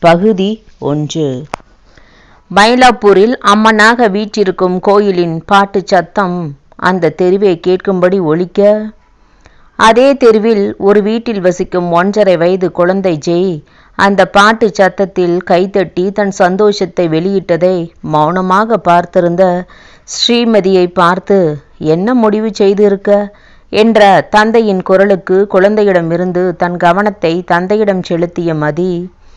பகுதி ஒன்று மயிலாப்பூரில் அம்மனாக வீற்றிருக்கும் கோயிலின் பாட்டு சத்தம் அந்த தெருவை கேட்கும்படி ஒலிக்க அதே தெருவில் ஒரு வீட்டில் வசிக்கும் ஒன்றரை வயது குழந்தை ஜெய் அந்த பாட்டு சத்தத்தில் கைத்தட்டி தன் சந்தோஷத்தை வெளியிட்டதை மௌனமாக பார்த்திருந்த ஸ்ரீமதியை பார்த்து என்ன முடிவு செய்திருக்க என்ற தந்தையின் குரலுக்கு குழந்தையிடமிருந்து தன் கவனத்தை தந்தையிடம் செலுத்திய மதி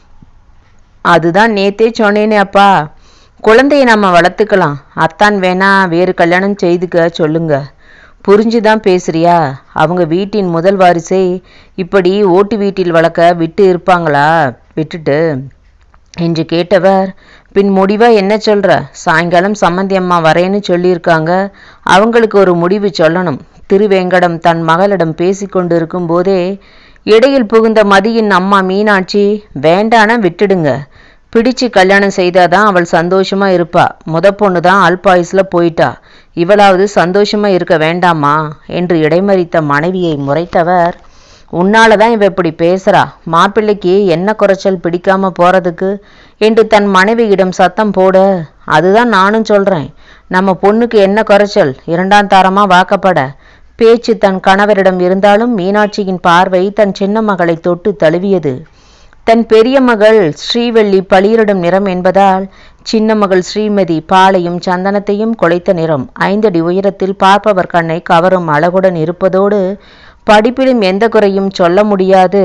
அதுதான் நேத்தே சொன்னேனே அப்பா குழந்தைய நம்ம வளர்த்துக்கலாம் அத்தான் வேணா வேறு கல்யாணம் செய்துக்க சொல்லுங்க புரிஞ்சுதான் பேசுறியா அவங்க வீட்டின் முதல் வாரிசை இப்படி ஓட்டு வீட்டில் வளர்க்க விட்டு இருப்பாங்களா விட்டுட்டு என்று கேட்டவர் பின் முடிவா என்ன சொல்ற சாயங்காலம் சம்மந்தி அம்மா வரேன்னு சொல்லியிருக்காங்க அவங்களுக்கு ஒரு முடிவு சொல்லணும் திருவேங்கடம் தன் மகளிடம் பேசிக்கொண்டு இருக்கும் போதே இடையில் புகுந்த மதியின் அம்மா மீனாட்சி வேண்டானா விட்டுடுங்க பிடிச்சு கல்யாணம் செய்தாதான் அவள் சந்தோஷமா இருப்பா முத பொண்ணு தான் அல்பாயுஸ்ல போயிட்டா இவளாவது சந்தோஷமா இருக்க வேண்டாமா என்று இடைமறித்த மனைவியை முறைத்தவர் உன்னால தான் இவ இப்படி பேசுறா மாப்பிள்ளைக்கு என்ன குறைச்சல் பிடிக்காம போறதுக்கு என்று தன் மனைவியிடம் சத்தம் போட அதுதான் நானும் சொல்றேன் நம்ம பொண்ணுக்கு என்ன குறைச்சல் இரண்டாம் தாரமா வாக்கப்பட பேச்சு தன் கணவரிடம் இருந்தாலும் மீனாட்சியின் பார்வை தன் சின்ன மகளை தொட்டு தழுவியது தன் பெரிய மகள் ஸ்ரீவள்ளி பளிரிடும் நிறம் என்பதால் சின்ன மகள் ஸ்ரீமதி பாலையும் சந்தனத்தையும் குலைத்த நிறம் ஐந்தடி உயரத்தில் பார்ப்பவர் கண்ணை கவரும் அழகுடன் இருப்பதோடு படிப்பிலும் எந்த குறையும் சொல்ல முடியாது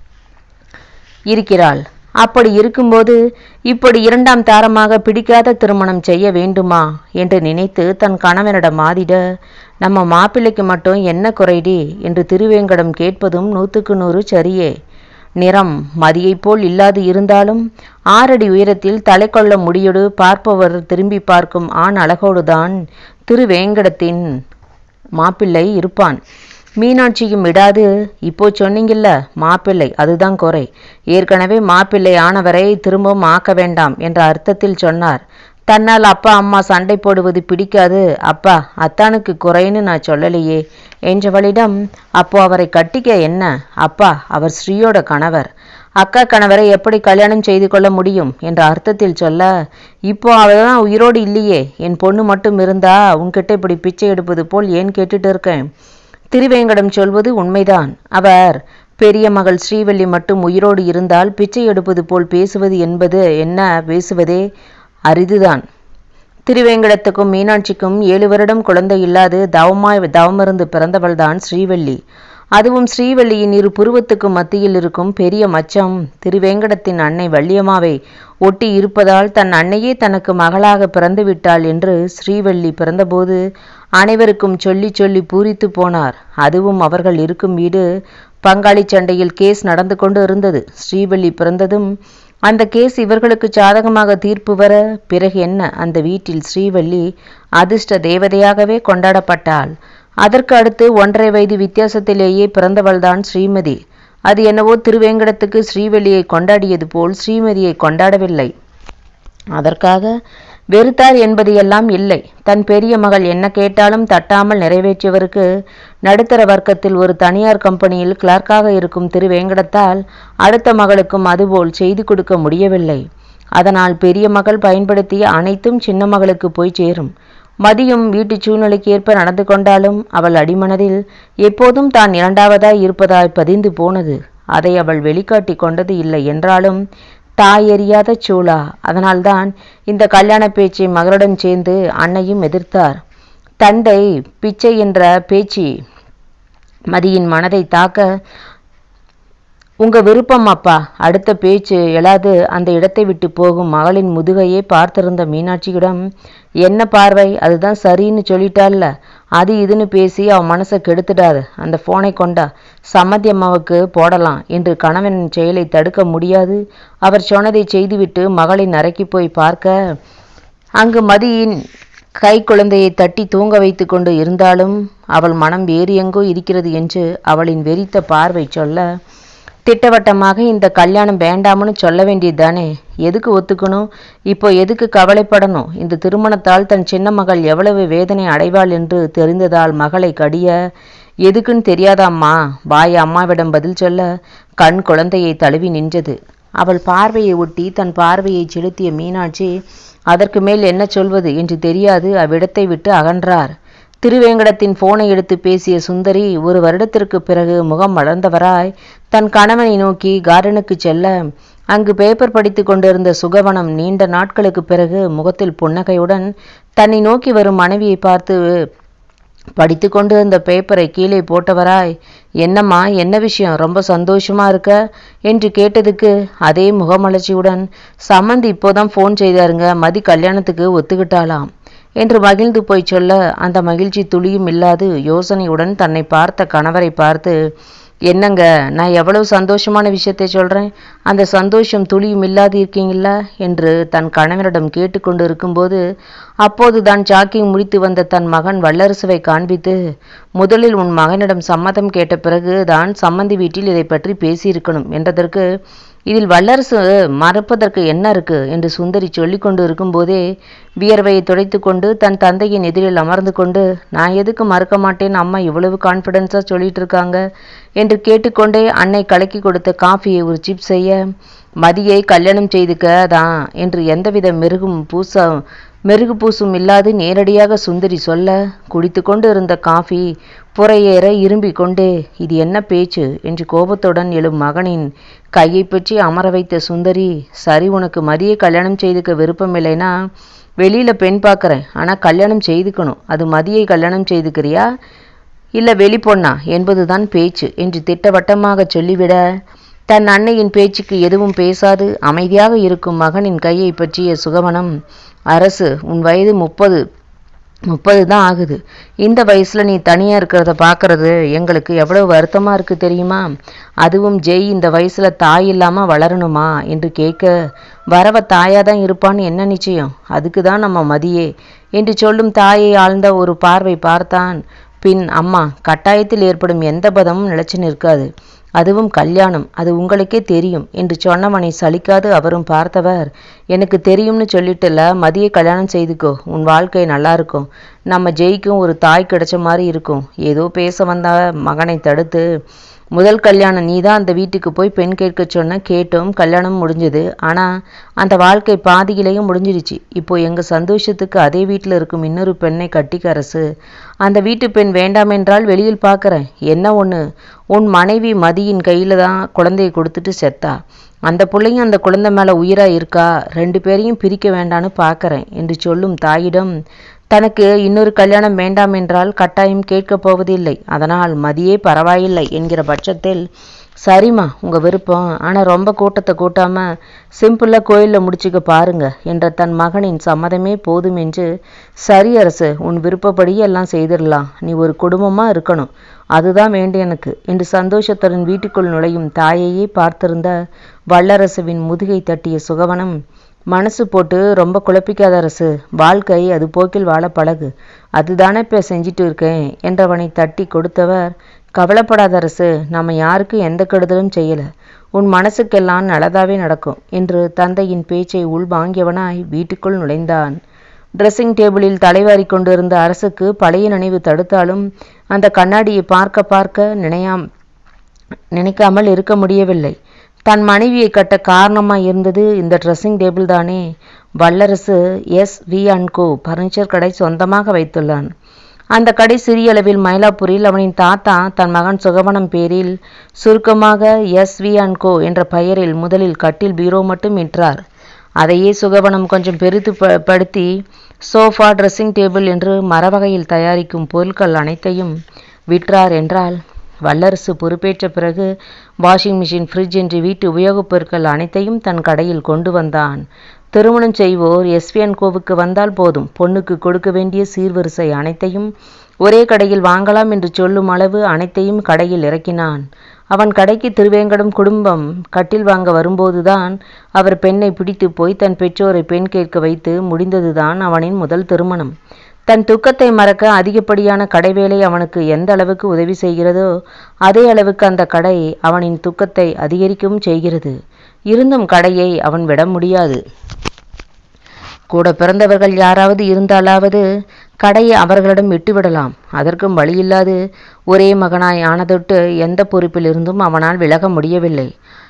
இருக்கிறாள் அப்படி இருக்கும்போது இப்படி இரண்டாம் தாரமாக பிடிக்காத திருமணம் செய்ய வேண்டுமா என்று நினைத்து தன் கணவனிடம் ஆதிட நம்ம மாப்பிள்ளைக்கு மட்டும் என்ன குறைடி என்று திருவேங்கடம் கேட்பதும் நூற்றுக்கு நூறு சரியே நிறம் மதியைப் போல் இல்லாது இருந்தாலும் ஆறடி உயரத்தில் தலை கொள்ள முடியோடு பார்ப்பவர் திரும்பி பார்க்கும் ஆண் அழகோடுதான் திருவேங்கடத்தின் மாப்பிள்ளை இருப்பான் மீனாட்சியும் விடாது இப்போ சொன்னீங்கல்ல மாப்பிள்ளை அதுதான் குறை ஏற்கனவே மாப்பிள்ளை ஆனவரை திரும்பவும் ஆக்க வேண்டாம் என்ற அர்த்தத்தில் சொன்னார் தன்னால் அப்பா அம்மா சண்டை போடுவது பிடிக்காது அப்பா அத்தானுக்கு குறைன்னு நான் சொல்லலையே என்றவளிடம் அப்போ அவரை கட்டிக்க என்ன அப்பா அவர் ஸ்ரீயோட கணவர் அக்கா கணவரை எப்படி கல்யாணம் செய்து கொள்ள முடியும் என்ற அர்த்தத்தில் சொல்ல இப்போ அவள் தான் உயிரோடு இல்லையே என் பொண்ணு மட்டும் இருந்தா உன்கிட்ட இப்படி பிச்சை எடுப்பது போல் ஏன் கேட்டுட்டு இருக்கேன் திருவேங்கடம் சொல்வது உண்மைதான் அவர் பெரிய மகள் ஸ்ரீவள்ளி மட்டும் உயிரோடு இருந்தால் பிச்சை எடுப்பது போல் பேசுவது என்பது என்ன பேசுவதே அரிதுதான் திருவேங்கடத்துக்கும் மீனாட்சிக்கும் ஏழு வருடம் குழந்தை இல்லாது தவமாய் தவமிருந்து பிறந்தவள்தான் ஸ்ரீவள்ளி அதுவும் ஸ்ரீவள்ளியின் இரு புருவத்துக்கு மத்தியில் இருக்கும் பெரிய மச்சம் திருவேங்கடத்தின் அன்னை வள்ளியம்மாவை ஒட்டி இருப்பதால் தன் அன்னையே தனக்கு மகளாக பிறந்து விட்டாள் என்று ஸ்ரீவள்ளி பிறந்தபோது அனைவருக்கும் சொல்லி சொல்லி பூரித்து போனார் அதுவும் அவர்கள் இருக்கும் வீடு பங்காளி சண்டையில் கேஸ் நடந்து கொண்டு இருந்தது ஸ்ரீவள்ளி பிறந்ததும் அந்த கேஸ் இவர்களுக்கு சாதகமாக தீர்ப்பு வர பிறகு என்ன அந்த வீட்டில் ஸ்ரீவள்ளி அதிர்ஷ்ட தேவதையாகவே கொண்டாடப்பட்டாள் அதற்கு அடுத்து ஒன்றரை வயது வித்தியாசத்திலேயே பிறந்தவள்தான் ஸ்ரீமதி அது என்னவோ திருவேங்கடத்துக்கு ஸ்ரீவள்ளியை கொண்டாடியது போல் ஸ்ரீமதியை கொண்டாடவில்லை அதற்காக வெறுத்தார் என்பது எல்லாம் இல்லை தன் பெரிய மகள் என்ன கேட்டாலும் தட்டாமல் நிறைவேற்றியவருக்கு நடுத்தர வர்க்கத்தில் ஒரு தனியார் கம்பெனியில் கிளார்க்காக இருக்கும் திருவேங்கடத்தால் அடுத்த மகளுக்கும் அதுபோல் செய்து கொடுக்க முடியவில்லை அதனால் பெரிய மகள் பயன்படுத்திய அனைத்தும் சின்ன மகளுக்கு போய் சேரும் மதியும் வீட்டு சூழ்நிலைக்கு ஏற்ப நடந்து கொண்டாலும் அவள் அடிமனதில் எப்போதும் தான் இரண்டாவதாய் இருப்பதாய் பதிந்து போனது அதை அவள் வெளிக்காட்டி கொண்டது இல்லை என்றாலும் தாய் எறியாத சூளா அதனால்தான் இந்த கல்யாண பேச்சை மகளுடன் சேர்ந்து அன்னையும் எதிர்த்தார் தந்தை பிச்சை என்ற பேச்சு மதியின் மனதை தாக்க உங்க விருப்பம் அப்பா அடுத்த பேச்சு எழாது அந்த இடத்தை விட்டு போகும் மகளின் முதுகையே பார்த்திருந்த மீனாட்சியிடம் என்ன பார்வை அதுதான் சரின்னு சொல்லிட்டால்ல அது இதுன்னு பேசி அவன் மனசை கெடுத்துடாது அந்த போனை கொண்டா சம்மதி அம்மாவுக்கு போடலாம் என்று கணவனின் செயலை தடுக்க முடியாது அவர் சொன்னதை செய்துவிட்டு மகளின் அறைக்கு போய் பார்க்க அங்கு மதியின் கை குழந்தையை தட்டி தூங்க வைத்து கொண்டு இருந்தாலும் அவள் மனம் வேறு எங்கோ இருக்கிறது என்று அவளின் வெறித்த பார்வை சொல்ல திட்டவட்டமாக இந்த கல்யாணம் வேண்டாம்னு சொல்ல வேண்டியதுதானே எதுக்கு ஒத்துக்கணும் இப்போ எதுக்கு கவலைப்படணும் இந்த திருமணத்தால் தன் சின்ன மகள் எவ்வளவு வேதனை அடைவாள் என்று தெரிந்ததால் மகளை கடிய எதுக்குன்னு தெரியாதாம்மா வாய் அம்மாவிடம் பதில் சொல்ல கண் குழந்தையை தழுவி நின்றது அவள் பார்வையை ஒட்டி தன் பார்வையை செலுத்திய மீனாட்சி அதற்கு மேல் என்ன சொல்வது என்று தெரியாது அவ்விடத்தை விட்டு அகன்றார் திருவேங்கடத்தின் போனை எடுத்து பேசிய சுந்தரி ஒரு வருடத்திற்கு பிறகு முகம் மலர்ந்தவராய் தன் கணவனை நோக்கி கார்டனுக்கு செல்ல அங்கு பேப்பர் படித்து கொண்டிருந்த சுகவனம் நீண்ட நாட்களுக்கு பிறகு முகத்தில் புன்னகையுடன் தன்னை நோக்கி வரும் மனைவியை பார்த்து படித்து கொண்டு அந்த பேப்பரை கீழே போட்டவராய் என்னம்மா என்ன விஷயம் ரொம்ப சந்தோஷமா இருக்க என்று கேட்டதுக்கு அதே முகமலர்ச்சியுடன் சம்மந்தி இப்போதான் ஃபோன் செய்தாருங்க மதி கல்யாணத்துக்கு ஒத்துக்கிட்டாளாம் என்று மகிழ்ந்து போய் சொல்ல அந்த மகிழ்ச்சி துளியும் இல்லாது யோசனையுடன் தன்னை பார்த்த கணவரை பார்த்து என்னங்க நான் எவ்வளவு சந்தோஷமான விஷயத்தை சொல்றேன் அந்த சந்தோஷம் துளியும் இல்லாது இருக்கீங்களா என்று தன் கணவனிடம் கேட்டுக்கொண்டு இருக்கும்போது அப்போது தான் ஜாக்கிங் முடித்து வந்த தன் மகன் வல்லரசுவை காண்பித்து முதலில் உன் மகனிடம் சம்மதம் கேட்ட பிறகு தான் சம்மந்தி வீட்டில் இதை பற்றி பேசியிருக்கணும் என்றதற்கு இதில் வல்லரசு மறப்பதற்கு என்ன இருக்கு என்று சுந்தரி சொல்லிக் கொண்டு இருக்கும்போதே வியர்வையை துடைத்து கொண்டு தன் தந்தையின் எதிரில் அமர்ந்து கொண்டு நான் எதுக்கு மறக்க மாட்டேன் அம்மா இவ்வளவு கான்ஃபிடென்ஸாக சொல்லிட்டு இருக்காங்க என்று கேட்டுக்கொண்டே அன்னை கலக்கி கொடுத்த காஃபியை ஒரு சிப் செய்ய மதியை கல்யாணம் செய்துக்க தான் என்று எந்தவித மெருகும் பூச மெருகு பூசும் இல்லாது நேரடியாக சுந்தரி சொல்ல குடித்து கொண்டு இருந்த காஃபி புறையேற இரும்பிக் கொண்டே இது என்ன பேச்சு என்று கோபத்துடன் எழும் மகனின் கையை பற்றி அமர வைத்த சுந்தரி சரி உனக்கு மதியை கல்யாணம் செய்துக்க விருப்பமில்லைனா வெளியில பெண் பார்க்கறேன் ஆனா கல்யாணம் செய்துக்கணும் அது மதியை கல்யாணம் செய்துக்கிறியா இல்ல வெளி பொண்ணா என்பதுதான் பேச்சு என்று திட்டவட்டமாக சொல்லிவிட தன் அன்னையின் பேச்சுக்கு எதுவும் பேசாது அமைதியாக இருக்கும் மகனின் கையை பற்றிய சுகவனம் அரசு உன் வயது முப்பது முப்பது தான் ஆகுது இந்த வயசுல நீ தனியா இருக்கிறத பார்க்கறது எங்களுக்கு எவ்வளவு வருத்தமா இருக்கு தெரியுமா அதுவும் ஜெய் இந்த வயசுல தாய் இல்லாம வளரணுமா என்று கேட்க வரவ தாயா தான் இருப்பான்னு என்ன நிச்சயம் அதுக்கு தான் நம்ம மதியே என்று சொல்லும் தாயை ஆழ்ந்த ஒரு பார்வை பார்த்தான் பின் அம்மா கட்டாயத்தில் ஏற்படும் எந்த பதமும் நிலைச்சு நிற்காது அதுவும் கல்யாணம் அது உங்களுக்கே தெரியும் என்று சொன்னவனை சலிக்காது அவரும் பார்த்தவர் எனக்கு தெரியும்னு சொல்லிட்டுல மதியை கல்யாணம் செய்துக்கோ உன் வாழ்க்கை நல்லா இருக்கும் நம்ம ஜெயிக்கும் ஒரு தாய் கிடைச்ச மாதிரி இருக்கும் ஏதோ பேச வந்த மகனை தடுத்து முதல் கல்யாணம் நீ தான் அந்த வீட்டுக்கு போய் பெண் கேட்க சொன்ன கேட்டோம் கல்யாணம் முடிஞ்சது ஆனா அந்த வாழ்க்கை பாதியிலேயும் முடிஞ்சிடுச்சு இப்போ எங்க சந்தோஷத்துக்கு அதே வீட்டில் இருக்கும் இன்னொரு பெண்ணை கட்டிக்க அரசு அந்த வீட்டு பெண் வேண்டாம் என்றால் வெளியில் பார்க்கறேன் என்ன ஒண்ணு உன் மனைவி மதியின் கையில தான் குழந்தையை கொடுத்துட்டு செத்தா அந்த பிள்ளையும் அந்த குழந்தை மேல உயிரா இருக்கா ரெண்டு பேரையும் பிரிக்க வேண்டான்னு பார்க்கறேன் என்று சொல்லும் தாயிடம் தனக்கு இன்னொரு கல்யாணம் வேண்டாம் என்றால் கட்டாயம் கேட்கப் போவதில்லை அதனால் மதியே பரவாயில்லை என்கிற பட்சத்தில் சரிம்மா உங்க விருப்பம் ஆனா ரொம்ப கூட்டத்தை கூட்டாம சிம்பிளா கோயில்ல முடிச்சுக்க பாருங்க என்ற தன் மகனின் சம்மதமே போதும் என்று சரி அரசு உன் விருப்பப்படி எல்லாம் செய்திடலாம் நீ ஒரு குடும்பமா இருக்கணும் அதுதான் வேண்டும் எனக்கு என்று சந்தோஷத்துடன் வீட்டுக்குள் நுழையும் தாயையே பார்த்திருந்த வல்லரசுவின் முதுகை தட்டிய சுகவனம் மனசு போட்டு ரொம்ப குழப்பிக்காத அரசு வாழ்க்கை அது போக்கில் வாழ பழகு அதுதானே இப்ப செஞ்சிட்டு இருக்கேன் என்றவனை தட்டி கொடுத்தவர் கவலைப்படாத அரசு நாம யாருக்கும் எந்த கெடுதலும் செய்யல உன் மனசுக்கெல்லாம் நல்லதாவே நடக்கும் என்று தந்தையின் பேச்சை உள்வாங்கியவனாய் வீட்டுக்குள் நுழைந்தான் ட்ரெஸ்ஸிங் டேபிளில் தலைவாரி கொண்டிருந்த அரசுக்கு பழைய நினைவு தடுத்தாலும் அந்த கண்ணாடியை பார்க்க பார்க்க நினையாம் நினைக்காமல் இருக்க முடியவில்லை தன் மனைவியை கட்ட காரணமாய் இருந்தது இந்த ட்ரெஸ்ஸிங் டேபிள் தானே Vallarasu S V and co furniture கடை சொந்தமாக வைத்துள்ளான் அந்த கடை சிறிய அளவில் மயிலாப்பூரில் அவனின் தாத்தா தன் மகன் சுகவனம் பேரில் சுருக்கமாக எஸ் வி அண்ட் கோ என்ற பெயரில் முதலில் கட்டில் பீரோ மட்டும் விற்றார் அதையே சுகவனம் கொஞ்சம் பெரிது ப- படுத்தி சோஃபா ட்ரெஸ்ஸிங் டேபிள் என்று மரவகையில் தயாரிக்கும் பொருட்கள் அனைத்தையும் விற்றார் என்றால் வல்லரசு பொறுப்பேற்ற பிறகு வாஷிங் மிஷின் ஃப்ரிட்ஜ் என்று வீட்டு உபயோகப் பொருட்கள் அனைத்தையும் தன் கடையில் கொண்டு வந்தான் திருமணம் செய்வோர் எஸ்விஎன் கோவுக்கு வந்தால் போதும் பொண்ணுக்கு கொடுக்க வேண்டிய சீர்வரிசை அனைத்தையும் ஒரே கடையில் வாங்கலாம் என்று சொல்லும் அளவு அனைத்தையும் கடையில் இறக்கினான் அவன் கடைக்கு திருவேங்கடம் குடும்பம் கட்டில் வாங்க வரும்போதுதான் அவர் பெண்ணை பிடித்து போய் தன் பெற்றோரை பெண் கேட்க வைத்து முடிந்ததுதான் அவனின் முதல் திருமணம் தன் துக்கத்தை மறக்க அதிகப்படியான கடை வேலை அவனுக்கு எந்த அளவுக்கு உதவி செய்கிறதோ அதே அளவுக்கு அந்த கடை அவனின் துக்கத்தை அதிகரிக்கவும் செய்கிறது இருந்தும் கடையை அவன் விட முடியாது கூட பிறந்தவர்கள் யாராவது இருந்தாலாவது கடையை அவர்களிடம் விட்டுவிடலாம் அதற்கும் வழியில்லாது ஒரே மகனாய் ஆனதொட்டு எந்த பொறுப்பிலிருந்தும் அவனால் விலக முடியவில்லை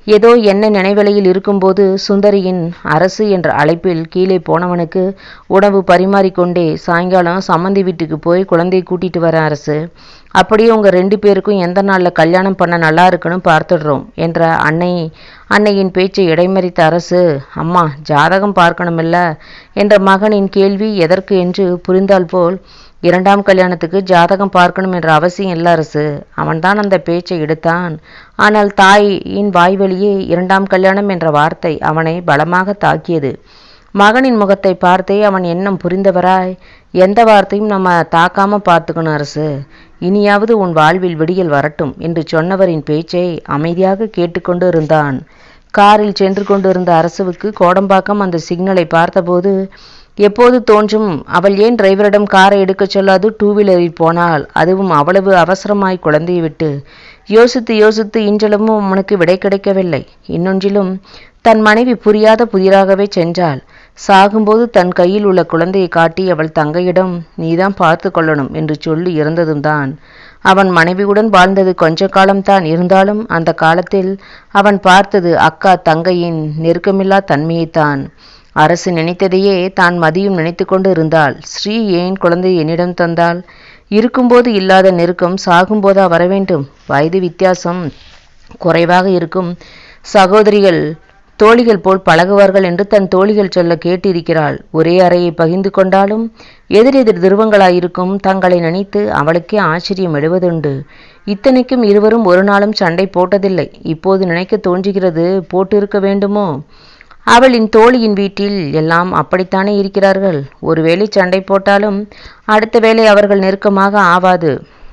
ஏதோ என்ன நினைவலையில் இருக்கும்போது சுந்தரியின் அரசு என்ற அழைப்பில் கீழே போனவனுக்கு உணவு பரிமாறிக்கொண்டே சாயங்காலம் சம்மந்தி வீட்டுக்கு போய் குழந்தையை கூட்டிட்டு வர அரசு அப்படியே உங்க ரெண்டு பேருக்கும் எந்த நாள்ல கல்யாணம் பண்ண நல்லா இருக்குன்னு பார்த்துடுறோம் என்ற அன்னை அன்னையின் பேச்சை இடைமறித்த அரசு அம்மா ஜாதகம் பார்க்கணுமில்ல என்ற மகனின் கேள்வி எதற்கு என்று புரிந்தால் போல் இரண்டாம் கல்யாணத்துக்கு ஜாதகம் பார்க்கணும் என்ற அவசியம் இல்ல அரசு அவன்தான் அந்த பேச்சை எடுத்தான் ஆனால் தாயின் வாய்வழியே இரண்டாம் கல்யாணம் என்ற வார்த்தை அவனை பலமாக தாக்கியது மகனின் முகத்தை பார்த்தே அவன் எண்ணம் புரிந்தவராய் எந்த வார்த்தையும் நம்ம தாக்காம பார்த்துக்கணும் அரசு இனியாவது உன் வாழ்வில் விடியல் வரட்டும் என்று சொன்னவரின் பேச்சை அமைதியாக கேட்டுக்கொண்டு இருந்தான் காரில் சென்று கொண்டிருந்த அரசுவுக்கு கோடம்பாக்கம் அந்த சிக்னலை பார்த்தபோது எப்போது தோன்றும் அவள் ஏன் டிரைவரிடம் காரை எடுக்கச் சொல்லாது டூ வீலரில் போனாள் அதுவும் அவ்வளவு அவசரமாய் குழந்தையை விட்டு யோசித்து யோசித்து இன்றளவும் அவனுக்கு விடை கிடைக்கவில்லை இன்னொன்றிலும் தன் மனைவி புரியாத புதிராகவே சென்றாள் சாகும்போது தன் கையில் உள்ள குழந்தையை காட்டி அவள் தங்கையிடம் நீதான் பார்த்து கொள்ளணும் என்று சொல்லி இறந்ததும் தான் அவன் மனைவியுடன் வாழ்ந்தது கொஞ்ச காலம்தான் இருந்தாலும் அந்த காலத்தில் அவன் பார்த்தது அக்கா தங்கையின் நெருக்கமில்லா தன்மையைத்தான் அரசு நினைத்ததையே தான் மதியும் நினைத்து கொண்டு இருந்தாள் ஸ்ரீ ஏன் குழந்தை என்னிடம் தந்தாள் இருக்கும்போது இல்லாத நெருக்கம் சாகும்போதா வர வேண்டும் வயது வித்தியாசம் குறைவாக இருக்கும் சகோதரிகள் தோழிகள் போல் பழகுவார்கள் என்று தன் தோழிகள் சொல்ல கேட்டிருக்கிறாள் ஒரே அறையை பகிர்ந்து கொண்டாலும் எதிரெதிர் துருவங்களாயிருக்கும் தங்களை நினைத்து அவளுக்கே ஆச்சரியம் எழுவதுண்டு இத்தனைக்கும் இருவரும் ஒரு நாளும் சண்டை போட்டதில்லை இப்போது நினைக்க தோன்றுகிறது போட்டிருக்க வேண்டுமோ அவளின் தோழியின் வீட்டில் எல்லாம் அப்படித்தானே இருக்கிறார்கள் ஒருவேளை சண்டை போட்டாலும் அடுத்த வேளை அவர்கள் நெருக்கமாக ஆவாது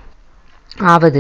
ஆவது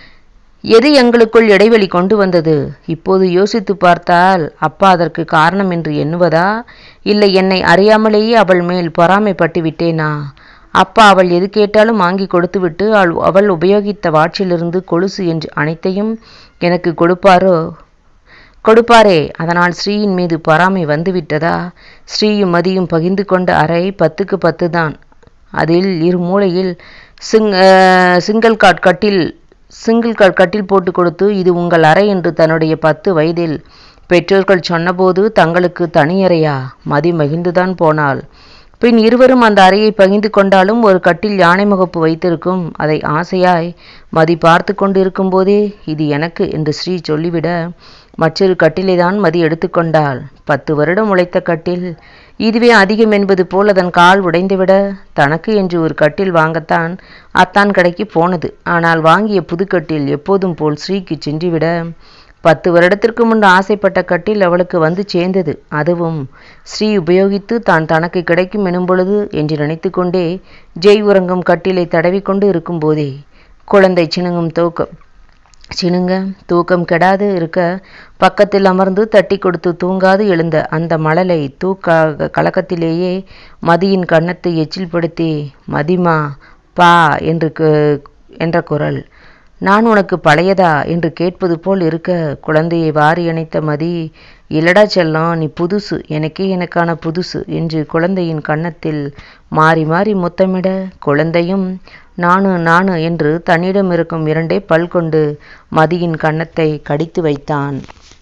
எது எங்களுக்குள் இடைவெளி கொண்டு வந்தது இப்போது யோசித்து பார்த்தால் அப்பா அதற்கு காரணம் என்று எண்ணுவதா இல்லை என்னை அறியாமலேயே அவள் மேல் பொறாமைப்பட்டு விட்டேனா அப்பா அவள் எது கேட்டாலும் வாங்கி கொடுத்துவிட்டு அவள் அவள் உபயோகித்த வாட்சிலிருந்து கொலுசு என்று அனைத்தையும் எனக்கு கொடுப்பாரோ கொடுப்பாரே அதனால் ஸ்ரீயின் மீது பொறாமை வந்துவிட்டதா ஸ்ரீயும் மதியும் பகிர்ந்து கொண்ட அறை பத்துக்கு பத்து தான் அதில் இரு மூலையில் சிங் சிங்கிள் காட் கட்டில் சிங்கிள் காட் கட்டில் போட்டு கொடுத்து இது உங்கள் அறை என்று தன்னுடைய பத்து வயதில் பெற்றோர்கள் சொன்னபோது தங்களுக்கு தனியறையா மதி மகிழ்ந்துதான் போனாள் பின் இருவரும் அந்த அறையை பகிர்ந்து கொண்டாலும் ஒரு கட்டில் யானை முகப்பு வைத்திருக்கும் அதை ஆசையாய் மதி பார்த்து கொண்டிருக்கும் போதே இது எனக்கு என்று ஸ்ரீ சொல்லிவிட மற்றொரு கட்டிலை தான் மதி எடுத்துக்கொண்டாள் பத்து வருடம் உழைத்த கட்டில் இதுவே அதிகம் என்பது போல் அதன் கால் உடைந்துவிட தனக்கு என்று ஒரு கட்டில் வாங்கத்தான் அத்தான் கடைக்கு போனது ஆனால் வாங்கிய புதுக்கட்டில் எப்போதும் போல் ஸ்ரீக்கு சென்றுவிட பத்து வருடத்திற்கு முன் ஆசைப்பட்ட கட்டில் அவளுக்கு வந்து சேர்ந்தது அதுவும் ஸ்ரீ உபயோகித்து தான் தனக்கு கிடைக்கும் எனும் பொழுது என்று நினைத்து கொண்டே ஜெய் உறங்கும் கட்டிலை தடவிக்கொண்டு இருக்கும்போதே குழந்தை சினுங்கும் தூக்கம் சினுங்க தூக்கம் கெடாது இருக்க பக்கத்தில் அமர்ந்து தட்டி கொடுத்து தூங்காது எழுந்த அந்த மழலை தூக்க கலக்கத்திலேயே மதியின் கன்னத்தை எச்சில் படுத்தி மதிமா பா என்று என்ற குரல் நான் உனக்கு பழையதா என்று கேட்பது போல் இருக்க குழந்தையை வாரி அணைத்த மதி இல்லடா செல்லம் நீ புதுசு எனக்கே எனக்கான புதுசு என்று குழந்தையின் கன்னத்தில் மாறி மாறி முத்தமிட குழந்தையும் நானு நானு என்று தன்னிடம் இருக்கும் இரண்டே பல் கொண்டு மதியின் கன்னத்தை கடித்து வைத்தான்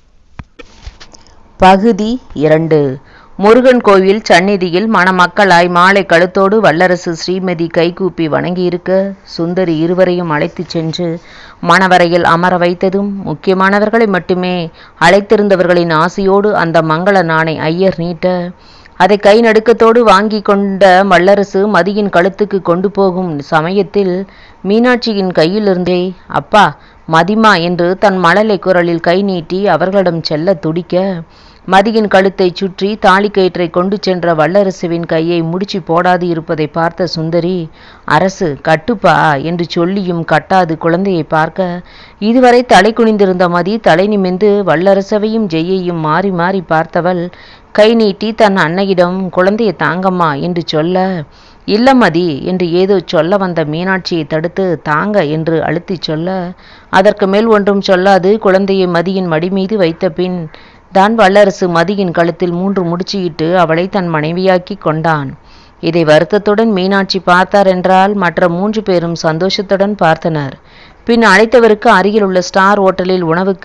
பகுதி இரண்டு முருகன் கோவில் சந்நிதியில் மணமக்களாய் மாலை கழுத்தோடு வல்லரசு ஸ்ரீமதி கைகூப்பி வணங்கியிருக்க சுந்தரி இருவரையும் அழைத்துச் சென்று மணவரையில் அமர வைத்ததும் முக்கியமானவர்களை மட்டுமே அழைத்திருந்தவர்களின் ஆசையோடு அந்த மங்கள நாணை ஐயர் நீட்ட அதை கை நடுக்கத்தோடு வாங்கி கொண்ட வல்லரசு மதியின் கழுத்துக்கு கொண்டு போகும் சமயத்தில் மீனாட்சியின் கையிலிருந்தே அப்பா மதிமா என்று தன் மழலை குரலில் கை நீட்டி அவர்களிடம் செல்ல துடிக்க மதியின் கழுத்தைச் சுற்றி தாலிக்கயிற்றை கொண்டு சென்ற வல்லரசுவின் கையை முடிச்சு போடாது இருப்பதை பார்த்த சுந்தரி அரசு கட்டுப்பா என்று சொல்லியும் கட்டாது குழந்தையை பார்க்க இதுவரை தலை குனிந்திருந்த மதி தலை நிமிந்து வல்லரசவையும் ஜெய்யையும் மாறி மாறி பார்த்தவள் கை நீட்டி தன் அன்னையிடம் குழந்தையை தாங்கம்மா என்று சொல்ல இல்ல மதி என்று ஏதோ சொல்ல வந்த மீனாட்சியை தடுத்து தாங்க என்று அழுத்திச் சொல்ல அதற்கு மேல் ஒன்றும் சொல்லாது குழந்தையை மதியின் மடி மீது வைத்த பின் தான் வல்லரசு மதியின் கழுத்தில் மூன்று முடிச்சிட்டு அவளை தன் மனைவியாக்கி கொண்டான் இதை வருத்தத்துடன் மீனாட்சி பார்த்தார் என்றால் மற்ற மூன்று பேரும் சந்தோஷத்துடன் பார்த்தனர் பின் அழைத்தவருக்கு அருகில் உள்ள ஸ்டார் ஓட்டலில் உணவுக்கு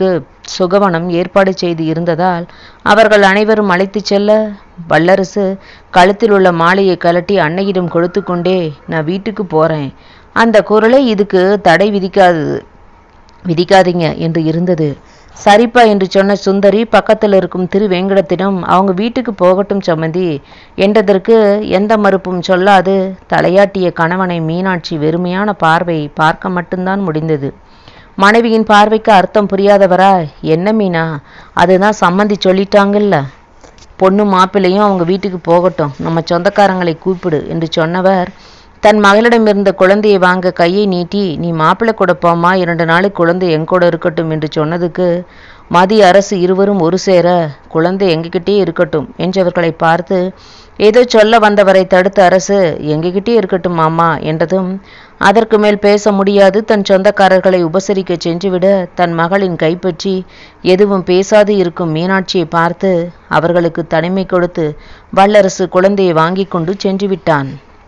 சுகவனம் ஏற்பாடு செய்து இருந்ததால் அவர்கள் அனைவரும் அழைத்துச் செல்ல வல்லரசு கழுத்தில் உள்ள மாலையை கலட்டி அன்னையிடம் கொடுத்து கொண்டே நான் வீட்டுக்கு போறேன் அந்த குரலை இதுக்கு தடை விதிக்காது விதிக்காதீங்க என்று இருந்தது சரிப்பா என்று சொன்ன சுந்தரி பக்கத்தில் இருக்கும் திரு வேங்கடத்திடம் அவங்க வீட்டுக்கு போகட்டும் சம்மந்தி என்றதற்கு எந்த மறுப்பும் சொல்லாது தலையாட்டிய கணவனை மீனாட்சி வெறுமையான பார்வை பார்க்க மட்டும்தான் முடிந்தது மனைவியின் பார்வைக்கு அர்த்தம் புரியாதவரா என்ன மீனா அதுதான் சம்மந்தி சொல்லிட்டாங்கல்ல பொண்ணு மாப்பிள்ளையும் அவங்க வீட்டுக்கு போகட்டும் நம்ம சொந்தக்காரங்களை கூப்பிடு என்று சொன்னவர் தன் மகளிடம் இருந்த குழந்தையை வாங்க கையை நீட்டி நீ மாப்பிள்ளை கூட போமா இரண்டு நாளைக்கு குழந்தை என் கூட இருக்கட்டும் என்று சொன்னதுக்கு மதிய அரசு இருவரும் ஒரு சேர குழந்தை எங்ககிட்டே இருக்கட்டும் என்றவர்களை பார்த்து ஏதோ சொல்ல வந்தவரை தடுத்த அரசு எங்ககிட்டே இருக்கட்டும் மாமா என்றதும் அதற்கு மேல் பேச முடியாது தன் சொந்தக்காரர்களை உபசரிக்க சென்றுவிட தன் மகளின் கைப்பற்றி எதுவும் பேசாது இருக்கும் மீனாட்சியை பார்த்து அவர்களுக்கு தனிமை கொடுத்து வல்லரசு குழந்தையை வாங்கி கொண்டு சென்று விட்டான்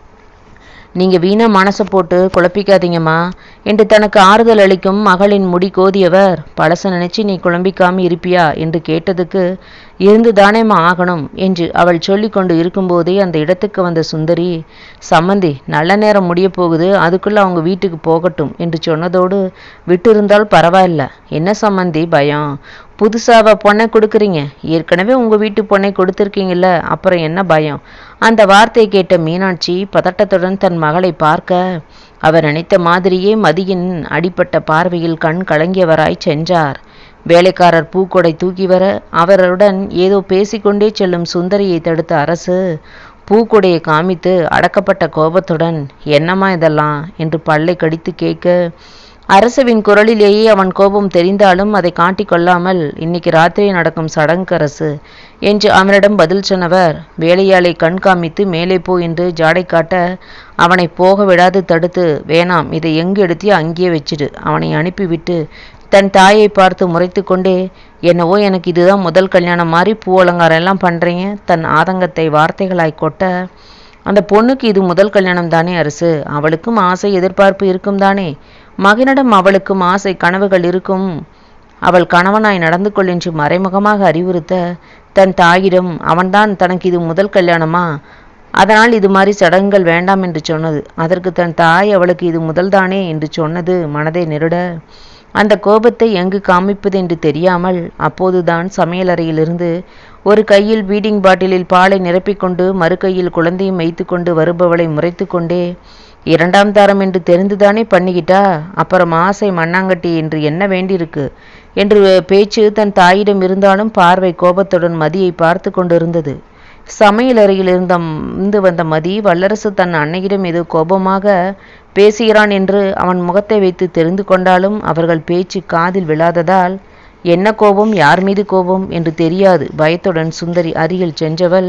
நீங்க வீணா மனசை போட்டு குழப்பிக்காதீங்கம்மா என்று தனக்கு ஆறுதல் அளிக்கும் மகளின் முடி கோதியவர் பழச நினைச்சு நீ குழம்பிக்காம இருப்பியா என்று கேட்டதுக்கு இருந்துதானேம்மா ஆகணும் என்று அவள் சொல்லி கொண்டு இருக்கும்போதே அந்த இடத்துக்கு வந்த சுந்தரி சம்மந்தி நல்ல நேரம் முடிய போகுது அதுக்குள்ள அவங்க வீட்டுக்கு போகட்டும் என்று சொன்னதோடு விட்டிருந்தால் பரவாயில்ல என்ன சம்மந்தி பயம் புதுசாவா பொண்ணை கொடுக்குறீங்க ஏற்கனவே உங்க வீட்டு பொண்ணை கொடுத்துருக்கீங்கல்ல அப்புறம் என்ன பயம் அந்த வார்த்தையை கேட்ட மீனாட்சி பதட்டத்துடன் தன் மகளை பார்க்க அவர் நினைத்த மாதிரியே மதியின் அடிப்பட்ட பார்வையில் கண் கலங்கியவராய் சென்றார் வேலைக்காரர் பூக்கொடை தூக்கி வர அவருடன் ஏதோ பேசிக்கொண்டே செல்லும் சுந்தரியை தடுத்த அரசு பூக்கொடையை காமித்து அடக்கப்பட்ட கோபத்துடன் என்னம்மா இதெல்லாம் என்று பல்லை கடித்து கேட்க அரசவின் குரலிலேயே அவன் கோபம் தெரிந்தாலும் அதை காட்டிக் கொள்ளாமல் இன்னைக்கு ராத்திரி நடக்கும் சடங்கரசு என்று அவனிடம் பதில் சொன்னவர் வேலையாளை கண் காமித்து மேலே போ என்று ஜாடை காட்ட அவனை போக விடாது தடுத்து வேணாம் இதை எங்கு எடுத்தியோ அங்கேயே வச்சிடு அவனை அனுப்பிவிட்டு தன் தாயை பார்த்து முறைத்து கொண்டே என்னவோ எனக்கு இதுதான் முதல் கல்யாணம் மாதிரி பூ அலங்காரம் எல்லாம் பண்றீங்க தன் ஆதங்கத்தை வார்த்தைகளாய் கொட்ட அந்த பொண்ணுக்கு இது முதல் கல்யாணம் தானே அரசு அவளுக்கும் ஆசை எதிர்பார்ப்பு இருக்கும் தானே மகனிடம் அவளுக்கும் ஆசை கனவுகள் இருக்கும் அவள் கணவனாய் நடந்து கொள் என்று மறைமுகமாக அறிவுறுத்த தன் தாயிடம் அவன்தான் தனக்கு இது முதல் கல்யாணமா அதனால் இது மாதிரி சடங்குகள் வேண்டாம் என்று சொன்னது அதற்கு தன் தாய் அவளுக்கு இது முதல்தானே என்று சொன்னது மனதை நெருட அந்த கோபத்தை எங்கு காமிப்பது என்று தெரியாமல் அப்போதுதான் சமையலறையிலிருந்து ஒரு கையில் பீடிங் பாட்டிலில் பாலை நிரப்பிக்கொண்டு மறு கையில் குழந்தையும் வைத்துக்கொண்டு வருபவளை முறைத்து கொண்டே இரண்டாம் தாரம் என்று தெரிந்துதானே பண்ணிக்கிட்டா அப்புறம் ஆசை மண்ணாங்கட்டி என்று என்ன வேண்டியிருக்கு என்று பேச்சு தன் தாயிடம் இருந்தாலும் பார்வை கோபத்துடன் மதியை பார்த்து கொண்டிருந்தது சமையலறையில் இருந்த இருந்து வந்த மதி வல்லரசு தன் அன்னையிடம் ஏதோ கோபமாக பேசுகிறான் என்று அவன் முகத்தை வைத்து தெரிந்து கொண்டாலும் அவர்கள் பேச்சு காதில் விழாததால் என்ன கோபம் யார் மீது கோபம் என்று தெரியாது பயத்துடன் சுந்தரி அருகில் சென்றவள்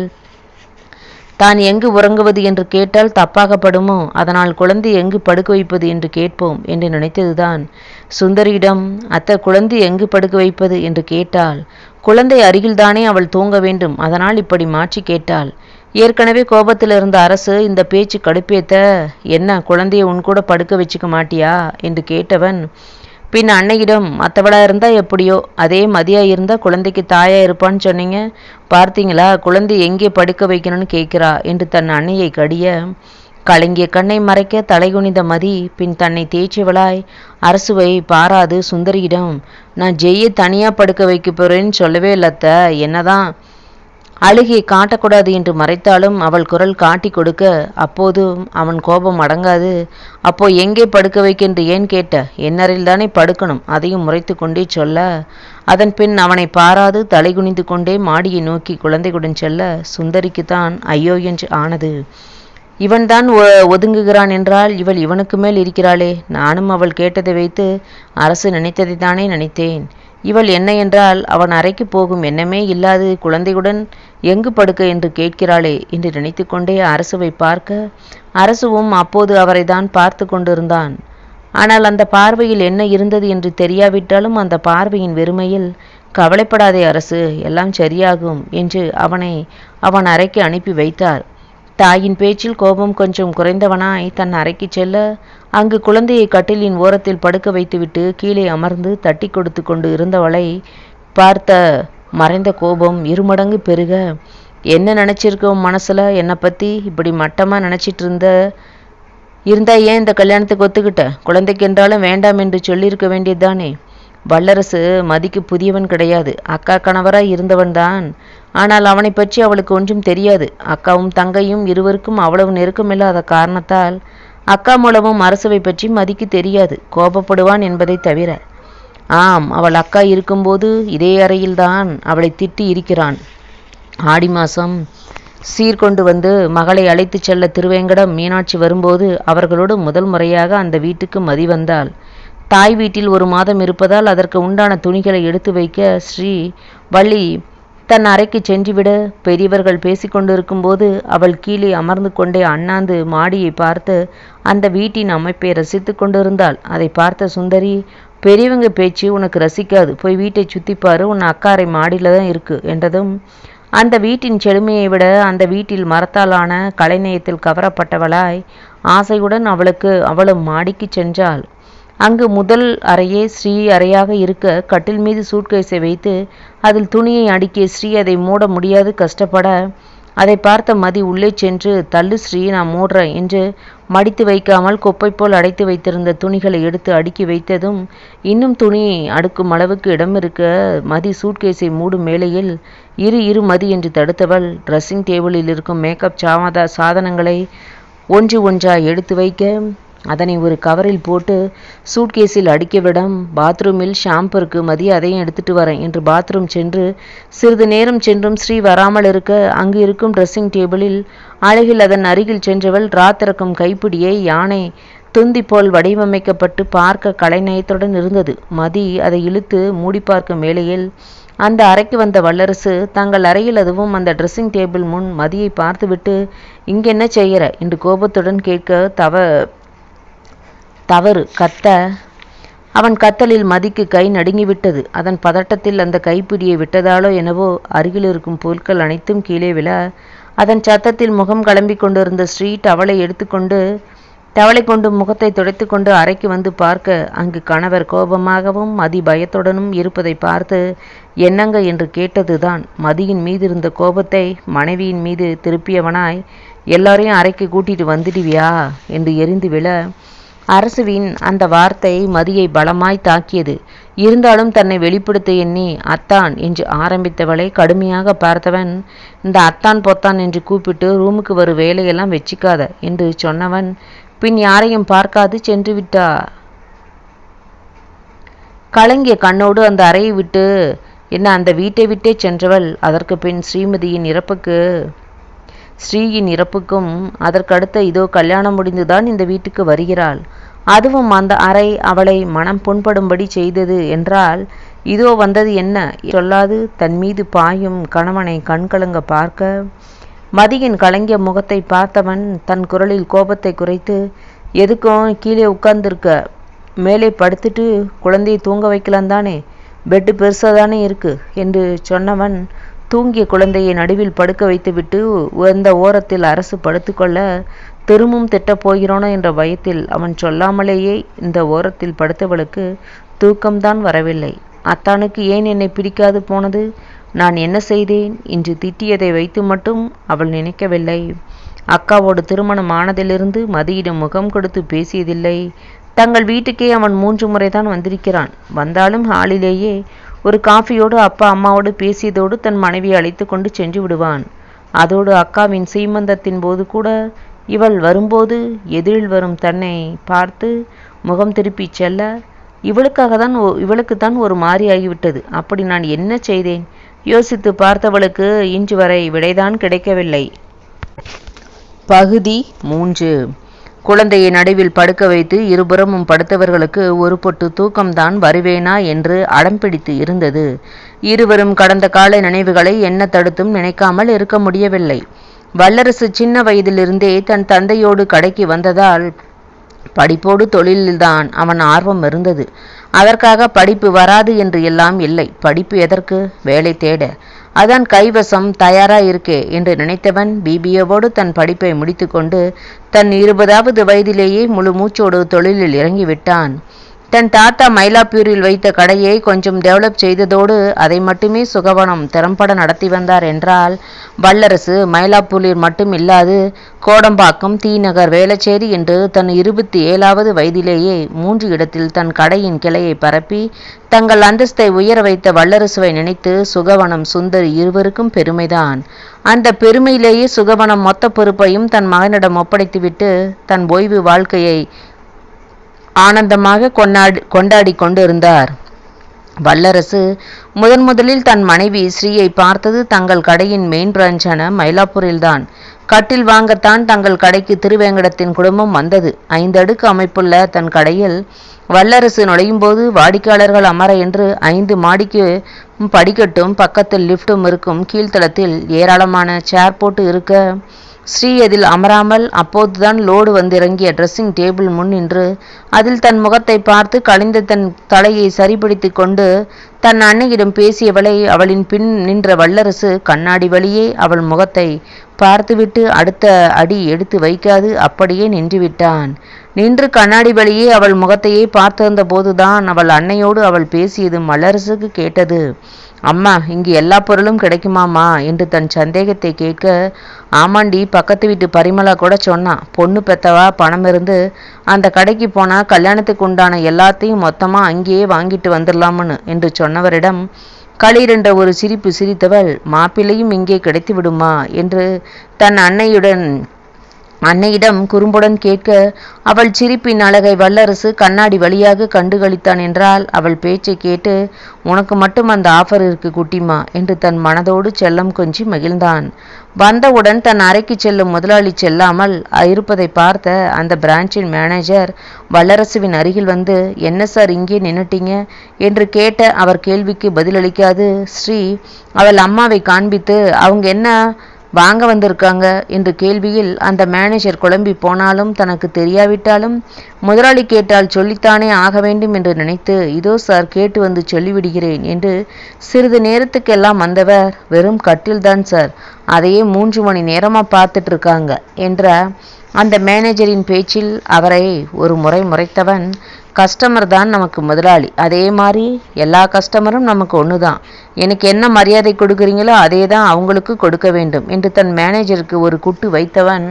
தான் எங்கு உறங்குவது என்று கேட்டால் தப்பாகப்படுமோ அதனால் குழந்தை எங்கு படுக்க வைப்பது என்று கேட்போம் என்று நினைத்ததுதான் சுந்தரியிடம் அத்த குழந்தை எங்கு படுக்க வைப்பது என்று கேட்டாள் குழந்தை அருகில்தானே அவள் தூங்க வேண்டும் அதனால் இப்படி மாற்றி கேட்டாள் ஏற்கனவே கோபத்தில் இருந்த அரசு இந்த பேச்சு கடுப்பேத்த என்ன குழந்தையை உன் கூட படுக்க வச்சுக்க மாட்டியா என்று கேட்டவன் பின் அன்னையிடம் மற்றவளா இருந்தா எப்படியோ அதே மதியா இருந்தா குழந்தைக்கு தாயா இருப்பான்னு சொன்னீங்க பார்த்தீங்களா குழந்தை எங்கே படுக்க வைக்கணும்னு கேட்கிறா என்று தன் அன்னையை கடிய கலங்கிய கண்ணை மறைக்க தலைகுனிந்த மதி பின் தன்னை தேய்ச்சியவளாய் அரசுவை பாராது சுந்தரியிடம் நான் ஜெய்யை தனியா படுக்க வைக்க போறேன்னு சொல்லவே இல்லத்த என்னதான் அழுகையை காட்டக்கூடாது என்று மறைத்தாலும் அவள் குரல் காட்டி கொடுக்க அப்போதும் அவன் கோபம் அடங்காது அப்போ எங்கே படுக்க வைக்கென்று ஏன் கேட்ட என்னரில் தானே படுக்கணும் அதையும் முறைத்து கொண்டே சொல்ல அதன் பின் அவனை பாராது தலை குனிந்து கொண்டே மாடியை நோக்கி குழந்தையுடன் செல்ல சுந்தரிக்கு தான் ஐயோ என்று ஆனது இவன்தான் ஒ- ஒதுங்குகிறான் என்றால் இவள் இவனுக்கு மேல் இருக்கிறாளே நானும் அவள் கேட்டதை வைத்து அரசு நினைத்ததை தானே நினைத்தேன் இவள் என்ன என்றால் அவன் அறைக்கு போகும் எண்ணமே இல்லாது குழந்தையுடன் எங்கு படுக்க என்று கேட்கிறாளே என்று நினைத்துக்கொண்டே அரசுவை பார்க்க அரசுவும் அப்போது அவரை தான் பார்த்து கொண்டிருந்தான் ஆனால் அந்த பார்வையில் என்ன இருந்தது என்று தெரியாவிட்டாலும் அந்த பார்வையின் வெறுமையில் கவலைப்படாதே அரசு எல்லாம் சரியாகும் என்று அவனை அவன் அறைக்கு அனுப்பி வைத்தார் தாயின் பேச்சில் கோபம் கொஞ்சம் குறைந்தவனாய் தன் அறைக்கு செல்ல அங்கு குழந்தையை கட்டிலின் ஓரத்தில் படுக்க வைத்துவிட்டு கீழே அமர்ந்து தட்டி கொடுத்து கொண்டு இருந்தவளை பார்த்த மறைந்த கோபம் இருமடங்கு பெருக என்ன நினைச்சிருக்க உன் மனசுல என்னை பத்தி இப்படி மட்டமா நினைச்சிட்டு இருந்த இருந்தா ஏன் இந்த கல்யாணத்துக்கு ஒத்துக்கிட்ட குழந்தைக்கு என்றாலும் வேண்டாம் என்று சொல்லியிருக்க வேண்டியதுதானே வல்லரசு மதிக்கு புதியவன் கிடையாது அக்கா கணவராய் இருந்தவன்தான் ஆனால் அவனை பற்றி அவளுக்கு ஒன்றும் தெரியாது அக்காவும் தங்கையும் இருவருக்கும் அவ்வளவு நெருக்கமில்லாத காரணத்தால் அக்கா மூலமும் அரசுவை பற்றி மதிக்கு தெரியாது கோபப்படுவான் என்பதை தவிர ஆம் அவள் அக்கா இருக்கும்போது இதே அறையில்தான் அவளை திட்டி இருக்கிறான் ஆடி மாசம் சீர்கொண்டு வந்து மகளை அழைத்துச் செல்ல திருவேங்கடம் மீனாட்சி வரும்போது அவர்களோடு முதல் முறையாக அந்த வீட்டுக்கு மதி வந்தாள் தாய் வீட்டில் ஒரு மாதம் இருப்பதால் அதற்கு உண்டான துணிகளை எடுத்து வைக்க ஸ்ரீ வள்ளி தன் அறைக்கு சென்றுவிட பெரியவர்கள் பேசிக்கொண்டிருக்கும்போது அவள் கீழே அமர்ந்து கொண்டே அண்ணாந்து மாடியை பார்த்து அந்த வீட்டின் அமைப்பை ரசித்து கொண்டிருந்தாள் அதை பார்த்த சுந்தரி பெரியவங்க பேச்சு உனக்கு ரசிக்காது போய் வீட்டை சுத்திப்பாரு உன் அக்காரை மாடியில தான் இருக்கு என்றதும் அந்த வீட்டின் செழுமையை விட அந்த வீட்டில் மரத்தாலான கலைநயத்தில் கவரப்பட்டவளாய் ஆசையுடன் அவளுக்கு அவளும் மாடிக்கு சென்றாள் அங்கு முதல் அறையே ஸ்ரீ அறையாக இருக்க கட்டில் மீது சூட்கேஸை வைத்து அதில் துணியை அடுக்கிய ஸ்ரீ அதை மூட முடியாது கஷ்டப்பட அதை பார்த்த மதி உள்ளே சென்று தள்ளு ஸ்ரீ நான் மூடுறேன் என்று மடித்து வைக்காமல் குப்பை போல் அடைத்து வைத்திருந்த துணிகளை எடுத்து அடுக்கி வைத்ததும் இன்னும் துணி அடுக்கும் அளவுக்கு இடம் இருக்க மதி சூட்கேஸை மூடும் வேளையில் இரு இரு மதி என்று தடுத்தவள் ட்ரெஸ்ஸிங் டேபிளில் இருக்கும் மேக்கப் சாமதா சாதனங்களை ஒன்று ஒன்றாய் எடுத்து வைக்க அதனை ஒரு கவரில் போட்டு சூட்கேஸில் அடிக்கவிடம் பாத்ரூமில் ஷாம்பு இருக்கு மதியம் அதையும் எடுத்துட்டு வரேன் என்று பாத்ரூம் சென்று சிறிது நேரம் சென்றும் ஸ்ரீ வராமல் இருக்க அங்கு இருக்கும் ட்ரெஸ்ஸிங் டேபிளில் அழகில் அதன் அருகில் சென்றவள் ராத்திறக்கும் கைப்பிடியை யானை துந்தி போல் வடிவமைக்கப்பட்டு பார்க்க கலைநயத்துடன் இருந்தது மதி அதை இழுத்து மூடி பார்க்கும் வேளையில் அந்த அறைக்கு வந்த வல்லரசு தங்கள் அறையில் அதுவும் அந்த ட்ரெஸ்ஸிங் டேபிள் முன் மதியை பார்த்துவிட்டு இங்கென்ன செய்கிற என்று கோபத்துடன் கேட்க தவ தவறு கத்த அவன் கத்தலில் மதிக்கு கை நடுங்கிவிட்டது அதன் பதட்டத்தில் அந்த கைப்பிடியை விட்டதாலோ என்னவோ அருகில் இருக்கும் பொருட்கள் அனைத்தும் கீழே விழ அதன் சத்தத்தில் முகம் கிளம்பி கொண்டிருந்த ஸ்ரீ டவலை எடுத்துக்கொண்டு டவலை கொண்டு முகத்தை துடைத்துக்கொண்டு அறைக்கு வந்து பார்க்க அங்கு கணவர் கோபமாகவும் மதி பயத்துடனும் இருப்பதை பார்த்து என்னங்க என்று கேட்டதுதான் மதியின் மீது இருந்த கோபத்தை மனைவியின் மீது திருப்பியவனாய் எல்லாரையும் அறைக்கு கூட்டிட்டு வந்துடுவியா என்று எரிந்து விழ அரசுவின் அந்த வார்த்தை மதியை பலமாய் தாக்கியது இருந்தாலும் தன்னை வெளிப்படுத்த எண்ணி அத்தான் என்று ஆரம்பித்தவளை கடுமையாக பார்த்தவன் இந்த அத்தான் பொத்தான் என்று கூப்பிட்டு ரூமுக்கு வரும் வேலையெல்லாம் வச்சுக்காத என்று சொன்னவன் பின் யாரையும் பார்க்காது சென்று விட்டா கலங்கிய கண்ணோடு அந்த அறையை விட்டு என்ன அந்த வீட்டை விட்டே சென்றவள் அதற்கு பின் ஸ்ரீமதியின் இறப்புக்கு ஸ்ரீயின் இறப்புக்கும் அதற்கடுத்த இதோ கல்யாணம் முடிந்துதான் இந்த வீட்டுக்கு வருகிறாள் அதுவும் அந்த அறை அவளை மனம் புண்படும்படி செய்தது என்றால் இதோ வந்தது என்ன சொல்லாது தன் மீது பாயும் கணவனை கண்கலங்க பார்க்க மதியின் கலங்கிய முகத்தை பார்த்தவன் தன் குரலில் கோபத்தை குறைத்து எதுக்கும் கீழே உட்கார்ந்திருக்க மேலே படுத்துட்டு குழந்தையை தூங்க வைக்கலாம் தானே பெட்டு பெருசாக தானே இருக்கு என்று சொன்னவன் தூங்கிய குழந்தையை நடுவில் படுக்க வைத்துவிட்டு உயர்ந்த ஓரத்தில் அரசு படுத்துக்கொள்ள திரும்பவும் திட்டப் போகிறோனோ என்ற பயத்தில் அவன் சொல்லாமலேயே இந்த ஓரத்தில் படுத்தவளுக்கு தூக்கம்தான் வரவில்லை அத்தானுக்கு ஏன் என்னை பிடிக்காது போனது நான் என்ன செய்தேன் இன்று திட்டியதை வைத்து மட்டும் அவள் நினைக்கவில்லை அக்காவோடு திருமணம் ஆனதிலிருந்து மதியிடம் முகம் கொடுத்து பேசியதில்லை தங்கள் வீட்டுக்கே அவன் மூன்று முறைதான் வந்திருக்கிறான் வந்தாலும் ஹாலிலேயே ஒரு காஃபியோடு அப்பா அம்மாவோடு பேசியதோடு தன் மனைவியை அழைத்து கொண்டு சென்று விடுவான் அதோடு அக்காவின் சீமந்தத்தின் போது கூட இவள் வரும்போது எதிரில் வரும் தன்னை பார்த்து முகம் திருப்பிச் செல்ல இவளுக்காக தான் இவளுக்கு தான் ஒரு மாறி ஆகிவிட்டது அப்படி நான் என்ன செய்தேன் யோசித்து பார்த்தவளுக்கு இன்று வரை விடைதான் கிடைக்கவில்லை பகுதி மூன்று குழந்தையை நடுவில் படுக்க வைத்து இருபுறமும் படுத்தவர்களுக்கு ஒரு பொட்டு தூக்கம்தான் வருவேனா என்று அடம்பிடித்து இருந்தது இருவரும் கடந்த கால நினைவுகளை என்ன தடுத்தும் நினைக்காமல் இருக்க முடியவில்லை வல்லரசு சின்ன வயதிலிருந்தே தன் தந்தையோடு கடைக்கு வந்ததால் படிப்போடு தொழிலில்தான் அவன் ஆர்வம் இருந்தது அதற்காக படிப்பு வராது என்று எல்லாம் இல்லை படிப்பு எதற்கு வேலை தேட அதான் கைவசம் தயாரா இருக்கே என்று நினைத்தவன் பிபிஏவோடு தன் படிப்பை முடித்துக்கொண்டு தன் இருபதாவது வயதிலேயே முழு மூச்சோடு தொழிலில் இறங்கிவிட்டான் தன் தாத்தா மயிலாப்பூரில் வைத்த கடையை கொஞ்சம் டெவலப் செய்ததோடு அதை மட்டுமே சுகவனம் திறம்பட நடத்தி வந்தார் என்றால் வல்லரசு மயிலாப்பூரில் மட்டும் இல்லாது கோடம்பாக்கம் தீநகர் வேளச்சேரி என்று தன் இருபத்தி ஏழாவது வயதிலேயே மூன்று இடத்தில் தன் கடையின் கிளையை பரப்பி தங்கள் அந்தஸ்தை உயர வைத்த வல்லரசுவை நினைத்து சுகவனம் சுந்தரி இருவருக்கும் பெருமைதான் அந்த பெருமையிலேயே சுகவனம் மொத்த பொறுப்பையும் தன் மகனிடம் ஒப்படைத்துவிட்டு தன் ஓய்வு வாழ்க்கையை ஆனந்தமாக கொண்டாடி கொண்டாடி கொண்டிருந்தார் வல்லரசு முதன் முதலில் தன் மனைவி ஸ்ரீயை பார்த்தது தங்கள் கடையின் மெயின் பிரான்ச்சான மயிலாப்பூரில்தான் கட்டில் வாங்கத்தான் தங்கள் கடைக்கு திருவேங்கடத்தின் குடும்பம் வந்தது ஐந்து அடுக்கு அமைப்புள்ள தன் கடையில் வல்லரசு நுழையும் போது வாடிக்கையாளர்கள் அமர என்று ஐந்து மாடிக்கு படிக்கட்டும் பக்கத்தில் லிஃப்டும் இருக்கும் கீழ்த்தளத்தில் ஏராளமான சேர் போட்டு இருக்க ஸ்ரீ அதில் அமராமல் அப்போதுதான் லோடு வந்திறங்கிய ட்ரெஸ்ஸிங் டேபிள் முன் நின்று அதில் தன் முகத்தை பார்த்து கழிந்த தன் தலையை சரிபிடித்து கொண்டு தன் அன்னையிடம் பேசியவளை அவளின் பின் நின்ற வல்லரசு கண்ணாடி வழியே அவள் முகத்தை பார்த்துவிட்டு அடுத்த அடி எடுத்து வைக்காது அப்படியே நின்றுவிட்டான் நின்று கண்ணாடி வழியே அவள் முகத்தையே பார்த்திருந்த போதுதான் அவள் அன்னையோடு அவள் பேசியது வல்லரசுக்கு கேட்டது அம்மா இங்கு எல்லா பொருளும் கிடைக்குமாமா என்று தன் சந்தேகத்தை கேட்க ஆமாண்டி பக்கத்து வீட்டு பரிமளா கூட சொன்னா பொண்ணு பெத்தவா பணம் இருந்து அந்த கடைக்கு போனா கல்யாணத்துக்கு உண்டான எல்லாத்தையும் மொத்தமா அங்கேயே வாங்கிட்டு வந்துடலாம்னு என்று சொன்னவரிடம் களீரென்ற ஒரு சிரிப்பு சிரித்தவள் மாப்பிள்ளையும் இங்கே கிடைத்து விடுமா என்று தன் அன்னையுடன் அன்னையிடம் குறும்புடன் கேட்க அவள் சிரிப்பின் அழகை வல்லரசு கண்ணாடி வழியாக கண்டுகளித்தான் என்றால் அவள் பேச்சை கேட்டு உனக்கு மட்டும் அந்த ஆஃபர் இருக்கு குட்டிமா என்று தன் மனதோடு செல்லம் கொஞ்சி மகிழ்ந்தான் வந்தவுடன் தன் அறைக்கு செல்லும் முதலாளி செல்லாமல் இருப்பதை பார்த்த அந்த பிரான்ச்சின் மேனேஜர் வல்லரசுவின் அருகில் வந்து என்ன சார் இங்கே நின்னுட்டீங்க என்று கேட்ட அவர் கேள்விக்கு பதிலளிக்காது ஸ்ரீ அவள் அம்மாவை காண்பித்து அவங்க என்ன வாங்க வந்திருக்காங்க என்று கேள்வியில் அந்த மேனேஜர் குழம்பி போனாலும் தனக்கு தெரியாவிட்டாலும் முதலாளி கேட்டால் சொல்லித்தானே ஆக வேண்டும் என்று நினைத்து இதோ சார் கேட்டு வந்து சொல்லிவிடுகிறேன் என்று சிறிது நேரத்துக்கெல்லாம் வந்தவர் வெறும் கட்டில்தான் சார் அதையே மூன்று மணி நேரமா பார்த்துட்டு இருக்காங்க என்ற அந்த மேனேஜரின் பேச்சில் அவரை ஒரு முறை முறைத்தவன் கஸ்டமர் தான் நமக்கு முதலாளி அதே மாதிரி எல்லா கஸ்டமரும் நமக்கு ஒன்று தான் எனக்கு என்ன மரியாதை கொடுக்குறீங்களோ அதே தான் அவங்களுக்கு கொடுக்க வேண்டும் என்று தன் மேனேஜருக்கு ஒரு குட்டு வைத்தவன்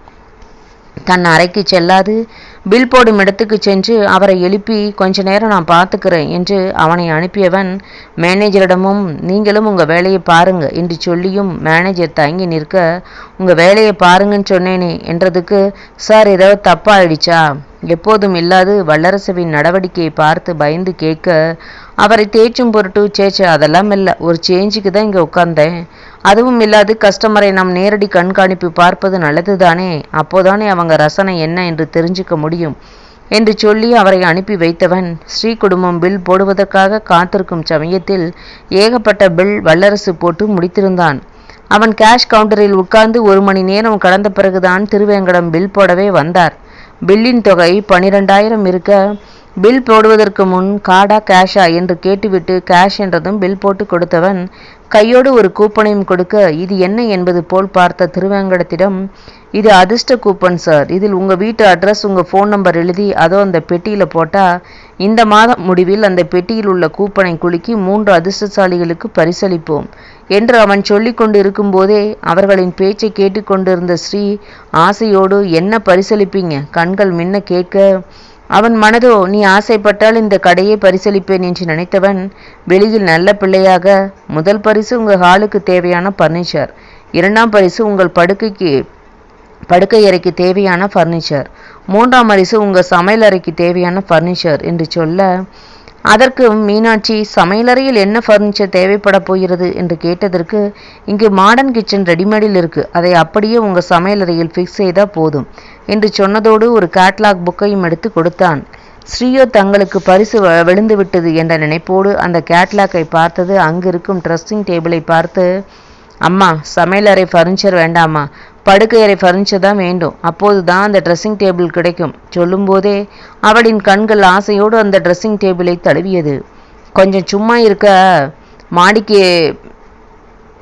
தன் அறைக்கு செல்லாது பில் போடும் இடத்துக்கு சென்று அவரை எழுப்பி கொஞ்ச நேரம் நான் பார்த்துக்கிறேன் என்று அவனை அனுப்பியவன் மேனேஜரிடமும் நீங்களும் உங்கள் வேலையை பாருங்க என்று சொல்லியும் மேனேஜர் தயங்கி நிற்க உங்கள் வேலையை பாருங்கன்னு சொன்னேனே என்றதுக்கு சார் ஏதாவது தப்பாயிடுச்சா எப்போதும் இல்லாது வல்லரசுவின் நடவடிக்கையை பார்த்து பயந்து கேட்க அவரை தேய்ச்சும் பொருட்டு சேச்சே அதெல்லாம் இல்லை ஒரு சேஞ்சுக்கு தான் இங்கே உட்கார்ந்தேன் அதுவும் இல்லாது கஸ்டமரை நாம் நேரடி கண்காணிப்பு பார்ப்பது நல்லதுதானே அப்போதானே அவங்க ரசனை என்ன என்று தெரிஞ்சுக்க முடியும் என்று சொல்லி அவரை அனுப்பி வைத்தவன் ஸ்ரீ குடும்பம் பில் போடுவதற்காக காத்திருக்கும் சமயத்தில் ஏகப்பட்ட பில் வல்லரசு போட்டு முடித்திருந்தான் அவன் கேஷ் கவுண்டரில் உட்கார்ந்து ஒரு மணி நேரம் கடந்த பிறகுதான் திருவேங்கடம் பில் போடவே வந்தார் பில்லின் தொகை பனிரெண்டாயிரம் இருக்க பில் போடுவதற்கு முன் கார்டா கேஷா என்று கேட்டுவிட்டு கேஷ் என்றதும் பில் போட்டு கொடுத்தவன் கையோடு ஒரு கூப்பனையும் கொடுக்க இது என்ன என்பது போல் பார்த்த திருவேங்கடத்திடம் இது அதிர்ஷ்ட கூப்பன் சார் இதில் உங்க வீட்டு அட்ரஸ் உங்க ஃபோன் நம்பர் எழுதி அதோ அந்த பெட்டியில போட்டா இந்த மாதம் முடிவில் அந்த பெட்டியில் உள்ள கூப்பனை குலுக்கி மூன்று அதிர்ஷ்டசாலிகளுக்கு பரிசளிப்போம் என்று அவன் சொல்லிக் கொண்டு இருக்கும்போதே அவர்களின் பேச்சை கேட்டுக்கொண்டிருந்த ஸ்ரீ ஆசையோடு என்ன பரிசளிப்பீங்க கண்கள் மின்ன கேட்க அவன் மனதோ நீ ஆசைப்பட்டால் இந்த கடையை பரிசளிப்பேன் என்று நினைத்தவன் வெளியில் நல்ல பிள்ளையாக முதல் பரிசு உங்கள் ஹாலுக்கு தேவையான பர்னிச்சர் இரண்டாம் பரிசு உங்கள் படுக்கைக்கு படுக்கை அறைக்கு தேவையான ஃபர்னிச்சர் மூன்றாம் பரிசு உங்கள் சமையல் அறைக்கு தேவையான ஃபர்னிச்சர் என்று சொல்ல அதற்கு மீனாட்சி சமையலறையில் என்ன ஃபர்னிச்சர் தேவைப்பட போகிறது என்று கேட்டதற்கு இங்கு மாடர்ன் கிச்சன் ரெடிமேடில் இருக்கு அதை அப்படியே உங்க சமையலறையில் ஃபிக்ஸ் செய்தா போதும் என்று சொன்னதோடு ஒரு கேட்லாக் புக்கையும் எடுத்து கொடுத்தான் ஸ்ரீயோ தங்களுக்கு பரிசு வ- விழுந்து விட்டது என்ற நினைப்போடு அந்த கேட்லாக்கை பார்த்தது அங்கிருக்கும் ட்ரெஸ்ஸிங் டேபிளை பார்த்து அம்மா சமையலறை ஃபர்னிச்சர் வேண்டாமா படுக்கை அறை ஃபர்னிச்சர் தான் வேண்டும் அப்போது தான் அந்த ட்ரெஸ்ஸிங் டேபிள் கிடைக்கும் சொல்லும்போதே அவளின் கண்கள் ஆசையோடு அந்த ட்ரெஸ்ஸிங் டேபிளை தழுவியது கொஞ்சம் சும்மா இருக்க மாடிக்கு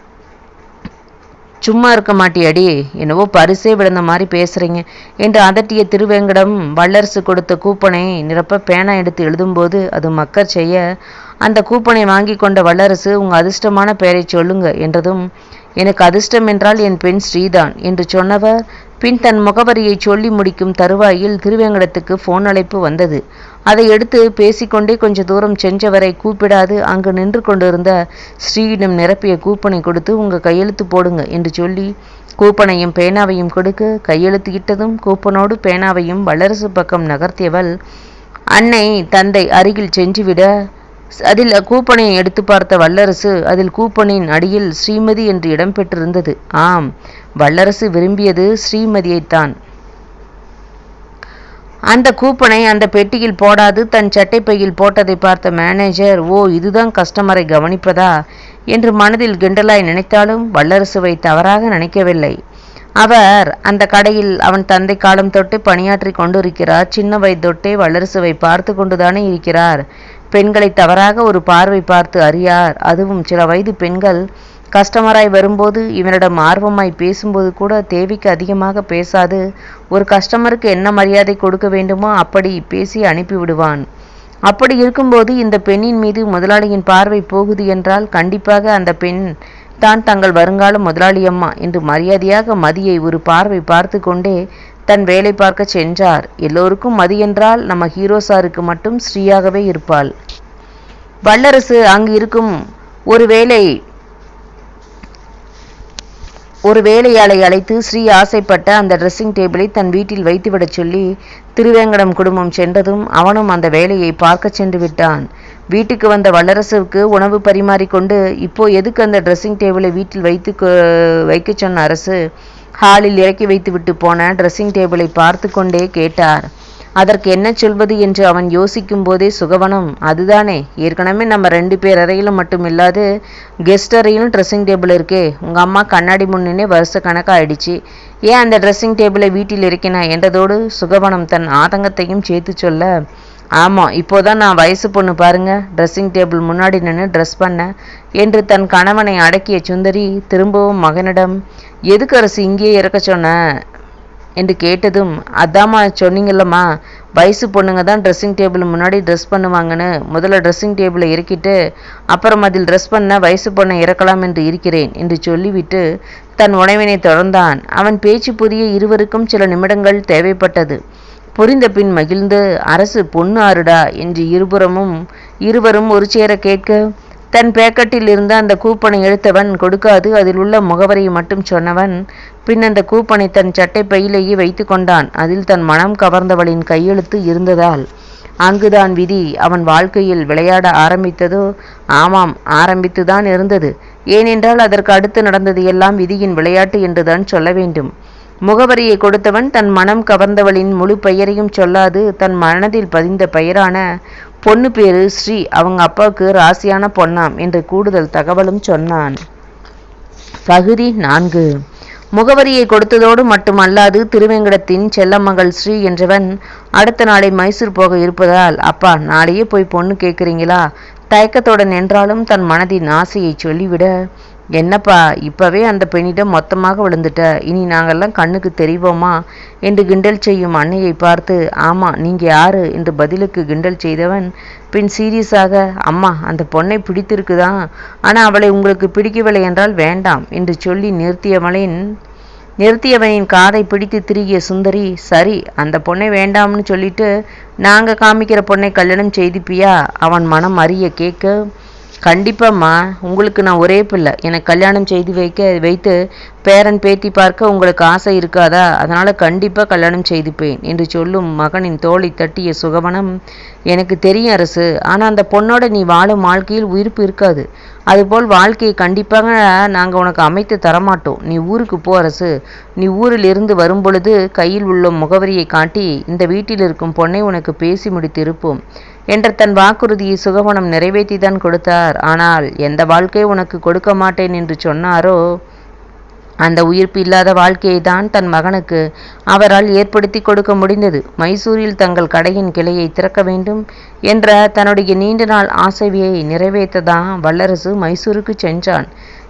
சும்மா இருக்க மாட்டியாடி என்னவோ பரிசே விழுந்த மாதிரி பேசுறீங்க என்று அதட்டிய திருவேங்கடம் வல்லரசு கொடுத்த கூப்பனை நிரப்ப பேனா எடுத்து எழுதும்போது அது மக்கர் செய்ய அந்த கூப்பனை வாங்கி கொண்ட வல்லரசு உங்க அதிர்ஷ்டமான பெயரை சொல்லுங்க என்றதும் எனக்கு அதிர்ஷ்டம் என்றால் என் பெண் ஸ்ரீதான் என்று சொன்னவர் பின் தன் முகவரியை சொல்லி முடிக்கும் தருவாயில் திருவேங்கடத்துக்கு போன் அழைப்பு வந்தது அதை எடுத்து பேசிக்கொண்டே கொஞ்ச தூரம் சென்றவரை கூப்பிடாது அங்கு நின்று கொண்டிருந்த ஸ்ரீயிடம் நிரப்பிய கூப்பனை கொடுத்து உங்க கையெழுத்து போடுங்க என்று சொல்லி கூப்பனையும் பேனாவையும் கொடுக்க கையெழுத்து இட்டதும் கூப்பனோடு பேனாவையும் வல்லரசு பக்கம் நகர்த்தியவள் அன்னை தந்தை அருகில் சென்றுவிட அதில் கூப்பனை எடுத்து பார்த்த வல்லரசு அதில் கூப்பனின் அடியில் ஸ்ரீமதி என்று இடம்பெற்றிருந்தது ஆம் வல்லரசு விரும்பியது ஸ்ரீமதியைத்தான் அந்த கூப்பனை அந்த பெட்டியில் போடாது தன் சட்டைப்பையில் போட்டதை பார்த்த மேனேஜர் ஓ இதுதான் கஸ்டமரை கவனிப்பதா என்று மனதில் கிண்டலாய் நினைத்தாலும் வல்லரசுவை தவறாக நினைக்கவில்லை அவர் அந்த கடையில் அவன் தந்தை காலம் தொட்டு பணியாற்றி கொண்டிருக்கிறார் சின்ன வயது தொட்டே வல்லரசுவை பார்த்து கொண்டுதானே இருக்கிறார் பெண்களை தவறாக ஒரு பார்வை பார்த்து அறியார் அதுவும் சில வயது பெண்கள் கஸ்டமராய் வரும்போது இவனிடம் ஆர்வமாய் பேசும்போது கூட தேவைக்கு அதிகமாக பேசாது ஒரு கஸ்டமருக்கு என்ன மரியாதை கொடுக்க வேண்டுமோ அப்படி பேசி அனுப்பிவிடுவான் அப்படி இருக்கும்போது இந்த பெண்ணின் மீது முதலாளியின் பார்வை போகுது என்றால் கண்டிப்பாக அந்த பெண் தான் தங்கள் வருங்கால முதலாளியம்மா என்று மரியாதையாக மதியை ஒரு பார்வை பார்த்து கொண்டே தன் வேலை பார்க்க சென்றார் எல்லோருக்கும் மதி என்றால் நம்ம ஹீரோ சாருக்கு மட்டும் ஸ்ரீயாகவே இருப்பாள் வல்லரசு அங்கு இருக்கும் ஒரு வேலை ஒரு வேலையாளை அழைத்து ஸ்ரீ ஆசைப்பட்ட அந்த ட்ரெஸ்ஸிங் டேபிளை தன் வீட்டில் வைத்துவிடச் சொல்லி திருவேங்கடம் குடும்பம் சென்றதும் அவனும் அந்த வேலையை பார்க்கச் சென்று விட்டான் வீட்டுக்கு வந்த வல்லரசுக்கு உணவு பரிமாறிக்கொண்டு இப்போ எதுக்கு அந்த ட்ரெஸ்ஸிங் டேபிளை வீட்டில் வைத்து வைக்கச் சொன்ன அரசு ஹாலில் இறக்கி வைத்துவிட்டு போன ட்ரெஸ்ஸிங் டேபிளை பார்த்து கொண்டே கேட்டார் அதற்கு என்ன சொல்வது என்று அவன் யோசிக்கும் போதே சுகவனம் அதுதானே ஏற்கனவே நம்ம ரெண்டு பேர் அறையிலும் மட்டும் இல்லாது கெஸ்ட் அறையிலும் ட்ரெஸ்ஸிங் டேபிள் இருக்கே உங்கள் அம்மா கண்ணாடி முன்னே வருஷ கணக்காயிடுச்சு ஏன் அந்த ட்ரெஸ்ஸிங் டேபிளை வீட்டில் இருக்கினா என்றதோடு சுகவனம் தன் ஆதங்கத்தையும் சேர்த்து சொல்ல ஆமாம் இப்போதான் நான் வயசு பொண்ணு பாருங்க ட்ரெஸ்ஸிங் டேபிள் முன்னாடி நின்று ட்ரெஸ் பண்ண என்று தன் கணவனை அடக்கிய சுந்தரி திரும்பவும் மகனிடம் எதுக்கு அரசு இங்கேயே இறக்க சொன்ன என்று கேட்டதும் அதாம்மா சொன்னீங்கல்லம்மா வயசு பொண்ணுங்க தான் ட்ரெஸ்ஸிங் டேபிள் முன்னாடி ட்ரெஸ் பண்ணுவாங்கன்னு முதல்ல ட்ரெஸ்ஸிங் டேபிளை இறக்கிட்டு அப்புறம் அதில் ட்ரெஸ் பண்ண வயசு பொண்ணை இறக்கலாம் என்று இருக்கிறேன் என்று சொல்லிவிட்டு தன் உணவினை தொடர்ந்தான் அவன் பேச்சு புரிய இருவருக்கும் சில நிமிடங்கள் தேவைப்பட்டது புரிந்த பின் மகிழ்ந்து அரசு பொண்ணு ஆறுடா என்று இருபுறமும் இருவரும் ஒரு சேர கேட்க தன் பேக்கெட்டில் இருந்த அந்த கூப்பனை எடுத்தவன் கொடுக்காது அதில் உள்ள முகவரியை மட்டும் சொன்னவன் பின் அந்த கூப்பனை தன் சட்டை பையிலேயே வைத்து கொண்டான் அதில் தன் மனம் கவர்ந்தவளின் கையெழுத்து இருந்ததால் அங்குதான் விதி அவன் வாழ்க்கையில் விளையாட ஆரம்பித்ததோ ஆமாம் ஆரம்பித்துதான் இருந்தது ஏனென்றால் அதற்கு அடுத்து நடந்தது எல்லாம் விதியின் விளையாட்டு என்றுதான் சொல்ல வேண்டும் முகவரியை கொடுத்தவன் தன் மனம் கவர்ந்தவளின் முழு பெயரையும் சொல்லாது தன் மனதில் பதிந்த பெயரான பொண்ணு பேரு ஸ்ரீ அவங்க அப்பாவுக்கு ராசியான பொன்னாம் என்று கூடுதல் தகவலும் சொன்னான் பகுதி நான்கு முகவரியை கொடுத்ததோடு மட்டுமல்லாது திருவேங்கடத்தின் செல்லமகள் ஸ்ரீ என்றவன் அடுத்த நாளை மைசூர் போக இருப்பதால் அப்பா நாளையே போய் பொண்ணு கேட்குறீங்களா தயக்கத்துடன் என்றாலும் தன் மனதின் ஆசையை சொல்லிவிட என்னப்பா இப்பவே அந்த பெண்ணிடம் மொத்தமாக விழுந்துட்ட இனி நாங்கெல்லாம் கண்ணுக்கு தெரிவோமா என்று கிண்டல் செய்யும் அன்னையை பார்த்து ஆமா நீங்க யாரு என்று பதிலுக்கு கிண்டல் செய்தவன் பின் சீரியஸாக அம்மா அந்த பொண்ணை பிடித்திருக்குதான் ஆனா அவளை உங்களுக்கு பிடிக்கவில்லை என்றால் வேண்டாம் என்று சொல்லி நிறுத்தியவளின் நிறுத்தியவனின் காதை பிடித்து திருகிய சுந்தரி சரி அந்த பொண்ணை வேண்டாம்னு சொல்லிட்டு நாங்க காமிக்கிற பொண்ணை கல்யாணம் செய்திப்பியா அவன் மனம் அறிய கேட்க கண்டிப்பாம்மா உங்களுக்கு நான் ஒரே பிள்ளை எனக்கு கல்யாணம் செய்து வைக்க வைத்து பேரன் பேத்தி பார்க்க உங்களுக்கு ஆசை இருக்காதா அதனால கண்டிப்பா கல்யாணம் செய்துப்பேன் என்று சொல்லும் மகனின் தோளை தட்டிய சுகவனம் எனக்கு தெரியும் அரசு ஆனா அந்த பொண்ணோட நீ வாழும் வாழ்க்கையில் உயிர்ப்பு இருக்காது அதுபோல் வாழ்க்கையை கண்டிப்பாக நாங்கள் உனக்கு அமைத்து தரமாட்டோம் நீ ஊருக்கு போ அரசு நீ ஊரில் இருந்து வரும்பொழுது கையில் உள்ள முகவரியை காட்டி இந்த வீட்டில் இருக்கும் பொண்ணை உனக்கு பேசி முடித்து இருப்போம் என்ற தன் வாக்குறுதியை சுகவனம் நிறைவேற்றிதான் கொடுத்தார் ஆனால் எந்த வாழ்க்கை உனக்கு கொடுக்க மாட்டேன் என்று சொன்னாரோ அந்த உயிர்ப்பு இல்லாத வாழ்க்கையை தான் தன் மகனுக்கு அவரால் ஏற்படுத்தி கொடுக்க முடிந்தது மைசூரில் தங்கள் கடையின் கிளையை திறக்க வேண்டும் என்ற தன்னுடைய நீண்ட நாள் ஆசையை நிறைவேற்றதான் வல்லரசு மைசூருக்கு சென்றான்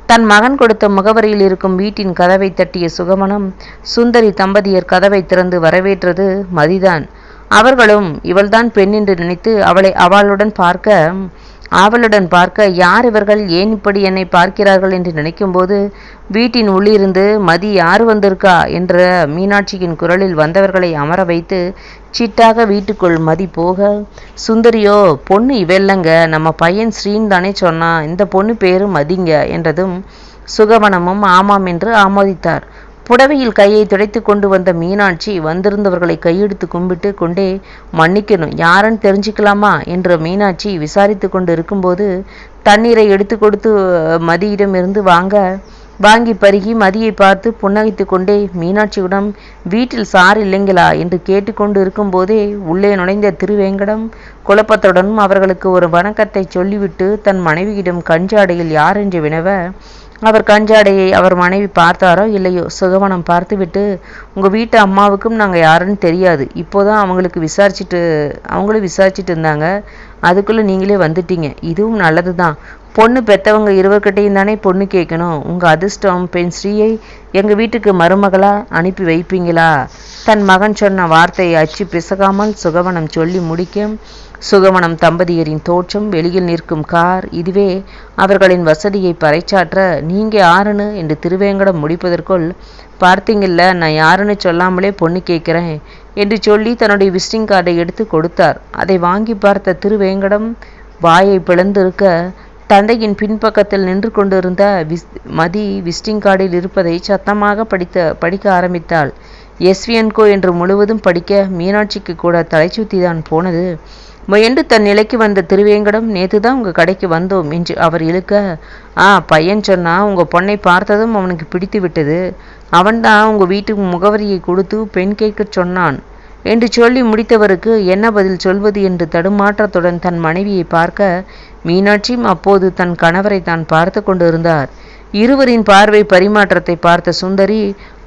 தன் மகன் கொடுத்த முகவரியில் இருக்கும் வீட்டின் கதவை தட்டிய சுகமனம் சுந்தரி தம்பதியர் கதவை திறந்து வரவேற்றது மதிதான் அவர்களும் இவள்தான் பெண் என்று நினைத்து அவளை அவளுடன் பார்க்க ஆவலுடன் பார்க்க யார் இவர்கள் ஏன் இப்படி என்னை பார்க்கிறார்கள் என்று நினைக்கும்போது வீட்டின் உள்ளிருந்து மதி யார் வந்திருக்கா என்ற மீனாட்சியின் குரலில் வந்தவர்களை அமர வைத்து சிட்டாக வீட்டுக்குள் மதி போக சுந்தரியோ பொண்ணு இவெல்லங்க நம்ம பையன் ஸ்ரீன் தானே சொன்னான் இந்த பொண்ணு பேரு மதிங்க என்றதும் சுகவனமும் ஆமாம் என்று ஆமோதித்தார் புடவையில் கையை துடைத்து கொண்டு வந்த மீனாட்சி வந்திருந்தவர்களை கையெடுத்து கும்பிட்டு கொண்டே மன்னிக்கணும் யாருன்னு தெரிஞ்சுக்கலாமா என்ற மீனாட்சி விசாரித்து கொண்டு இருக்கும்போது தண்ணீரை எடுத்து கொடுத்து மதியிடமிருந்து வாங்க வாங்கி பருகி மதியை பார்த்து புன்னகைத்து கொண்டே மீனாட்சியிடம் வீட்டில் சார் இல்லைங்களா என்று கேட்டுக்கொண்டு இருக்கும்போதே உள்ளே நுழைந்த திருவேங்கடம் குழப்பத்துடனும் அவர்களுக்கு ஒரு வணக்கத்தை சொல்லிவிட்டு தன் மனைவியிடம் கஞ்சாடையில் யார் என்று வினவ அவர் கஞ்சாடையை அவர் மனைவி பார்த்தாரோ இல்லையோ சுகவனம் பார்த்துவிட்டு உங்கள் வீட்டு அம்மாவுக்கும் நாங்கள் யாருன்னு தெரியாது இப்போதான் அவங்களுக்கு விசாரிச்சுட்டு அவங்களும் விசாரிச்சுட்டு இருந்தாங்க அதுக்குள்ளே நீங்களே வந்துட்டீங்க இதுவும் நல்லது தான் பொண்ணு பெற்றவங்க இருவர்கிட்டையும் தானே பொண்ணு கேட்கணும் உங்கள் அதிர்ஷ்டம் பெண் ஸ்ரீயை எங்கள் வீட்டுக்கு மருமகளாக அனுப்பி வைப்பீங்களா தன் மகன் சொன்ன வார்த்தையை அச்சு பிசகாமல் சுகவனம் சொல்லி முடிக்க சுகவனம் தம்பதியரின் தோற்றம் வெளியில் நிற்கும் கார் இதுவே அவர்களின் வசதியை பறைச்சாற்ற நீங்க யாருன்னு என்று திருவேங்கடம் முடிப்பதற்குள் பார்த்தீங்கல்ல நான் யாருன்னு சொல்லாமலே பொண்ணு கேட்குறேன் என்று சொல்லி தன்னுடைய விசிட்டிங் கார்டை எடுத்து கொடுத்தார் அதை வாங்கி பார்த்த திருவேங்கடம் வாயை பிளந்திருக்க தந்தையின் பின்பக்கத்தில் நின்று கொண்டிருந்த விஸ் மதி விசிட்டிங் கார்டில் இருப்பதை சத்தமாக படித்த படிக்க ஆரம்பித்தாள் எஸ்விஎன்கோ என்று முழுவதும் படிக்க மீனாட்சிக்கு கூட தலைச்சுத்தி தான் போனது முயன்று தன் நிலைக்கு வந்த திருவேங்கடம் நேற்று தான் உங்கள் கடைக்கு வந்தோம் என்று அவர் இழுக்க ஆ பையன் சொன்னா உங்கள் பொண்ணை பார்த்ததும் அவனுக்கு பிடித்து விட்டது அவன்தான் உங்கள் வீட்டுக்கு முகவரியை கொடுத்து பெண் கேட்கச் சொன்னான் என்று சொல்லி முடித்தவருக்கு என்ன பதில் சொல்வது என்று தடுமாற்றத்துடன் தன் மனைவியை பார்க்க மீனாட்சியும் அப்போது தன் கணவரை தான் பார்த்து கொண்டிருந்தார் இருவரின் பார்வை பரிமாற்றத்தை பார்த்த சுந்தரி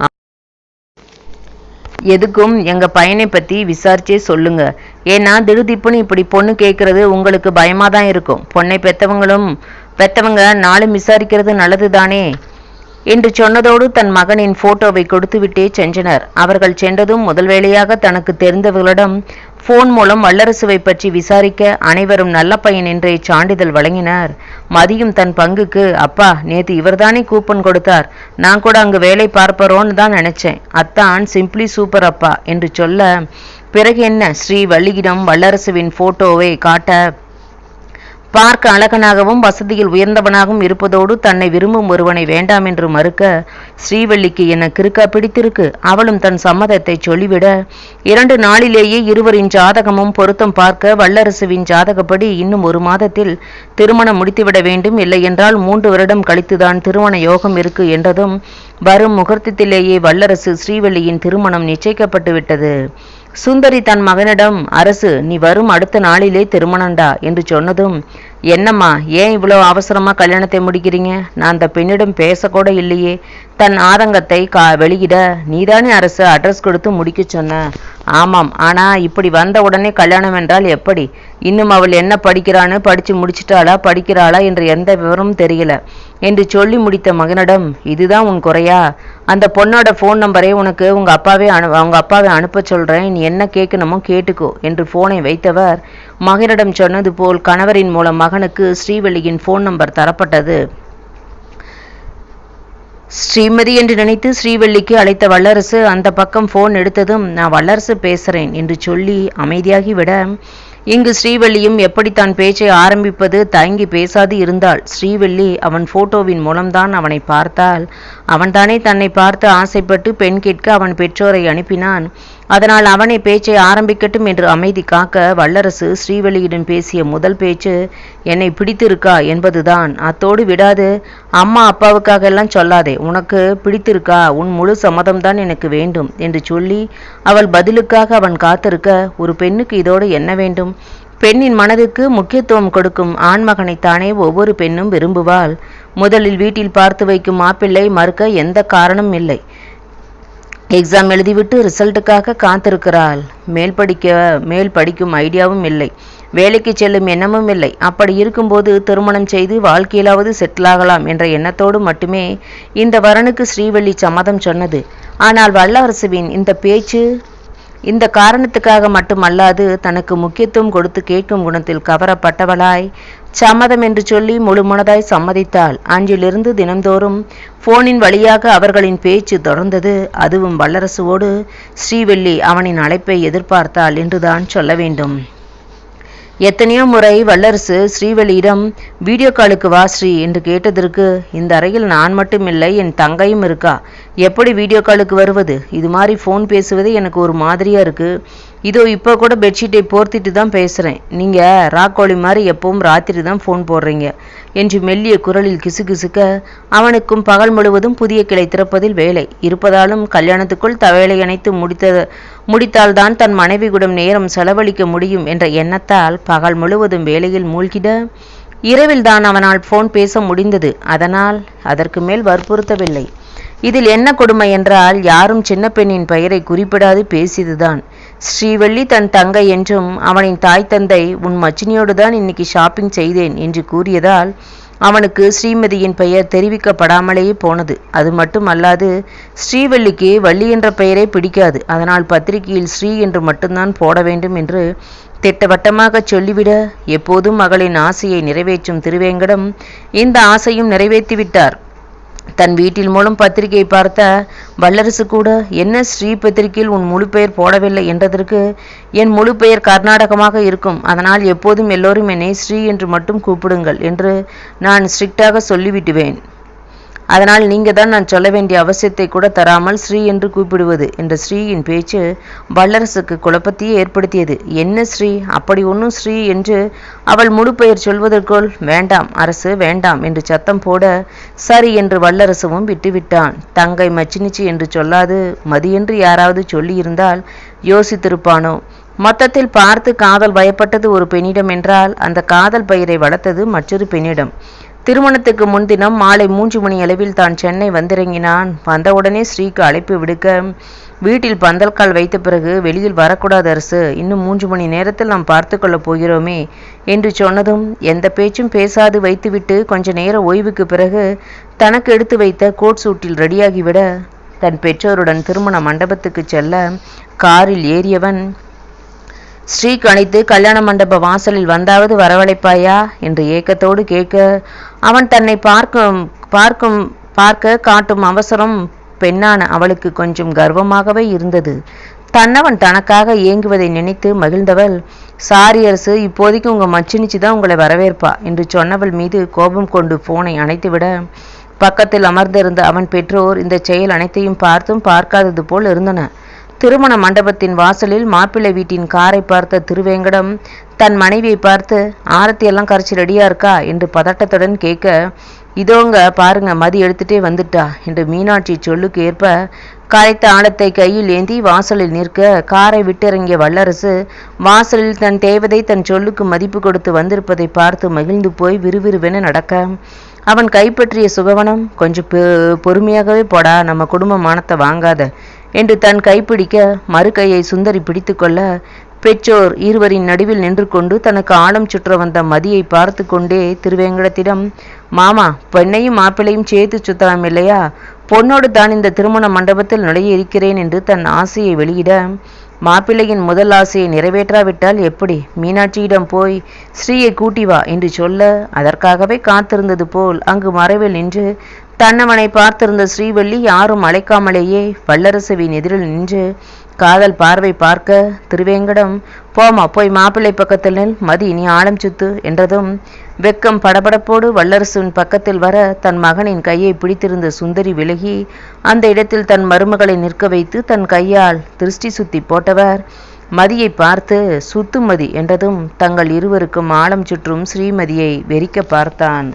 எதுக்கும் எங்க பையனை பத்தி விசாரிச்சே சொல்லுங்க ஏன்னா திடுதிப்புன்னு இப்படி பொண்ணு கேட்கறது உங்களுக்கு பயமா தான் இருக்கும் பொண்ணை பெத்தவங்களும் பெத்தவங்க நாளும் விசாரிக்கிறது நல்லது தானே என்று சொன்னதோடு தன் மகனின் போட்டோவை கொடுத்துவிட்டே சென்றனர் அவர்கள் சென்றதும் முதல் வேளையாக தனக்கு தெரிந்தவர்களிடம் போன் மூலம் வல்லரசுவை பற்றி விசாரிக்க அனைவரும் நல்ல பையன் என்றே சான்றிதழ் வழங்கினார் மதியும் தன் பங்குக்கு அப்பா நேத்து இவர்தானே கூப்பன் கொடுத்தார் நான் கூட அங்கு வேலை பார்ப்பரோன்னு தான் நினைச்சேன் அத்தான் சிம்பிளி சூப்பர் அப்பா என்று சொல்ல பிறகு என்ன ஸ்ரீ வள்ளியிடம் வல்லரசுவின் போட்டோவை காட்ட பார்க்க அழகனாகவும் வசதியில் உயர்ந்தவனாகவும் இருப்பதோடு தன்னை விரும்பும் ஒருவனை வேண்டாம் என்று மறுக்க ஸ்ரீவல்லிக்கு என்ன கிறுக்கா பிடித்திருக்கு அவளும் தன் சம்மதத்தை சொல்லிவிட இரண்டு நாளிலேயே இருவரின் ஜாதகமும் பொருத்தம் பார்க்க வல்லரசுவின் ஜாதகப்படி இன்னும் ஒரு மாதத்தில் திருமணம் முடித்துவிட வேண்டும் இல்லை என்றால் மூன்று வருடம் கழித்துதான் திருமண யோகம் இருக்கு என்றதும் வரும் முகூர்த்தத்திலேயே வல்லரசு ஸ்ரீவல்லியின் திருமணம் நிச்சயிக்கப்பட்டு விட்டது சுந்தரி தன் மகனிடம் அரசு நீ வரும் அடுத்த நாளிலே திருமணம்டா என்று சொன்னதும் என்னம்மா ஏன் இவ்வளோ அவசரமா கல்யாணத்தை முடிக்கிறீங்க நான் அந்த பெண்ணிடம் பேசக்கூட இல்லையே தன் ஆதங்கத்தை கா வெளியிட நீதானே அரசு அட்ரஸ் கொடுத்து முடிக்க சொன்ன ஆமாம் ஆனா இப்படி வந்த உடனே கல்யாணம் என்றால் எப்படி இன்னும் அவள் என்ன படிக்கிறான்னு படிச்சு முடிச்சிட்டாளா படிக்கிறாளா என்று எந்த விவரமும் தெரியல என்று சொல்லி முடித்த மகனிடம் இதுதான் உன் குறையா அந்த பொண்ணோட ஃபோன் நம்பரை உனக்கு உங்க அப்பாவே அனு அவங்க அப்பாவை அனுப்ப சொல்றேன் நீ என்ன கேட்கணுமோ கேட்டுக்கோ என்று போனை வைத்தவர் மகனிடம் சொன்னது போல் கணவரின் மூலம் மகனுக்கு ஸ்ரீவல்லியின் ஃபோன் நம்பர் தரப்பட்டது ஸ்ரீமதி என்று நினைத்து ஸ்ரீவல்லிக்கு அழைத்த வல்லரசு அந்த பக்கம் ஃபோன் எடுத்ததும் நான் வல்லரசு பேசுறேன் என்று சொல்லி அமைதியாகி விட இங்கு ஸ்ரீவல்லியும் எப்படி தான் பேச்சை ஆரம்பிப்பது தயங்கி பேசாது இருந்தாள் ஸ்ரீவல்லி அவன் போட்டோவின் மூலம்தான் அவனை பார்த்தாள் அவன்தானே தன்னை பார்த்து ஆசைப்பட்டு பெண் கேட்க அவன் பெற்றோரை அனுப்பினான் அதனால் அவனை பேச்சை ஆரம்பிக்கட்டும் என்று அமைதி காக்க வல்லரசு ஸ்ரீவல்லியிடம் பேசிய முதல் பேச்சு என்னை பிடித்திருக்கா என்பதுதான் அத்தோடு விடாது அம்மா அப்பாவுக்காக எல்லாம் சொல்லாதே உனக்கு பிடித்திருக்கா உன் முழு சம்மதம்தான் எனக்கு வேண்டும் என்று சொல்லி அவள் பதிலுக்காக அவன் காத்திருக்க ஒரு பெண்ணுக்கு இதோடு என்ன வேண்டும் பெண்ணின் மனதுக்கு முக்கியத்துவம் கொடுக்கும் ஆண்மகனைத்தானே ஒவ்வொரு பெண்ணும் விரும்புவாள் முதலில் வீட்டில் பார்த்து வைக்கும் மாப்பிள்ளை மறுக்க எந்த காரணமும் இல்லை எக்ஸாம் எழுதிவிட்டு ரிசல்ட்டுக்காக காத்திருக்கிறாள் மேல் படிக்க மேல் படிக்கும் ஐடியாவும் இல்லை வேலைக்கு செல்லும் எண்ணமும் இல்லை அப்படி இருக்கும்போது திருமணம் செய்து வாழ்க்கையிலாவது செட்டில் ஆகலாம் என்ற எண்ணத்தோடு மட்டுமே இந்த வரனுக்கு ஸ்ரீவள்ளி சம்மதம் சொன்னது ஆனால் வல்லரசுவின் இந்த பேச்சு இந்த காரணத்துக்காக மட்டுமல்லாது தனக்கு முக்கியத்துவம் கொடுத்து கேட்கும் குணத்தில் கவரப்பட்டவளாய் சம்மதம் என்று சொல்லி முழு மனதாய் சம்மதித்தாள் அன்றிலிருந்து தினந்தோறும் போனின் வழியாக அவர்களின் பேச்சு தொடர்ந்தது அதுவும் வல்லரசுவோடு ஸ்ரீவெள்ளி அவனின் அழைப்பை எதிர்பார்த்தாள் என்றுதான் சொல்ல வேண்டும் எத்தனையோ முறை வல்லரசு ஸ்ரீவலியிடம் வீடியோ காலுக்கு வா ஸ்ரீ என்று கேட்டதற்கு இந்த அறையில் நான் மட்டும் இல்லை என் தங்கையும் இருக்கா எப்படி வீடியோ காலுக்கு வருவது இது மாதிரி ஃபோன் பேசுவது எனக்கு ஒரு மாதிரியா இருக்கு இதோ இப்போ கூட பெட்ஷீட்டை போர்த்திட்டு தான் பேசுகிறேன் நீங்கள் ராக்கோழி மாதிரி எப்பவும் ராத்திரி தான் ஃபோன் போடுறீங்க என்று மெல்லிய குரலில் கிசுகிசுக்க அவனுக்கும் பகல் முழுவதும் புதிய கிளை திறப்பதில் வேலை இருப்பதாலும் கல்யாணத்துக்குள் தவேலை அணைத்து முடித்த முடித்தால்தான் தன் மனைவியுடன் நேரம் செலவழிக்க முடியும் என்ற எண்ணத்தால் பகல் முழுவதும் வேலையில் மூழ்கிட இரவில் தான் அவனால் ஃபோன் பேச முடிந்தது அதனால் அதற்கு மேல் வற்புறுத்தவில்லை இதில் என்ன கொடுமை என்றால் யாரும் சின்ன பெண்ணின் பெயரை குறிப்பிடாது பேசியதுதான் ஸ்ரீவள்ளி தன் தங்கை என்றும் அவனின் தாய் தந்தை உன் மச்சினியோடு தான் இன்னைக்கு ஷாப்பிங் செய்தேன் என்று கூறியதால் அவனுக்கு ஸ்ரீமதியின் பெயர் தெரிவிக்கப்படாமலேயே போனது அது மட்டும் அல்லாது ஸ்ரீவல்லிக்கு வள்ளி என்ற பெயரே பிடிக்காது அதனால் பத்திரிகையில் ஸ்ரீ என்று மட்டும்தான் போட வேண்டும் என்று திட்டவட்டமாக சொல்லிவிட எப்போதும் மகளின் ஆசையை நிறைவேற்றும் திருவேங்கடம் இந்த ஆசையும் நிறைவேற்றிவிட்டார் தன் வீட்டில் மூலம் பத்திரிகை பார்த்த வல்லரசு கூட என்ன ஸ்ரீ பத்திரிகையில் உன் முழு பெயர் போடவில்லை என்றதற்கு என் முழு பெயர் கர்நாடகமாக இருக்கும் அதனால் எப்போதும் எல்லோரும் என்னை ஸ்ரீ என்று மட்டும் கூப்பிடுங்கள் என்று நான் ஸ்ட்ரிக்டாக சொல்லிவிட்டுவேன் அதனால் நீங்க தான் நான் சொல்ல வேண்டிய அவசியத்தை கூட தராமல் ஸ்ரீ என்று கூப்பிடுவது என்ற ஸ்ரீயின் பேச்சு வல்லரசுக்கு குழப்பத்தையே ஏற்படுத்தியது என்ன ஸ்ரீ அப்படி ஒன்றும் ஸ்ரீ என்று அவள் முழு பெயர் சொல்வதற்குள் வேண்டாம் அரசு வேண்டாம் என்று சத்தம் போட சரி என்று வல்லரசுவும் விட்டுவிட்டான் தங்கை மச்சினிச்சி என்று சொல்லாது மதியென்று யாராவது சொல்லியிருந்தால் யோசித்திருப்பானோ மொத்தத்தில் பார்த்து காதல் பயப்பட்டது ஒரு பெண்ணிடம் என்றால் அந்த காதல் பெயரை வளர்த்தது மற்றொரு பெண்ணிடம் திருமணத்துக்கு முன்தினம் மாலை மூன்று மணி அளவில் தான் சென்னை வந்திறங்கினான் வந்தவுடனே ஸ்ரீக்கு அழைப்பு விடுக்க வீட்டில் பந்தல்கால் வைத்த பிறகு வெளியில் வரக்கூடாது அரசு இன்னும் மூன்று மணி நேரத்தில் நாம் பார்த்து கொள்ளப் போகிறோமே என்று சொன்னதும் எந்த பேச்சும் பேசாது வைத்துவிட்டு கொஞ்ச நேர ஓய்வுக்கு பிறகு தனக்கு எடுத்து வைத்த கோட் சூட்டில் ரெடியாகிவிட தன் பெற்றோருடன் திருமண மண்டபத்துக்கு செல்ல காரில் ஏறியவன் ஸ்ரீ கணித்து கல்யாண மண்டப வாசலில் வந்தாவது வரவழைப்பாயா என்று ஏக்கத்தோடு கேட்க அவன் தன்னை பார்க்கும் பார்க்கும் பார்க்க காட்டும் அவசரம் பெண்ணான அவளுக்கு கொஞ்சம் கர்வமாகவே இருந்தது தன்னவன் தனக்காக ஏங்குவதை நினைத்து மகிழ்ந்தவள் சாரி அரசு இப்போதைக்கு உங்க மச்சினிச்சு தான் உங்களை வரவேற்பா என்று சொன்னவள் மீது கோபம் கொண்டு போனை அணைத்துவிட பக்கத்தில் அமர்ந்திருந்த அவன் பெற்றோர் இந்த செயல் அனைத்தையும் பார்த்தும் பார்க்காதது போல் இருந்தன திருமண மண்டபத்தின் வாசலில் மாப்பிள்ளை வீட்டின் காரை பார்த்த திருவேங்கடம் தன் மனைவியை பார்த்து ஆரத்தி எல்லாம் கரைச்சி ரெடியா இருக்கா என்று பதட்டத்துடன் கேட்க இதோங்க பாருங்க மதி எடுத்துட்டே வந்துட்டா என்று மீனாட்சி சொல்லுக்கு ஏற்ப கரைத்த ஆழத்தை கையில் ஏந்தி வாசலில் நிற்க காரை விட்டிறங்கிய வல்லரசு வாசலில் தன் தேவதை தன் சொல்லுக்கு மதிப்பு கொடுத்து வந்திருப்பதை பார்த்து மகிழ்ந்து போய் விறுவிறுவென நடக்க அவன் கைப்பற்றிய சுகவனம் கொஞ்சம் பொ- பொறுமையாகவே போடா நம்ம குடும்ப மானத்தை வாங்காத என்று தன் கைப்பிடிக்க மறு கையை சுந்தரி பிடித்துக்கொள்ள பெற்றோர் இருவரின் நடுவில் நின்று கொண்டு தனக்கு ஆழம் சுற்ற வந்த மதியை பார்த்து கொண்டே திருவேங்கடத்திடம் மாமா பெண்ணையும் மாப்பிள்ளையும் சேர்த்து சுத்தலாம் இல்லையா பொண்ணோடு தான் இந்த திருமண மண்டபத்தில் நுழைய இருக்கிறேன் என்று தன் ஆசையை வெளியிட மாப்பிள்ளையின் முதல் ஆசையை நிறைவேற்றாவிட்டால் எப்படி மீனாட்சியிடம் போய் ஸ்ரீயை கூட்டி வா என்று சொல்ல அதற்காகவே காத்திருந்தது போல் அங்கு மறைவில் நின்று தன்னவனை பார்த்திருந்த ஸ்ரீவள்ளி யாரும் அழைக்காமலேயே வல்லரசுவின் எதிரில் நின்று காதல் பார்வை பார்க்க திருவேங்கடம் போமா போய் மாப்பிள்ளை பக்கத்தில் நில் மதி நீ ஆழம் சுத்து என்றதும் வெக்கம் படபடப்போடு வல்லரசுவின் பக்கத்தில் வர தன் மகனின் கையை பிடித்திருந்த சுந்தரி விலகி அந்த இடத்தில் தன் மருமகளை நிற்க வைத்து தன் கையால் திருஷ்டி சுத்தி போட்டவர் மதியை பார்த்து சுத்து மதி என்றதும் தங்கள் இருவருக்கும் ஆழம் சுற்றும் ஸ்ரீமதியை வெறிக்க பார்த்தான்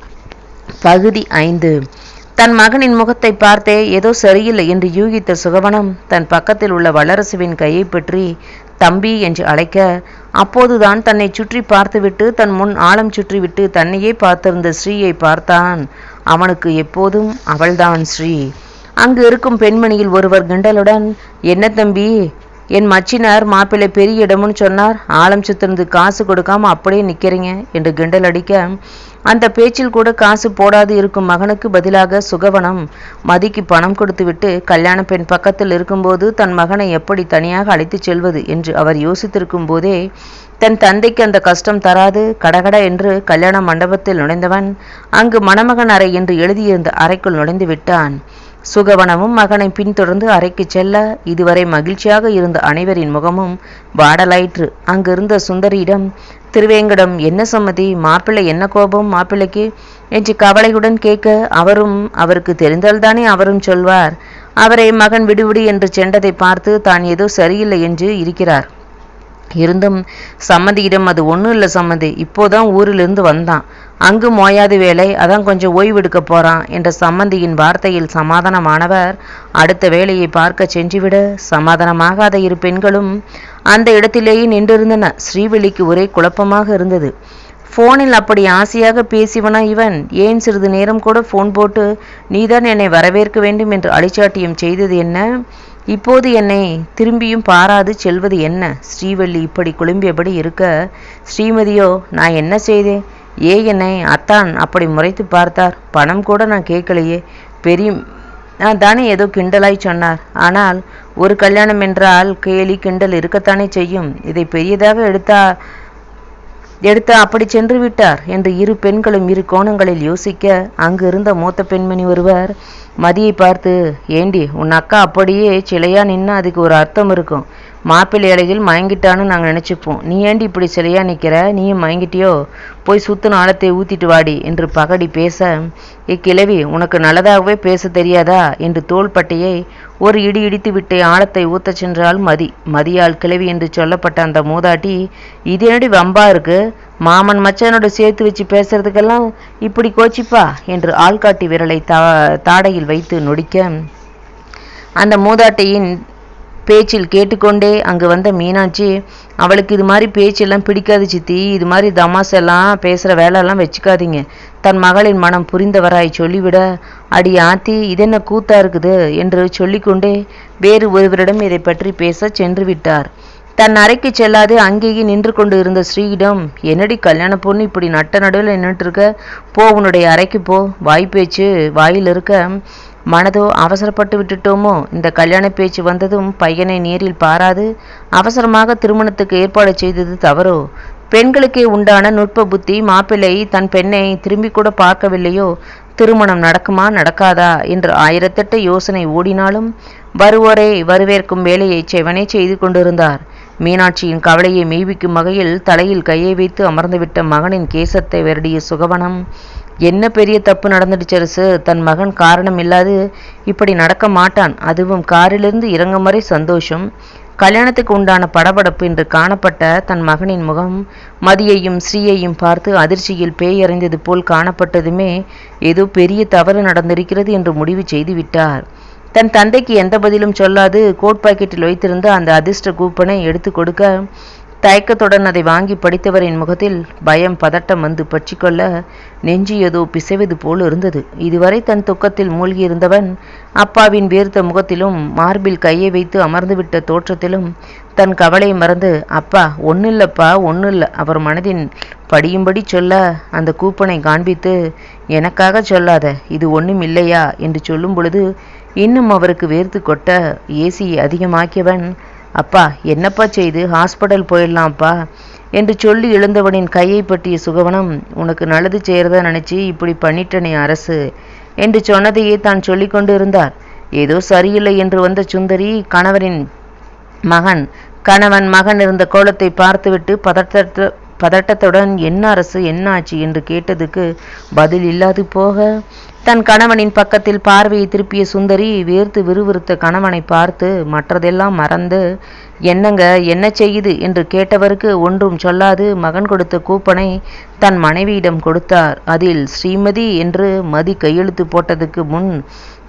பகுதி ஐந்து தன் மகனின் முகத்தை பார்த்தே ஏதோ சரியில்லை என்று யூகித்த சுகவனம் தன் பக்கத்தில் உள்ள வல்லரசுவின் கையை பற்றி தம்பி என்று அழைக்க அப்போதுதான் தன்னை சுற்றி பார்த்துவிட்டு தன் முன் ஆழம் சுற்றிவிட்டு தன்னையே பார்த்திருந்த ஸ்ரீயை பார்த்தான் அவனுக்கு எப்போதும் அவள்தான் ஸ்ரீ அங்கு இருக்கும் பெண்மணியில் ஒருவர் கிண்டலுடன் என்ன தம்பி என் மச்சினார் மாப்பிள்ளை பெரிய இடம்னு சொன்னார் ஆலம் சுத்தினது காசு கொடுக்காம அப்படியே நிக்கிறீங்க என்று கிண்டல் அடிக்க அந்த பேச்சில் கூட காசு போடாது இருக்கும் மகனுக்கு பதிலாக சுகவனம் மதிக்கு பணம் கொடுத்துவிட்டு கல்யாண பெண் பக்கத்தில் இருக்கும்போது தன் மகனை எப்படி தனியாக அழைத்துச் செல்வது என்று அவர் யோசித்திருக்கும் போதே தன் தந்தைக்கு அந்த கஷ்டம் தராது கடகட என்று கல்யாண மண்டபத்தில் நுழைந்தவன் அங்கு மணமகன் அறை என்று எழுதியிருந்த அறைக்குள் நுழைந்து விட்டான் சுகவனமும் மகனை பின்தொடர்ந்து அறைக்கு செல்ல இதுவரை மகிழ்ச்சியாக இருந்த அனைவரின் முகமும் வாடலாயிற்று அங்கிருந்த சுந்தரியிடம் திருவேங்கடம் என்ன சம்மதி மாப்பிள்ளை என்ன கோபம் மாப்பிள்ளைக்கு என்று கவலையுடன் கேட்க அவரும் அவருக்கு தெரிந்தால்தானே அவரும் சொல்வார் அவரை மகன் விடுவிடு என்று சென்றதை பார்த்து தான் ஏதோ சரியில்லை என்று இருக்கிறார் இருந்தும் சம்மந்தியிடம் அது ஒன்றும் இல்லை சம்மந்தி இப்போதான் ஊரிலிருந்து வந்தான் அங்கு மோயாது வேலை அதான் கொஞ்சம் ஓய்வெடுக்க போறான் என்ற சம்மந்தியின் வார்த்தையில் சமாதானமானவர் அடுத்த வேலையை பார்க்க சென்றுவிட சமாதானமாகாத இரு பெண்களும் அந்த இடத்திலேயே நின்றிருந்தன ஸ்ரீவெளிக்கு ஒரே குழப்பமாக இருந்தது ஃபோனில் அப்படி ஆசையாக பேசிவனா இவன் ஏன் சிறிது நேரம் கூட ஃபோன் போட்டு நீதான் என்னை வரவேற்க வேண்டும் என்று அழிச்சாட்டியம் செய்தது என்ன இப்போது என்னை திரும்பியும் பாராது செல்வது என்ன ஸ்ரீவள்ளி இப்படி குழும்பியபடி இருக்க ஸ்ரீமதியோ நான் என்ன செய்தேன் ஏ என்னை அத்தான் அப்படி முறைத்து பார்த்தார் பணம் கூட நான் கேட்கலையே பெரிய நான் தானே ஏதோ கிண்டலாய் சொன்னார் ஆனால் ஒரு கல்யாணம் என்றால் கேலி கிண்டல் இருக்கத்தானே செய்யும் இதை பெரியதாக எடுத்தா எடுத்து அப்படி சென்று விட்டார் என்று இரு பெண்களும் இரு கோணங்களில் யோசிக்க அங்கு இருந்த மூத்த பெண்மணி ஒருவர் மதியை பார்த்து ஏண்டி உன் அக்கா அப்படியே சிலையா நின்னா அதுக்கு ஒரு அர்த்தம் இருக்கும் மாப்பிள்ளை அழகில் மயங்கிட்டான்னு நாங்கள் நினச்சிப்போம் நீ ஏண்டி இப்படி சிலையா நிற்கிற நீயும் மயங்கிட்டியோ போய் சுத்தின ஆழத்தை ஊத்திட்டு வாடி என்று பகடி பேச இக்கிழவி உனக்கு நல்லதாகவே பேச தெரியாதா என்று தோள்பட்டையை ஒரு இடி இடித்து விட்டு ஆழத்தை ஊத்தச் சென்றால் மதி மதியால் கிழவி என்று சொல்லப்பட்ட அந்த மூதாட்டி இது என்னடி வம்பா இருக்கு மாமன் மச்சானோட சேர்த்து வச்சு பேசுறதுக்கெல்லாம் இப்படி கோச்சிப்பா என்று ஆள்காட்டி விரலை தா தாடையில் வைத்து நொடிக்க அந்த மூதாட்டியின் பேச்சில் கேட்டுக்கொண்டே அங்கு வந்த மீனாட்சி அவளுக்கு இது மாதிரி பேச்செல்லாம் பிடிக்காது சித்தி இது மாதிரி தமாசெல்லாம் பேசுகிற வேலையெல்லாம் வச்சுக்காதீங்க தன் மகளின் மனம் புரிந்தவராய் சொல்லிவிட அடி ஆத்தி இதென்ன கூத்தா இருக்குது என்று சொல்லிக்கொண்டே வேறு ஒருவரிடம் இதை பற்றி பேச சென்று விட்டார் தன் அறைக்கு செல்லாது அங்கேயே நின்று கொண்டு இருந்த ஸ்ரீயிடம் என்னடி கல்யாண பொண்ணு இப்படி நட்ட நடுவில் நின்றுட்டு இருக்க போ உன்னுடைய அறைக்கு போ வாய்ப்பேச்சு வாயில் இருக்க மனதோ அவசரப்பட்டு விட்டுட்டோமோ இந்த கல்யாண பேச்சு வந்ததும் பையனை நேரில் பாராது அவசரமாக திருமணத்துக்கு ஏற்பாடு செய்தது தவறோ பெண்களுக்கே உண்டான நுட்ப புத்தி மாப்பிள்ளை தன் பெண்ணை திரும்பி கூட பார்க்கவில்லையோ திருமணம் நடக்குமா நடக்காதா என்று ஆயிரத்தெட்டு யோசனை ஓடினாலும் வருவோரை வரவேற்கும் வேலையை செவனே செய்து கொண்டிருந்தார் மீனாட்சியின் கவலையை மெய்விக்கும் வகையில் தலையில் கையை வைத்து அமர்ந்துவிட்ட மகனின் கேசத்தை வருடிய சுகவனம் என்ன பெரிய தப்பு நடந்துடுச்சு அரசு தன் மகன் காரணம் இல்லாது இப்படி நடக்க மாட்டான் அதுவும் காரிலிருந்து இறங்கும் வரை சந்தோஷம் கல்யாணத்துக்கு உண்டான படபடப்பு என்று காணப்பட்ட தன் மகனின் முகம் மதியையும் ஸ்ரீயையும் பார்த்து அதிர்ச்சியில் பேயறிந்தது போல் காணப்பட்டதுமே ஏதோ பெரிய தவறு நடந்திருக்கிறது என்று முடிவு செய்து விட்டார் தன் தந்தைக்கு எந்த பதிலும் சொல்லாது கோட் பாக்கெட்டில் வைத்திருந்த அந்த அதிர்ஷ்ட கூப்பனை எடுத்து கொடுக்க தயக்கத்துடன் அதை வாங்கி படித்தவரின் முகத்தில் பயம் பதட்டம் வந்து பற்றிக்கொள்ள நெஞ்சு ஏதோ பிசைவது போல் இருந்தது இதுவரை தன் துக்கத்தில் மூழ்கியிருந்தவன் அப்பாவின் வேர்த்த முகத்திலும் மார்பில் கையை வைத்து அமர்ந்துவிட்ட தோற்றத்திலும் தன் கவலை மறந்து அப்பா ஒன்னில்லப்பா ஒன்னில்ல அவர் மனதின் படியும்படி சொல்ல அந்த கூப்பனை காண்பித்து எனக்காக சொல்லாத இது ஒன்றும் இல்லையா என்று சொல்லும் பொழுது இன்னும் அவருக்கு வேர்த்து கொட்ட ஏசியை அதிகமாக்கியவன் அப்பா என்னப்பா செய்து ஹாஸ்பிட்டல் போயிடலாம்ப்பா என்று சொல்லி எழுந்தவனின் கையை பற்றிய சுகவனம் உனக்கு நல்லது செய்யறதா நினைச்சு இப்படி பண்ணிட்டனே அரசு என்று சொன்னதையே தான் சொல்லிக் கொண்டு இருந்தார் ஏதோ சரியில்லை என்று வந்த சுந்தரி கணவரின் மகன் கணவன் மகன் இருந்த கோலத்தை பார்த்துவிட்டு பதட்ட பதட்டத்துடன் என்ன அரசு என்ன ஆச்சு என்று கேட்டதுக்கு பதில் இல்லாது போக தன் கணவனின் பக்கத்தில் பார்வையை திருப்பிய சுந்தரி வேர்த்து விறுவிறுத்த கணவனை பார்த்து மற்றதெல்லாம் மறந்து என்னங்க என்ன செய்யுது என்று கேட்டவருக்கு ஒன்றும் சொல்லாது மகன் கொடுத்த கூப்பனை தன் மனைவியிடம் கொடுத்தார் அதில் ஸ்ரீமதி என்று மதி கையெழுத்து போட்டதுக்கு முன்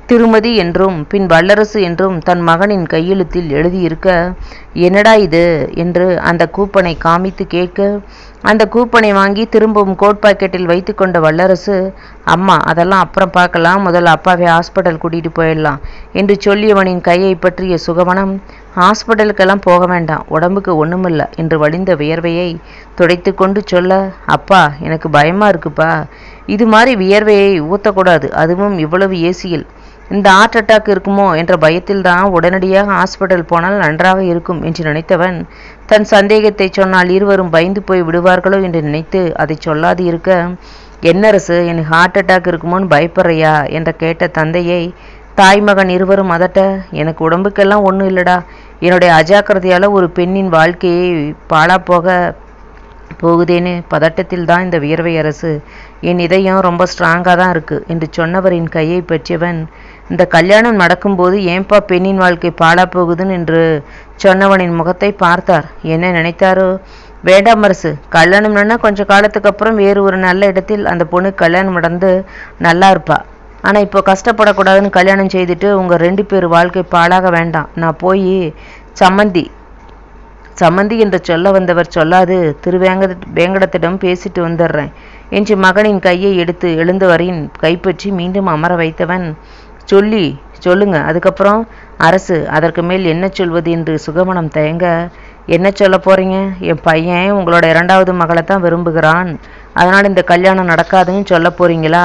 திருமதி என்றும் பின் வல்லரசு என்றும் தன் மகனின் கையெழுத்தில் எழுதியிருக்க என்னடா இது என்று அந்த கூப்பனை காமித்து கேட்க அந்த கூப்பனை வாங்கி திரும்பவும் கோட் பாக்கெட்டில் வைத்து கொண்ட வல்லரசு அம்மா அதெல்லாம் அப்புறம் பார்க்கலாம் முதல்ல அப்பாவை ஹாஸ்பிட்டல் கூட்டிகிட்டு போயிடலாம் என்று சொல்லியவனின் கையை பற்றிய சுகவனம் ஹாஸ்பிட்டலுக்கெல்லாம் போக வேண்டாம் உடம்புக்கு ஒண்ணுமில்ல என்று வழிந்த வியர்வையை துடைத்து கொண்டு சொல்ல அப்பா எனக்கு பயமா இருக்குப்பா இது மாதிரி வியர்வையை ஊத்தக்கூடாது அதுவும் இவ்வளவு ஏசியில் இந்த ஹார்ட் அட்டாக் இருக்குமோ என்ற பயத்தில் தான் உடனடியாக ஹாஸ்பிட்டல் போனால் நன்றாக இருக்கும் என்று நினைத்தவன் தன் சந்தேகத்தை சொன்னால் இருவரும் பயந்து போய் விடுவார்களோ என்று நினைத்து அதை சொல்லாது இருக்க என்னரசு எனக்கு ஹார்ட் அட்டாக் இருக்குமோன்னு பயப்படுறியா என்ற கேட்ட தந்தையை தாய் மகன் இருவரும் அதட்ட எனக்கு உடம்புக்கெல்லாம் ஒன்றும் இல்லடா என்னுடைய அஜாக்கிரதையால் ஒரு பெண்ணின் வாழ்க்கையை பாழாப்போக போகுதேன்னு பதட்டத்தில் தான் இந்த வியர்வை அரசு என் இதயம் ரொம்ப ஸ்ட்ராங்காக தான் இருக்குது என்று சொன்னவரின் கையை பற்றியவன் இந்த கல்யாணம் நடக்கும்போது ஏன்பா பெண்ணின் வாழ்க்கை பாழா போகுதுன்னு என்று சொன்னவனின் முகத்தை பார்த்தார் என்ன நினைத்தாரோ வேண்டாம் அரசு கல்யாணம்னா கொஞ்ச காலத்துக்கு அப்புறம் வேறு ஒரு நல்ல இடத்தில் அந்த பொண்ணு கல்யாணம் நடந்து நல்லா இருப்பா ஆனால் இப்போ கஷ்டப்படக்கூடாதுன்னு கல்யாணம் செய்துட்டு உங்கள் ரெண்டு பேர் வாழ்க்கை பாழாக வேண்டாம் நான் போய் சம்மந்தி சம்மந்தி என்று சொல்ல வந்தவர் சொல்லாது திருவேங்க வேங்கடத்திடம் பேசிட்டு வந்துடுறேன் என்று மகனின் கையை எடுத்து எழுந்தவரின் கைப்பற்றி மீண்டும் அமர வைத்தவன் சொல்லி சொல்லுங்க அதுக்கப்புறம் அரசு அதற்கு மேல் என்ன சொல்வது என்று சுகமனம் தயங்க என்ன சொல்ல போறீங்க என் பையன் உங்களோட இரண்டாவது மகளை தான் விரும்புகிறான் அதனால் இந்த கல்யாணம் நடக்காதுன்னு சொல்ல போறீங்களா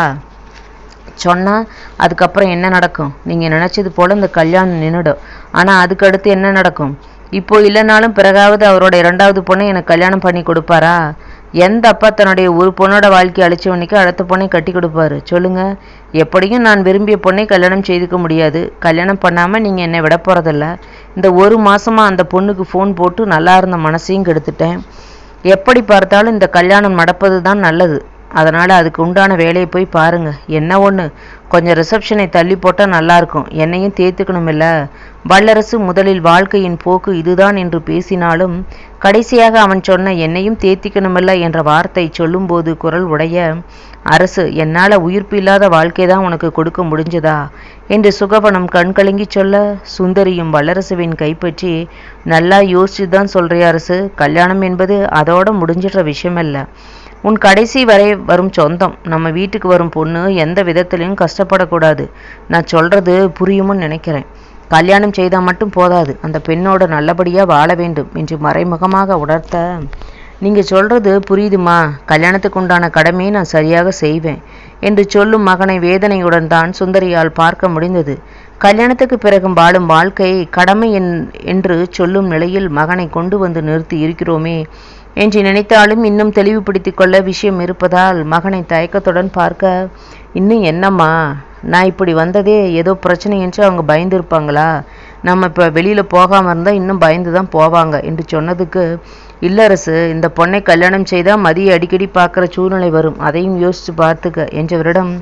சொன்னால் அதுக்கப்புறம் என்ன நடக்கும் நீங்கள் நினச்சது போல் இந்த கல்யாணம் நின்றுடும் ஆனால் அதுக்கடுத்து என்ன நடக்கும் இப்போ இல்லைனாலும் பிறகாவது அவரோட இரண்டாவது பொண்ணை எனக்கு கல்யாணம் பண்ணி கொடுப்பாரா எந்த அப்பா தன்னுடைய ஒரு பொண்ணோட வாழ்க்கையை அழிச்சவனுக்கு அடுத்த பொண்ணை கட்டி கொடுப்பாரு சொல்லுங்க எப்படியும் நான் விரும்பிய பொண்ணை கல்யாணம் செய்துக்க முடியாது கல்யாணம் பண்ணாமல் நீங்கள் என்னை விட போகிறதில்ல இந்த ஒரு மாசமா அந்த பொண்ணுக்கு ஃபோன் போட்டு நல்லா இருந்த மனசையும் கெடுத்துட்டேன் எப்படி பார்த்தாலும் இந்த கல்யாணம் நடப்பது தான் நல்லது அதனால் அதுக்கு உண்டான வேலையை போய் பாருங்க என்ன ஒன்று கொஞ்சம் ரிசப்ஷனை தள்ளி போட்டால் நல்லாயிருக்கும் என்னையும் தேத்துக்கணுமில்ல வல்லரசு முதலில் வாழ்க்கையின் போக்கு இதுதான் என்று பேசினாலும் கடைசியாக அவன் சொன்ன என்னையும் தேத்திக்கணுமில்ல என்ற வார்த்தை சொல்லும்போது குரல் உடைய அரசு என்னால் உயிர்ப்பு இல்லாத வாழ்க்கை தான் உனக்கு கொடுக்க முடிஞ்சதா என்று சுகவனம் கண்கலங்கி சொல்ல சுந்தரியும் வல்லரசுவின் கைப்பற்றி நல்லா யோசிச்சு தான் சொல்றியா அரசு கல்யாணம் என்பது அதோட முடிஞ்சிடுற விஷயமல்ல உன் கடைசி வரை வரும் சொந்தம் நம்ம வீட்டுக்கு வரும் பொண்ணு எந்த விதத்திலையும் கஷ்டப்படக்கூடாது நான் சொல்றது புரியும்னு நினைக்கிறேன் கல்யாணம் செய்தால் மட்டும் போதாது அந்த பெண்ணோட நல்லபடியாக வாழ வேண்டும் என்று மறைமுகமாக உணர்த்த நீங்கள் சொல்கிறது புரியுதுமா கல்யாணத்துக்கு உண்டான கடமையை நான் சரியாக செய்வேன் என்று சொல்லும் மகனை வேதனையுடன் தான் சுந்தரியால் பார்க்க முடிந்தது கல்யாணத்துக்கு பிறகு வாழும் வாழ்க்கையை கடமை என்- என்று சொல்லும் நிலையில் மகனை கொண்டு வந்து நிறுத்தி இருக்கிறோமே என்று நினைத்தாலும் இன்னும் தெளிவுபடுத்திக் கொள்ள விஷயம் இருப்பதால் மகனை தயக்கத்துடன் பார்க்க இன்னும் என்னம்மா நான் இப்படி வந்ததே ஏதோ பிரச்சனை என்று அவங்க பயந்து இருப்பாங்களா நம்ம இப்போ வெளியில் போகாமல் இருந்தால் இன்னும் பயந்து தான் போவாங்க என்று சொன்னதுக்கு இல்லரசு இந்த பொண்ணை கல்யாணம் செய்தால் மதிய அடிக்கடி பார்க்குற சூழ்நிலை வரும் அதையும் யோசித்து பார்த்துக்க என்றவரிடம்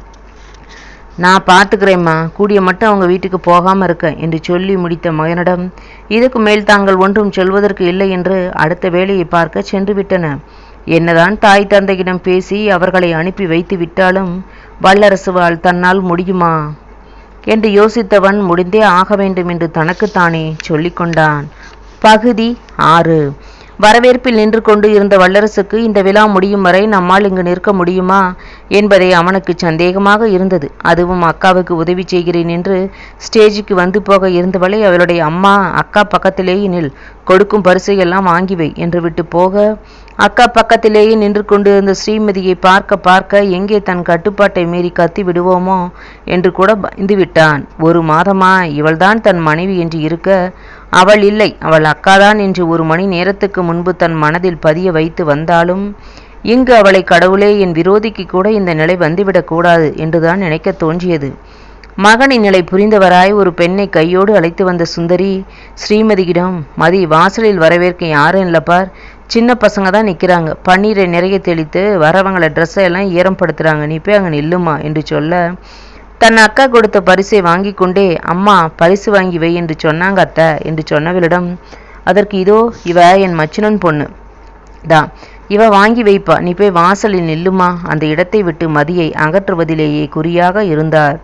நான் பார்த்துக்கிறேம்மா கூடிய மட்டும் அவங்க வீட்டுக்கு போகாமல் இருக்கேன் என்று சொல்லி முடித்த மகனிடம் இதுக்கு மேல் தாங்கள் ஒன்றும் சொல்வதற்கு இல்லை என்று அடுத்த வேலையை பார்க்க சென்று விட்டன என்னதான் தாய் தந்தையிடம் பேசி அவர்களை அனுப்பி வைத்து விட்டாலும் வல்லரசுவால் தன்னால் முடியுமா என்று யோசித்தவன் முடிந்தே ஆக வேண்டும் என்று தனக்குத்தானே சொல்லிக்கொண்டான் பகுதி ஆறு வரவேற்பில் நின்று கொண்டு இருந்த வல்லரசுக்கு இந்த விழா முடியும் வரை நம்மால் இங்கு நிற்க முடியுமா என்பதை அவனுக்கு சந்தேகமாக இருந்தது அதுவும் அக்காவுக்கு உதவி செய்கிறேன் என்று ஸ்டேஜுக்கு வந்து போக இருந்தவளை அவளுடைய அம்மா அக்கா பக்கத்திலேயே நில் கொடுக்கும் பரிசையெல்லாம் வாங்கி வை என்று விட்டு போக அக்கா பக்கத்திலேயே நின்று கொண்டிருந்த ஸ்ரீமதியை பார்க்க பார்க்க எங்கே தன் கட்டுப்பாட்டை மீறி கத்தி விடுவோமோ என்று கூட பயந்து விட்டான் ஒரு மாதமா இவள்தான் தன் மனைவி என்று இருக்க அவள் இல்லை அவள் அக்காதான் என்று ஒரு மணி நேரத்துக்கு முன்பு தன் மனதில் பதிய வைத்து வந்தாலும் இங்கு அவளை கடவுளே என் விரோதிக்கு கூட இந்த நிலை வந்துவிடக் கூடாது என்றுதான் நினைக்கத் தோன்றியது மகனின் நிலை புரிந்தவராய் ஒரு பெண்ணை கையோடு அழைத்து வந்த சுந்தரி ஸ்ரீமதியிடம் மதி வாசலில் வரவேற்க யாரும் இல்லை பார் சின்ன பசங்க தான் நிற்கிறாங்க பன்னீரை நிறைய தெளித்து வரவங்கள ட்ரெஸ்ஸை எல்லாம் ஈரப்படுத்துகிறாங்க நீ போய் அங்கே நில்லுமா என்று சொல்ல தன் அக்கா கொடுத்த பரிசை வாங்கி கொண்டே அம்மா பரிசு வாங்கி வை என்று சொன்னாங்க அத்தை என்று சொன்னவளிடம் அதற்கு இதோ இவ என் மச்சினன் பொண்ணு தான் இவ வாங்கி வைப்பா நீ போய் வாசலில் நில்லுமா அந்த இடத்தை விட்டு மதியை அகற்றுவதிலேயே குறியாக இருந்தார்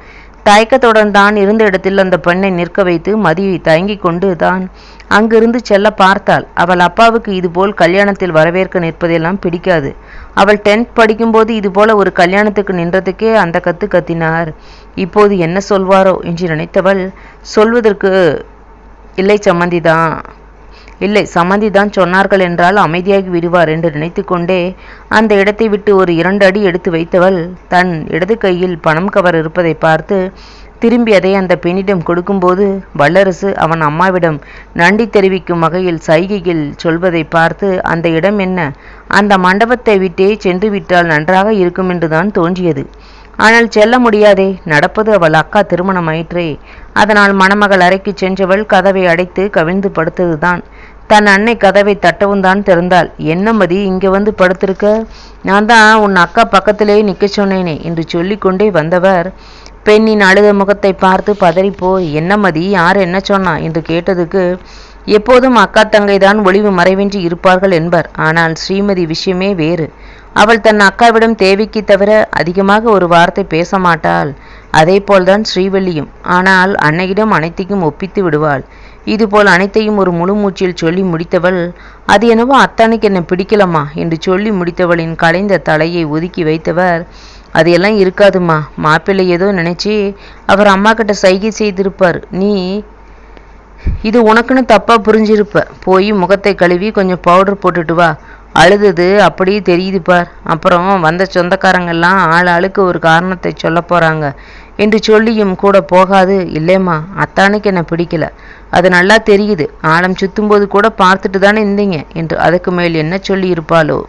தயக்கத்துடன் தான் இருந்த இடத்தில் அந்த பெண்ணை நிற்க வைத்து மதி தயங்கிக் கொண்டு தான் அங்கிருந்து செல்ல பார்த்தாள் அவள் அப்பாவுக்கு இதுபோல் கல்யாணத்தில் வரவேற்க நிற்பதெல்லாம் பிடிக்காது அவள் டென்த் படிக்கும்போது இதுபோல ஒரு கல்யாணத்துக்கு நின்றதுக்கே அந்த கத்து கத்தினார் இப்போது என்ன சொல்வாரோ என்று நினைத்தவள் சொல்வதற்கு இல்லை சம்மந்திதான் இல்லை சம்மந்தி தான் சொன்னார்கள் என்றால் அமைதியாகி விடுவார் என்று நினைத்து கொண்டே அந்த இடத்தை விட்டு ஒரு இரண்டு அடி எடுத்து வைத்தவள் தன் இடது கையில் பணம் கவர் இருப்பதை பார்த்து திரும்பி அதை அந்த பெண்ணிடம் கொடுக்கும்போது வல்லரசு அவன் அம்மாவிடம் நன்றி தெரிவிக்கும் வகையில் சைகையில் சொல்வதை பார்த்து அந்த இடம் என்ன அந்த மண்டபத்தை விட்டே சென்று விட்டால் நன்றாக இருக்கும் என்றுதான் தோன்றியது ஆனால் செல்ல முடியாதே நடப்பது அவள் அக்கா திருமணமாயிற்றே அதனால் மணமகள் அறைக்கு சென்றவள் கதவை அடைத்து கவிழ்ந்து படுத்ததுதான் தன் அன்னை கதவை தட்டவும் தான் திறந்தாள் என்ன மதி இங்க வந்து படுத்திருக்க நான் தான் உன் அக்கா பக்கத்திலே நிக்க சொன்னேனே என்று சொல்லிக்கொண்டே வந்தவர் பெண்ணின் அழுத முகத்தை பார்த்து பதறிப்போய் என்ன மதி யார் என்ன சொன்னா என்று கேட்டதுக்கு எப்போதும் அக்கா தங்கை தான் ஒளிவு மறைவின்றி இருப்பார்கள் என்பர் ஆனால் ஸ்ரீமதி விஷயமே வேறு அவள் தன் அக்காவிடம் தேவைக்கு தவிர அதிகமாக ஒரு வார்த்தை பேச மாட்டாள் அதே போல்தான் ஸ்ரீவல்லியும் ஆனால் அன்னையிடம் அனைத்தையும் ஒப்பித்து விடுவாள் இதுபோல் அனைத்தையும் ஒரு முழு மூச்சில் சொல்லி முடித்தவள் அது என்னவோ அத்தானுக்கு என்ன பிடிக்கலம்மா என்று சொல்லி முடித்தவளின் கலைந்த தலையை ஒதுக்கி வைத்தவர் அது எல்லாம் இருக்காதும்மா மாப்பிள்ளை ஏதோ நினைச்சு அவர் அம்மா கிட்ட சைகை செய்திருப்பார் நீ இது உனக்குன்னு தப்பா புரிஞ்சிருப்ப போய் முகத்தை கழுவி கொஞ்சம் பவுடர் போட்டுட்டு வா அழுதது அப்படியே தெரியுது பார் அப்புறம் வந்த சொந்தக்காரங்கெல்லாம் ஆள் ஆளுக்கு ஒரு காரணத்தை சொல்ல போறாங்க என்று சொல்லியும் கூட போகாது இல்லைம்மா அத்தானுக்கு என்ன பிடிக்கல அது நல்லா தெரியுது ஆழம் சுத்தும்போது கூட பார்த்துட்டு தானே இருந்தீங்க என்று அதுக்கு மேல் என்ன சொல்லி இருப்பாளோ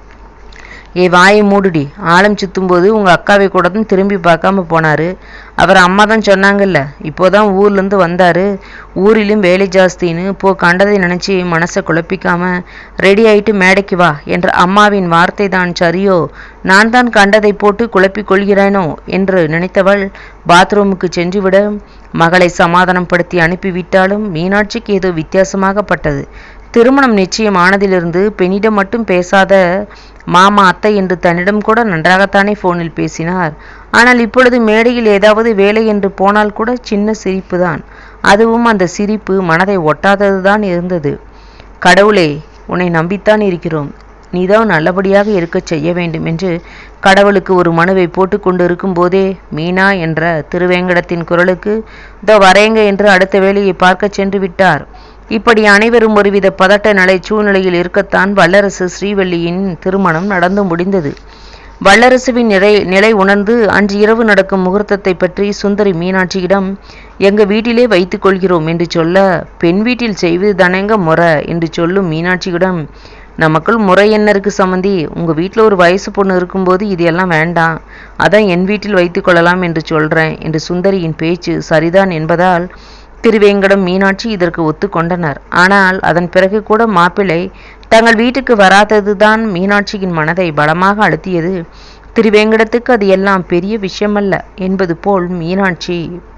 ஏ வாயை மூடுடி ஆழம் சுத்தும்போது உங்க அக்காவை கூட தான் திரும்பி பார்க்காம போனாரு அவர் அம்மா தான் சொன்னாங்கல்ல இப்போதான் ஊர்ல இருந்து வந்தாரு ஊரிலும் வேலை ஜாஸ்தின்னு போ கண்டதை நினைச்சு மனசை குழப்பிக்காம ரெடி ஆயிட்டு மேடைக்கு வா என்ற அம்மாவின் வார்த்தை தான் சரியோ நான் தான் கண்டதை போட்டு குழப்பிக் கொள்கிறேனோ என்று நினைத்தவள் பாத்ரூமுக்கு சென்றுவிட மகளை சமாதானப்படுத்தி அனுப்பிவிட்டாலும் மீனாட்சிக்கு ஏதோ வித்தியாசமாகப்பட்டது திருமணம் நிச்சயம் ஆனதிலிருந்து பெண்ணிடம் மட்டும் பேசாத மாமா அத்தை என்று தன்னிடம் கூட நன்றாகத்தானே போனில் பேசினார் ஆனால் இப்பொழுது மேடையில் ஏதாவது வேலை என்று போனால் கூட சின்ன சிரிப்புதான் அதுவும் அந்த சிரிப்பு மனதை ஒட்டாததுதான் இருந்தது கடவுளே உன்னை நம்பித்தான் இருக்கிறோம் நீதான் நல்லபடியாக இருக்கச் செய்ய வேண்டும் என்று கடவுளுக்கு ஒரு மனுவை போட்டு கொண்டு இருக்கும்போதே மீனா என்ற திருவேங்கடத்தின் குரலுக்கு இதோ வரேங்க என்று அடுத்த வேலையை பார்க்கச் சென்று விட்டார் இப்படி அனைவரும் ஒருவித பதட்ட நிலை சூழ்நிலையில் இருக்கத்தான் வல்லரசு ஸ்ரீவல்லியின் திருமணம் நடந்து முடிந்தது வல்லரசுவின் நிலை நிலை உணர்ந்து அன்று இரவு நடக்கும் முகூர்த்தத்தை பற்றி சுந்தரி மீனாட்சியிடம் எங்க வீட்டிலே வைத்துக் கொள்கிறோம் என்று சொல்ல பெண் வீட்டில் செய்வது தானேங்க முறை என்று சொல்லும் மீனாட்சியிடம் நமக்குள் முறை என்ன இருக்கு சம்மந்தி உங்க வீட்டில் ஒரு வயசு பொண்ணு இருக்கும்போது இது எல்லாம் வேண்டாம் அதான் என் வீட்டில் வைத்துக் கொள்ளலாம் என்று சொல்றேன் என்று சுந்தரியின் பேச்சு சரிதான் என்பதால் திருவேங்கடம் மீனாட்சி இதற்கு ஒத்துக்கொண்டனர் ஆனால் அதன் பிறகு கூட மாப்பிள்ளை தங்கள் வீட்டுக்கு வராததுதான் மீனாட்சியின் மனதை பலமாக அழுத்தியது திருவேங்கடத்துக்கு அது எல்லாம் பெரிய விஷயமல்ல என்பது போல் மீனாட்சி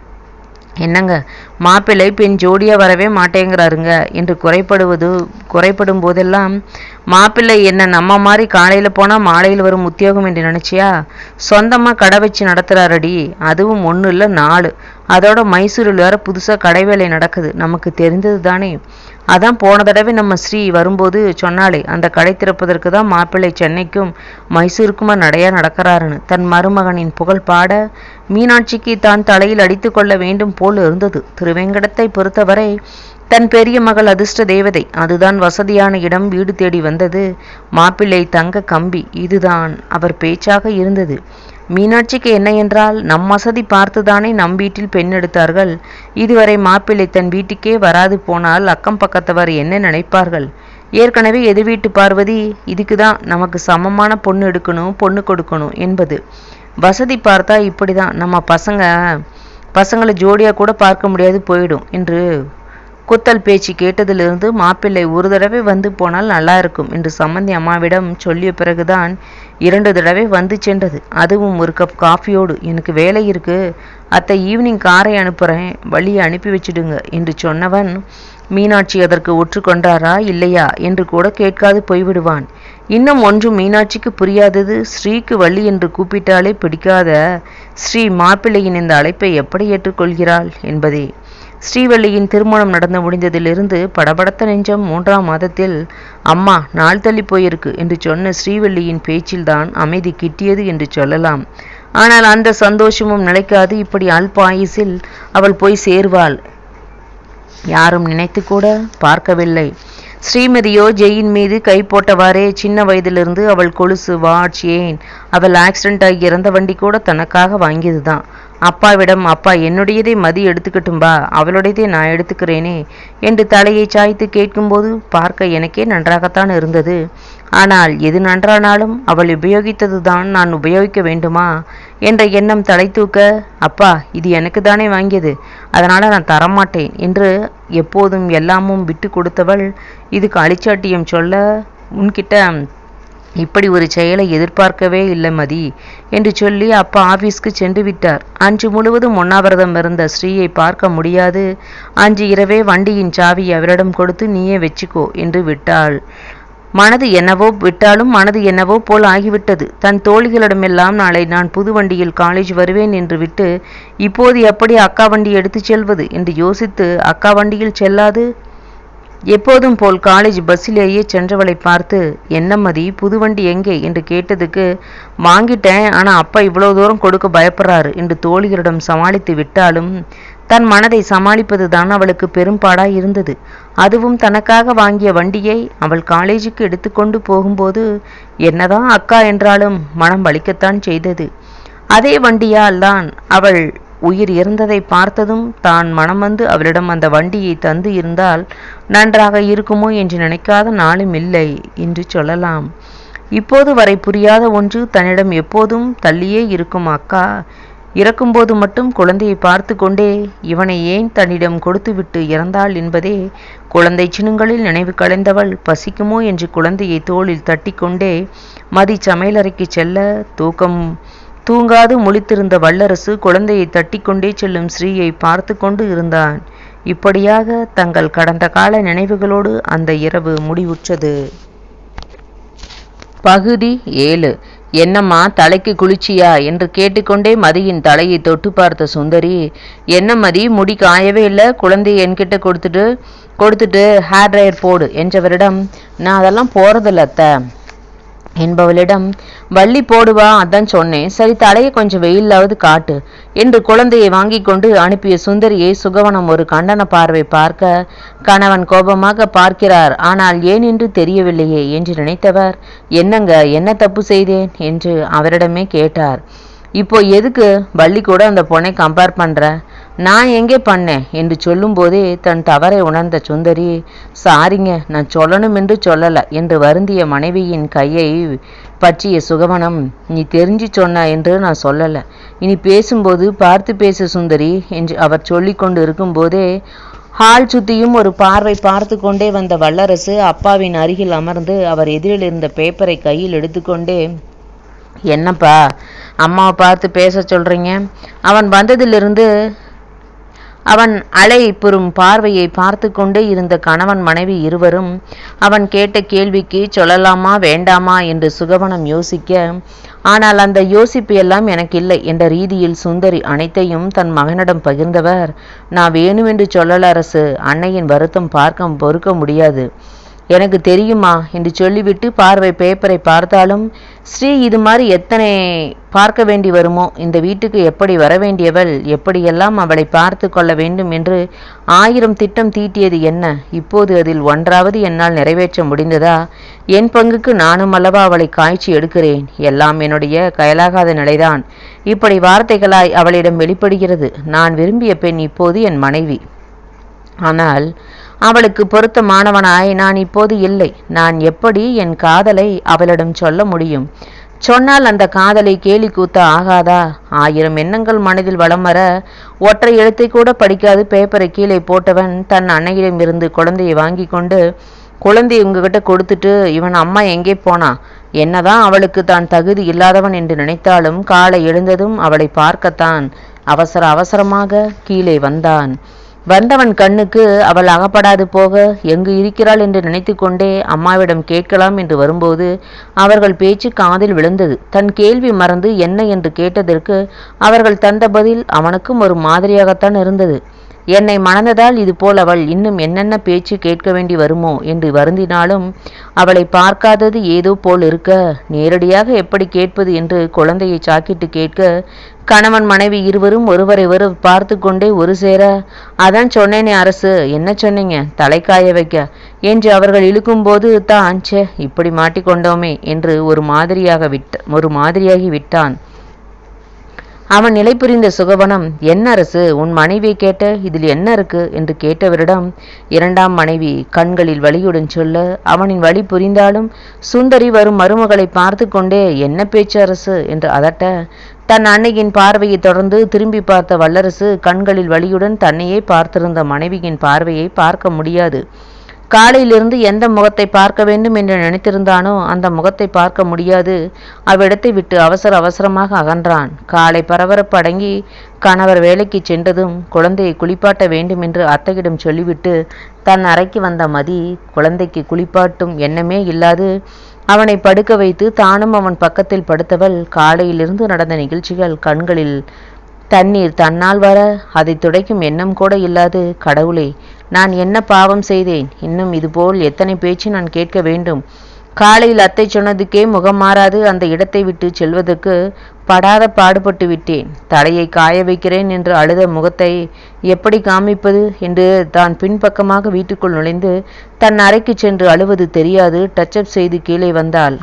என்னங்க மாப்பிள்ளை பெண் ஜோடியா வரவே மாட்டேங்கிறாருங்க என்று குறைப்படுவது குறைப்படும் போதெல்லாம் மாப்பிள்ளை என்ன நம்ம மாதிரி காலையில போனா மாலையில் வரும் உத்தியோகம் என்று நினைச்சியா சொந்தமா கடை வச்சு நடத்துறாரடி அதுவும் ஒண்ணு இல்ல நாலு அதோட மைசூரில் வேற புதுசா கடை வேலை நடக்குது நமக்கு தெரிந்தது தானே அதான் போன தடவை நம்ம ஸ்ரீ வரும்போது சொன்னாலே அந்த கடை திறப்பதற்கு தான் மாப்பிள்ளை சென்னைக்கும் மைசூருக்குமா நடையா நடக்கிறாருன்னு தன் மருமகனின் புகழ் பாட மீனாட்சிக்கு தான் தலையில் அடித்து கொள்ள வேண்டும் போல் இருந்தது திருவேங்கடத்தை பொறுத்தவரை தன் பெரிய மகள் அதிர்ஷ்ட தேவதை அதுதான் வசதியான இடம் வீடு தேடி வந்தது மாப்பிள்ளை தங்க கம்பி இதுதான் அவர் பேச்சாக இருந்தது மீனாட்சிக்கு என்ன என்றால் நம் வசதி பார்த்துதானே நம் வீட்டில் பெண் எடுத்தார்கள் இதுவரை மாப்பிள்ளை தன் வீட்டுக்கே வராது போனால் அக்கம் பக்கத்தவர் என்ன நினைப்பார்கள் ஏற்கனவே எதிர் வீட்டு பார்வதி இதுக்கு தான் நமக்கு சமமான பொண்ணு எடுக்கணும் பொண்ணு கொடுக்கணும் என்பது வசதி பார்த்தா இப்படிதான் நம்ம பசங்க பசங்களை ஜோடியா கூட பார்க்க முடியாது போயிடும் என்று குத்தல் பேச்சு கேட்டதிலிருந்து மாப்பிள்ளை ஒரு தடவை வந்து போனால் நல்லா இருக்கும் என்று சம்மந்தி அம்மாவிடம் சொல்லிய பிறகுதான் இரண்டு தடவை வந்து சென்றது அதுவும் ஒரு கப் காஃபியோடு எனக்கு வேலை இருக்கு அத்தை ஈவினிங் காரை அனுப்புறேன் வழியை அனுப்பி வச்சிடுங்க என்று சொன்னவன் மீனாட்சி அதற்கு ஒற்றுக்கொண்டாரா இல்லையா என்று கூட கேட்காது போய்விடுவான் இன்னும் ஒன்றும் மீனாட்சிக்கு புரியாதது ஸ்ரீக்கு வள்ளி என்று கூப்பிட்டாலே பிடிக்காத ஸ்ரீ மாப்பிள்ளையின் இந்த அழைப்பை எப்படி ஏற்றுக்கொள்கிறாள் என்பதே ஸ்ரீவள்ளியின் திருமணம் நடந்து முடிந்ததிலிருந்து படபடத்த நெஞ்சம் மூன்றாம் மாதத்தில் அம்மா நாள் தள்ளி போயிருக்கு என்று சொன்ன ஸ்ரீவள்ளியின் பேச்சில்தான் அமைதி கிட்டியது என்று சொல்லலாம் ஆனால் அந்த சந்தோஷமும் நிலைக்காது இப்படி அல்ப ஆயுசில் அவள் போய் சேர்வாள் யாரும் நினைத்து கூட பார்க்கவில்லை ஸ்ரீமதியோ ஜெயின் மீது கை போட்டவாறே சின்ன வயதிலிருந்து அவள் கொலுசு வாட்ச் ஏன் அவள் ஆக்சிடென்ட் ஆகி இறந்த வண்டி கூட தனக்காக வாங்கியதுதான் அப்பாவிடம் அப்பா என்னுடையதை மதி எடுத்துக்கட்டும்பா அவளுடையதை நான் எடுத்துக்கிறேனே என்று தலையை சாய்த்து கேட்கும்போது பார்க்க எனக்கே நன்றாகத்தான் இருந்தது ஆனால் எது நன்றானாலும் அவள் உபயோகித்தது தான் நான் உபயோகிக்க வேண்டுமா என்ற எண்ணம் தலை தூக்க அப்பா இது எனக்கு தானே வாங்கியது அதனால் நான் தரமாட்டேன் என்று எப்போதும் எல்லாமும் விட்டு கொடுத்தவள் இதுக்கு அழிச்சாட்டியம் சொல்ல உன்கிட்ட இப்படி ஒரு செயலை எதிர்பார்க்கவே இல்லை மதி என்று சொல்லி அப்பா ஆபீஸ்க்கு சென்று விட்டார் அன்று முழுவதும் உண்ணாவிரதம் இருந்த ஸ்ரீயை பார்க்க முடியாது அன்று இரவே வண்டியின் சாவி அவரிடம் கொடுத்து நீயே வச்சுக்கோ என்று விட்டாள் மனது என்னவோ விட்டாலும் மனது என்னவோ போல் ஆகிவிட்டது தன் தோழிகளிடமெல்லாம் நாளை நான் புது வண்டியில் காலேஜ் வருவேன் என்று விட்டு இப்போது எப்படி அக்கா வண்டி எடுத்துச் செல்வது என்று யோசித்து அக்கா வண்டியில் செல்லாது எப்போதும் போல் காலேஜ் பஸ்ஸிலேயே சென்றவளை பார்த்து என்ன மதி புது வண்டி எங்கே என்று கேட்டதுக்கு வாங்கிட்டேன் ஆனால் அப்பா இவ்வளோ தூரம் கொடுக்க பயப்படுறாரு என்று தோழிகளிடம் சமாளித்து விட்டாலும் தன் மனதை சமாளிப்பது தான் அவளுக்கு பெரும்பாடாய் இருந்தது அதுவும் தனக்காக வாங்கிய வண்டியை அவள் காலேஜுக்கு எடுத்துக்கொண்டு போகும்போது என்னதான் அக்கா என்றாலும் மனம் வலிக்கத்தான் செய்தது அதே வண்டியால் தான் அவள் உயிர் இறந்ததை பார்த்ததும் தான் மனம் வந்து அவளிடம் அந்த வண்டியை தந்து இருந்தால் நன்றாக இருக்குமோ என்று நினைக்காத நாளும் இல்லை என்று சொல்லலாம் இப்போது வரை புரியாத ஒன்று தன்னிடம் எப்போதும் தள்ளியே இருக்கும் அக்கா இறக்கும்போது மட்டும் குழந்தையை பார்த்து கொண்டே இவனை ஏன் தன்னிடம் கொடுத்துவிட்டு இறந்தாள் என்பதே குழந்தை சினுங்களில் நினைவு கலைந்தவள் பசிக்குமோ என்று குழந்தையை தோளில் தட்டிக்கொண்டே மதி சமையலறைக்கு செல்ல தூக்கம் தூங்காது முழித்திருந்த வல்லரசு குழந்தையை தட்டிக்கொண்டே செல்லும் ஸ்ரீயை பார்த்து கொண்டு இருந்தான் இப்படியாக தங்கள் கடந்த கால நினைவுகளோடு அந்த இரவு முடிவுற்றது பகுதி ஏழு என்னம்மா தலைக்கு குளிச்சியா என்று கேட்டுக்கொண்டே மதியின் தலையை தொட்டு பார்த்த சுந்தரி என்ன மதி முடி காயவே இல்லை குழந்தையை என்கிட்ட கொடுத்துட்டு கொடுத்துட்டு ஹேர் ட்ரையர் போடு என்றவரிடம் நான் அதெல்லாம் போறதில்ல அத்தை என்பவளிடம் வள்ளி போடுவா அதான் சொன்னேன் சரி தலையை கொஞ்சம் வெயிலாவது காட்டு என்று குழந்தையை வாங்கி கொண்டு அனுப்பிய சுந்தரியை சுகவனம் ஒரு கண்டன பார்வை பார்க்க கணவன் கோபமாக பார்க்கிறார் ஆனால் ஏன் என்று தெரியவில்லையே என்று நினைத்தவர் என்னங்க என்ன தப்பு செய்தேன் என்று அவரிடமே கேட்டார் இப்போ எதுக்கு வள்ளி கூட அந்த பொண்ணை கம்பேர் பண்ற நான் எங்கே பண்ணேன் என்று சொல்லும்போதே தன் தவறை உணர்ந்த சுந்தரி சாரிங்க நான் சொல்லணும் என்று சொல்லல என்று வருந்திய மனைவியின் கையை பற்றிய சுகவனம் நீ தெரிஞ்சு சொன்ன என்று நான் சொல்லல இனி பேசும்போது பார்த்து பேசு சுந்தரி என்று அவர் சொல்லிக்கொண்டு இருக்கும்போதே ஹால் சுத்தியும் ஒரு பார்வை பார்த்து கொண்டே வந்த வல்லரசு அப்பாவின் அருகில் அமர்ந்து அவர் எதிரில் இருந்த பேப்பரை கையில் எடுத்துக்கொண்டே என்னப்பா அம்மாவை பார்த்து பேச சொல்றீங்க அவன் வந்ததிலிருந்து அவன் அலை புறும் பார்வையை பார்த்து கொண்டே இருந்த கணவன் மனைவி இருவரும் அவன் கேட்ட கேள்விக்கு சொல்லலாமா வேண்டாமா என்று சுகவனம் யோசிக்க ஆனால் அந்த யோசிப்பு எல்லாம் எனக்கு இல்லை என்ற ரீதியில் சுந்தரி அனைத்தையும் தன் மகனிடம் பகிர்ந்தவர் நான் வேணுமென்று சொல்லல அரசு அன்னையின் வருத்தம் பார்க்க பொறுக்க முடியாது எனக்கு தெரியுமா என்று சொல்லிவிட்டு பார்வை பேப்பரை பார்த்தாலும் ஸ்ரீ இது மாதிரி எத்தனை பார்க்க வேண்டி வருமோ இந்த வீட்டுக்கு எப்படி வர வேண்டியவள் எப்படியெல்லாம் அவளை பார்த்து கொள்ள வேண்டும் என்று ஆயிரம் திட்டம் தீட்டியது என்ன இப்போது அதில் ஒன்றாவது என்னால் நிறைவேற்ற முடிந்ததா என் பங்குக்கு நானும் அல்லவா அவளை காய்ச்சி எடுக்கிறேன் எல்லாம் என்னுடைய கயலாகாத நிலைதான் இப்படி வார்த்தைகளாய் அவளிடம் வெளிப்படுகிறது நான் விரும்பிய பெண் இப்போது என் மனைவி ஆனால் அவளுக்கு பொருத்தமானவனாய் நான் இப்போது இல்லை நான் எப்படி என் காதலை அவளிடம் சொல்ல முடியும் சொன்னால் அந்த காதலை கேலி கூத்த ஆகாதா ஆயிரம் எண்ணங்கள் மனதில் வலம் வர ஒற்றை எழுத்தை கூட படிக்காது பேப்பரை கீழே போட்டவன் தன் அன்னையிடம் இருந்து குழந்தையை வாங்கி கொண்டு குழந்தையை உங்ககிட்ட கொடுத்துட்டு இவன் அம்மா எங்கே போனா என்னதான் அவளுக்கு தான் தகுதி இல்லாதவன் என்று நினைத்தாலும் காலை எழுந்ததும் அவளை பார்க்கத்தான் அவசர அவசரமாக கீழே வந்தான் வந்தவன் கண்ணுக்கு அவள் அகப்படாது போக எங்கு இருக்கிறாள் என்று நினைத்து கொண்டே அம்மாவிடம் கேட்கலாம் என்று வரும்போது அவர்கள் பேச்சு காதில் விழுந்தது தன் கேள்வி மறந்து என்ன என்று கேட்டதற்கு அவர்கள் தந்த பதில் அவனுக்கும் ஒரு மாதிரியாகத்தான் இருந்தது என்னை மணந்ததால் இதுபோல் அவள் இன்னும் என்னென்ன பேச்சு கேட்க வேண்டி வருமோ என்று வருந்தினாலும் அவளை பார்க்காதது ஏதோ போல் இருக்க நேரடியாக எப்படி கேட்பது என்று குழந்தையை சாக்கிட்டு கேட்க கணவன் மனைவி இருவரும் ஒருவரை ஒருவர் பார்த்து கொண்டே ஒரு சேர அதான் சொன்னேனே அரசு என்ன சொன்னீங்க தலைக்காய வைக்க என்று அவர்கள் இழுக்கும்போது தான் ச்சே இப்படி மாட்டிக்கொண்டோமே என்று ஒரு மாதிரியாக விட்ட ஒரு மாதிரியாகி விட்டான் அவன் நிலை புரிந்த சுகவனம் என்ன அரசு உன் மனைவியை கேட்ட இதில் என்ன இருக்கு என்று கேட்டவரிடம் இரண்டாம் மனைவி கண்களில் வலியுடன் சொல்ல அவனின் வழி புரிந்தாலும் சுந்தரி வரும் மருமகளை பார்த்து கொண்டே என்ன பேச்சு அரசு என்று அதட்ட தன் அன்னையின் பார்வையை தொடர்ந்து திரும்பி பார்த்த வல்லரசு கண்களில் வலியுடன் தன்னையே பார்த்திருந்த மனைவியின் பார்வையை பார்க்க முடியாது காலையிலிருந்து எந்த முகத்தை பார்க்க வேண்டும் என்று நினைத்திருந்தானோ அந்த முகத்தை பார்க்க முடியாது அவ்விடத்தை விட்டு அவசர அவசரமாக அகன்றான் காலை பரபரப்பு அடங்கி கணவர் வேலைக்கு சென்றதும் குழந்தையை குளிப்பாட்ட வேண்டும் என்று அத்தையிடம் சொல்லிவிட்டு தன் அறைக்கு வந்த மதி குழந்தைக்கு குளிப்பாட்டும் எண்ணமே இல்லாது அவனை படுக்க வைத்து தானும் அவன் பக்கத்தில் படுத்தவள் காலையிலிருந்து நடந்த நிகழ்ச்சிகள் கண்களில் தண்ணீர் தன்னால் வர அதை துடைக்கும் எண்ணம் கூட இல்லாது கடவுளே நான் என்ன பாவம் செய்தேன் இன்னும் இதுபோல் எத்தனை பேச்சு நான் கேட்க வேண்டும் காலையில் அத்தை சொன்னதுக்கே முகம் மாறாது அந்த இடத்தை விட்டு செல்வதற்கு படாத பாடுபட்டு விட்டேன் தலையை காய வைக்கிறேன் என்று அழுத முகத்தை எப்படி காமிப்பது என்று தான் பின்பக்கமாக வீட்டுக்குள் நுழைந்து தன் அறைக்கு சென்று அழுவது தெரியாது டச்சப் செய்து கீழே வந்தாள்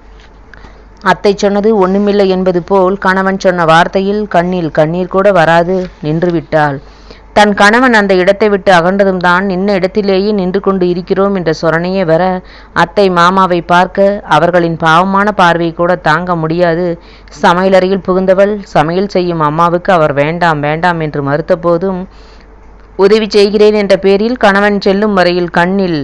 அத்தை சொன்னது ஒண்ணுமில்லை என்பது போல் கணவன் சொன்ன வார்த்தையில் கண்ணில் கண்ணீர் கூட வராது நின்று விட்டாள் தன் கணவன் அந்த இடத்தை விட்டு அகன்றதும் தான் நின்ன இடத்திலேயே நின்று கொண்டு இருக்கிறோம் என்ற சொரணையே வர அத்தை மாமாவை பார்க்க அவர்களின் பாவமான பார்வை கூட தாங்க முடியாது சமையலறையில் புகுந்தவள் சமையல் செய்யும் அம்மாவுக்கு அவர் வேண்டாம் வேண்டாம் என்று மறுத்த போதும் உதவி செய்கிறேன் என்ற பேரில் கணவன் செல்லும் வரையில் கண்ணில்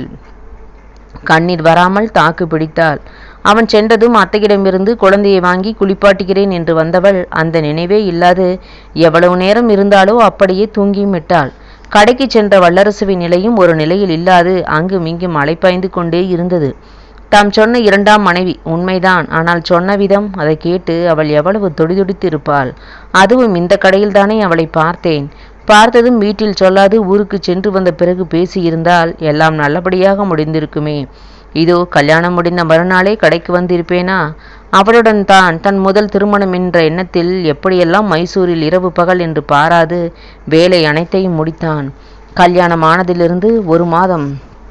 கண்ணீர் வராமல் தாக்கு பிடித்தாள் அவன் சென்றதும் அத்தையிடமிருந்து குழந்தையை வாங்கி குளிப்பாட்டுகிறேன் என்று வந்தவள் அந்த நினைவே இல்லாது எவ்வளவு நேரம் இருந்தாலோ அப்படியே தூங்கியும் விட்டாள் கடைக்கு சென்ற வல்லரசுவின் நிலையும் ஒரு நிலையில் இல்லாது அங்கும் இங்கும் அலைப்பாய்ந்து கொண்டே இருந்தது தாம் சொன்ன இரண்டாம் மனைவி உண்மைதான் ஆனால் சொன்ன விதம் அதை கேட்டு அவள் எவ்வளவு துடிதுடித்து இருப்பாள் அதுவும் இந்த கடையில்தானே அவளை பார்த்தேன் பார்த்ததும் வீட்டில் சொல்லாது ஊருக்கு சென்று வந்த பிறகு பேசியிருந்தால் எல்லாம் நல்லபடியாக முடிந்திருக்குமே இதோ கல்யாணம் முடிந்த மறுநாளே கடைக்கு வந்திருப்பேனா அவளுடன் தான் தன் முதல் திருமணம் என்ற எண்ணத்தில் எப்படியெல்லாம் மைசூரில் இரவு பகல் என்று பாராது வேலை அனைத்தையும் முடித்தான் கல்யாணம் ஆனதிலிருந்து ஒரு மாதம்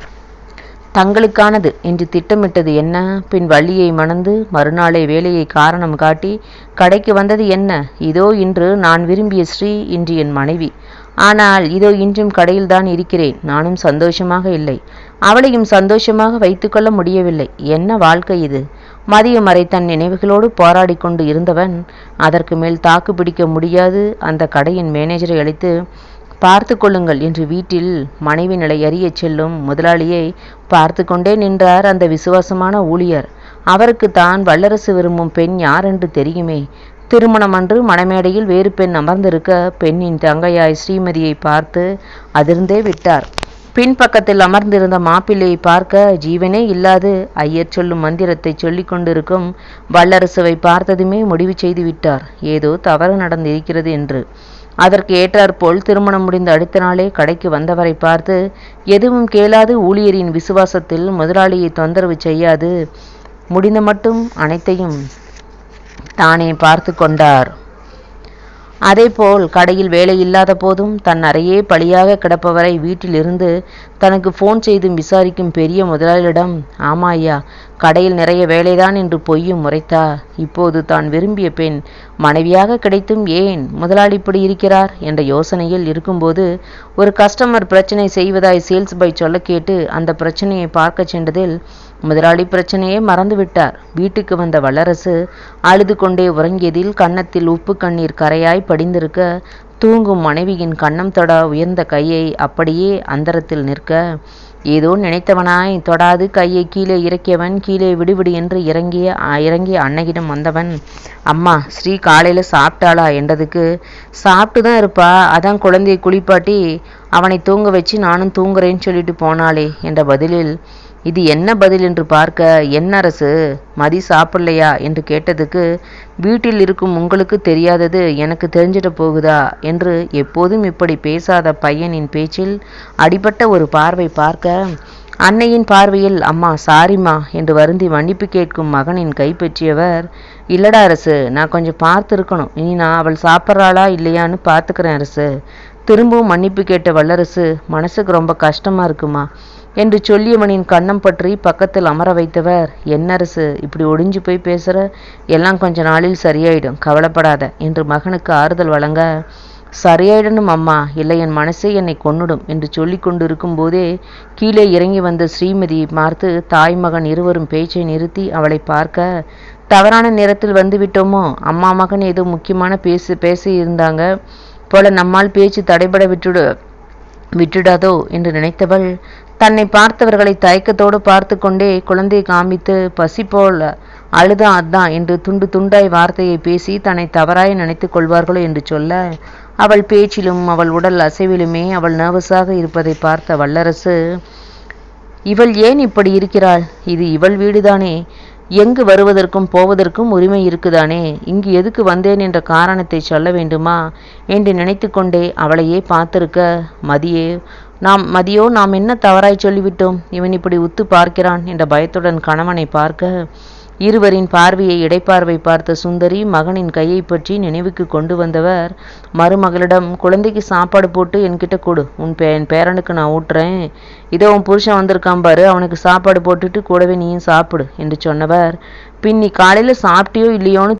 தங்களுக்கானது என்று திட்டமிட்டது என்ன பின் வள்ளியை மணந்து மறுநாளே வேலையை காரணம் காட்டி கடைக்கு வந்தது என்ன இதோ இன்று நான் விரும்பிய ஸ்ரீ இன்று என் மனைவி ஆனால் இதோ இன்றும் கடையில்தான் இருக்கிறேன் நானும் சந்தோஷமாக இல்லை அவளையும் சந்தோஷமாக வைத்துக்கொள்ள முடியவில்லை என்ன வாழ்க்கை இது மதியம் வரை தன் நினைவுகளோடு போராடி கொண்டு இருந்தவன் அதற்கு மேல் தாக்கு பிடிக்க முடியாது அந்த கடையின் மேனேஜரை அழைத்து பார்த்து கொள்ளுங்கள் என்று வீட்டில் மனைவி நிலை அறியச் செல்லும் முதலாளியை பார்த்து கொண்டே நின்றார் அந்த விசுவாசமான ஊழியர் அவருக்கு தான் வல்லரசு விரும்பும் பெண் யார் என்று தெரியுமே திருமணம் அன்று மணமேடையில் வேறு பெண் அமர்ந்திருக்க பெண்ணின் தங்கையாய் ஸ்ரீமதியை பார்த்து அதிர்ந்தே விட்டார் பின்பக்கத்தில் அமர்ந்திருந்த மாப்பிள்ளையை பார்க்க ஜீவனே இல்லாது ஐயர் சொல்லும் மந்திரத்தை சொல்லிக் கொண்டிருக்கும் வல்லரசுவை பார்த்ததுமே முடிவு செய்து விட்டார் ஏதோ தவறு நடந்திருக்கிறது என்று அதற்கு ஏற்றாற்போல் திருமணம் முடிந்த அடுத்த நாளே கடைக்கு வந்தவரை பார்த்து எதுவும் கேளாது ஊழியரின் விசுவாசத்தில் முதலாளியை தொந்தரவு செய்யாது முடிந்த மட்டும் அனைத்தையும் தானே பார்த்து கொண்டார் அதேபோல் கடையில் வேலை இல்லாத போதும் தன் அறையே பழியாக கிடப்பவரை வீட்டிலிருந்து தனக்கு ஃபோன் செய்து விசாரிக்கும் பெரிய முதலாளியிடம் ஆமா ஐயா கடையில் நிறைய வேலைதான் என்று பொய்யும் முறைத்தார் இப்போது தான் விரும்பிய பெண் மனைவியாக கிடைத்தும் ஏன் முதலாளி இப்படி இருக்கிறார் என்ற யோசனையில் இருக்கும்போது ஒரு கஸ்டமர் பிரச்சனை செய்வதாய் சேல்ஸ் பாய் சொல்ல கேட்டு அந்த பிரச்சனையை பார்க்க சென்றதில் முதலாளி பிரச்சனையே மறந்துவிட்டார் வீட்டுக்கு வந்த வல்லரசு அழுது கொண்டே உறங்கியதில் கன்னத்தில் உப்பு கண்ணீர் கரையாய் படிந்திருக்க தூங்கும் மனைவியின் கன்னம் தொட உயர்ந்த கையை அப்படியே அந்தரத்தில் நிற்க ஏதோ நினைத்தவனாய் தொடாது கையை கீழே இறக்கியவன் கீழே விடுவிடு என்று இறங்கிய இறங்கிய அன்னையிடம் வந்தவன் அம்மா ஸ்ரீ காலையில் சாப்பிட்டாளா என்றதுக்கு சாப்பிட்டு தான் இருப்பா அதான் குழந்தையை குளிப்பாட்டி அவனை தூங்க வச்சு நானும் தூங்குறேன்னு சொல்லிட்டு போனாளே என்ற பதிலில் இது என்ன பதில் என்று பார்க்க என்ன அரசு மதி சாப்பிடலையா என்று கேட்டதுக்கு வீட்டில் இருக்கும் உங்களுக்கு தெரியாதது எனக்கு தெரிஞ்சிட போகுதா என்று எப்போதும் இப்படி பேசாத பையனின் பேச்சில் அடிபட்ட ஒரு பார்வை பார்க்க அன்னையின் பார்வையில் அம்மா சாரிம்மா என்று வருந்தி மன்னிப்பு கேட்கும் மகனின் கைப்பற்றியவர் இல்லடா அரசு நான் கொஞ்சம் பார்த்துருக்கணும் இனி நான் அவள் சாப்பிட்றாளா இல்லையான்னு பார்த்துக்கிறேன் அரசு திரும்பவும் மன்னிப்பு கேட்ட வல்லரசு மனசுக்கு ரொம்ப கஷ்டமா இருக்குமா என்று சொல்லியவனின் கன்னம் பற்றி பக்கத்தில் அமர வைத்தவர் என்னரசு இப்படி ஒடிஞ்சு போய் பேசுற எல்லாம் கொஞ்ச நாளில் சரியாயிடும் கவலைப்படாத என்று மகனுக்கு ஆறுதல் வழங்க சரியாயிடணும் அம்மா இல்லை என் மனசே என்னை கொன்னுடும் என்று சொல்லி கொண்டிருக்கும் போதே கீழே இறங்கி வந்த ஸ்ரீமதியை பார்த்து தாய் மகன் இருவரும் பேச்சை நிறுத்தி அவளை பார்க்க தவறான நேரத்தில் வந்து விட்டோமோ அம்மா மகன் ஏதோ முக்கியமான பேசு பேசி இருந்தாங்க போல நம்மால் பேச்சு தடைபட விட்டுடு விட்டுடாதோ என்று நினைத்தவள் தன்னை பார்த்தவர்களை தயக்கத்தோடு பார்த்து கொண்டே குழந்தையை காமித்து பசி போல அழுதான் அதான் என்று துண்டு துண்டாய் வார்த்தையை பேசி தன்னை தவறாய் நினைத்துக் கொள்வார்களோ என்று சொல்ல அவள் பேச்சிலும் அவள் உடல் அசைவிலுமே அவள் நர்வஸாக இருப்பதை பார்த்த வல்லரசு இவள் ஏன் இப்படி இருக்கிறாள் இது இவள் வீடுதானே எங்கு வருவதற்கும் போவதற்கும் உரிமை இருக்குதானே இங்கு எதுக்கு வந்தேன் என்ற காரணத்தை சொல்ல வேண்டுமா என்று நினைத்து கொண்டே அவளையே பார்த்திருக்க மதியே நாம் மதியோ நாம் என்ன தவறாய் சொல்லிவிட்டோம் இவன் இப்படி உத்து பார்க்கிறான் என்ற பயத்துடன் கணவனை பார்க்க இருவரின் பார்வையை இடைப்பார்வை பார்த்த சுந்தரி மகனின் கையை பற்றி நினைவுக்கு கொண்டு வந்தவர் மருமகளிடம் குழந்தைக்கு சாப்பாடு போட்டு என்கிட்ட கொடு உன் பே என் பேரனுக்கு நான் ஊட்டுறேன் இதோ உன் புருஷன் வந்திருக்கான் பாரு அவனுக்கு சாப்பாடு போட்டுட்டு கூடவே நீயும் சாப்பிடு என்று சொன்னவர் பின் நீ காலையில் சாப்பிட்டியோ இல்லையோன்னு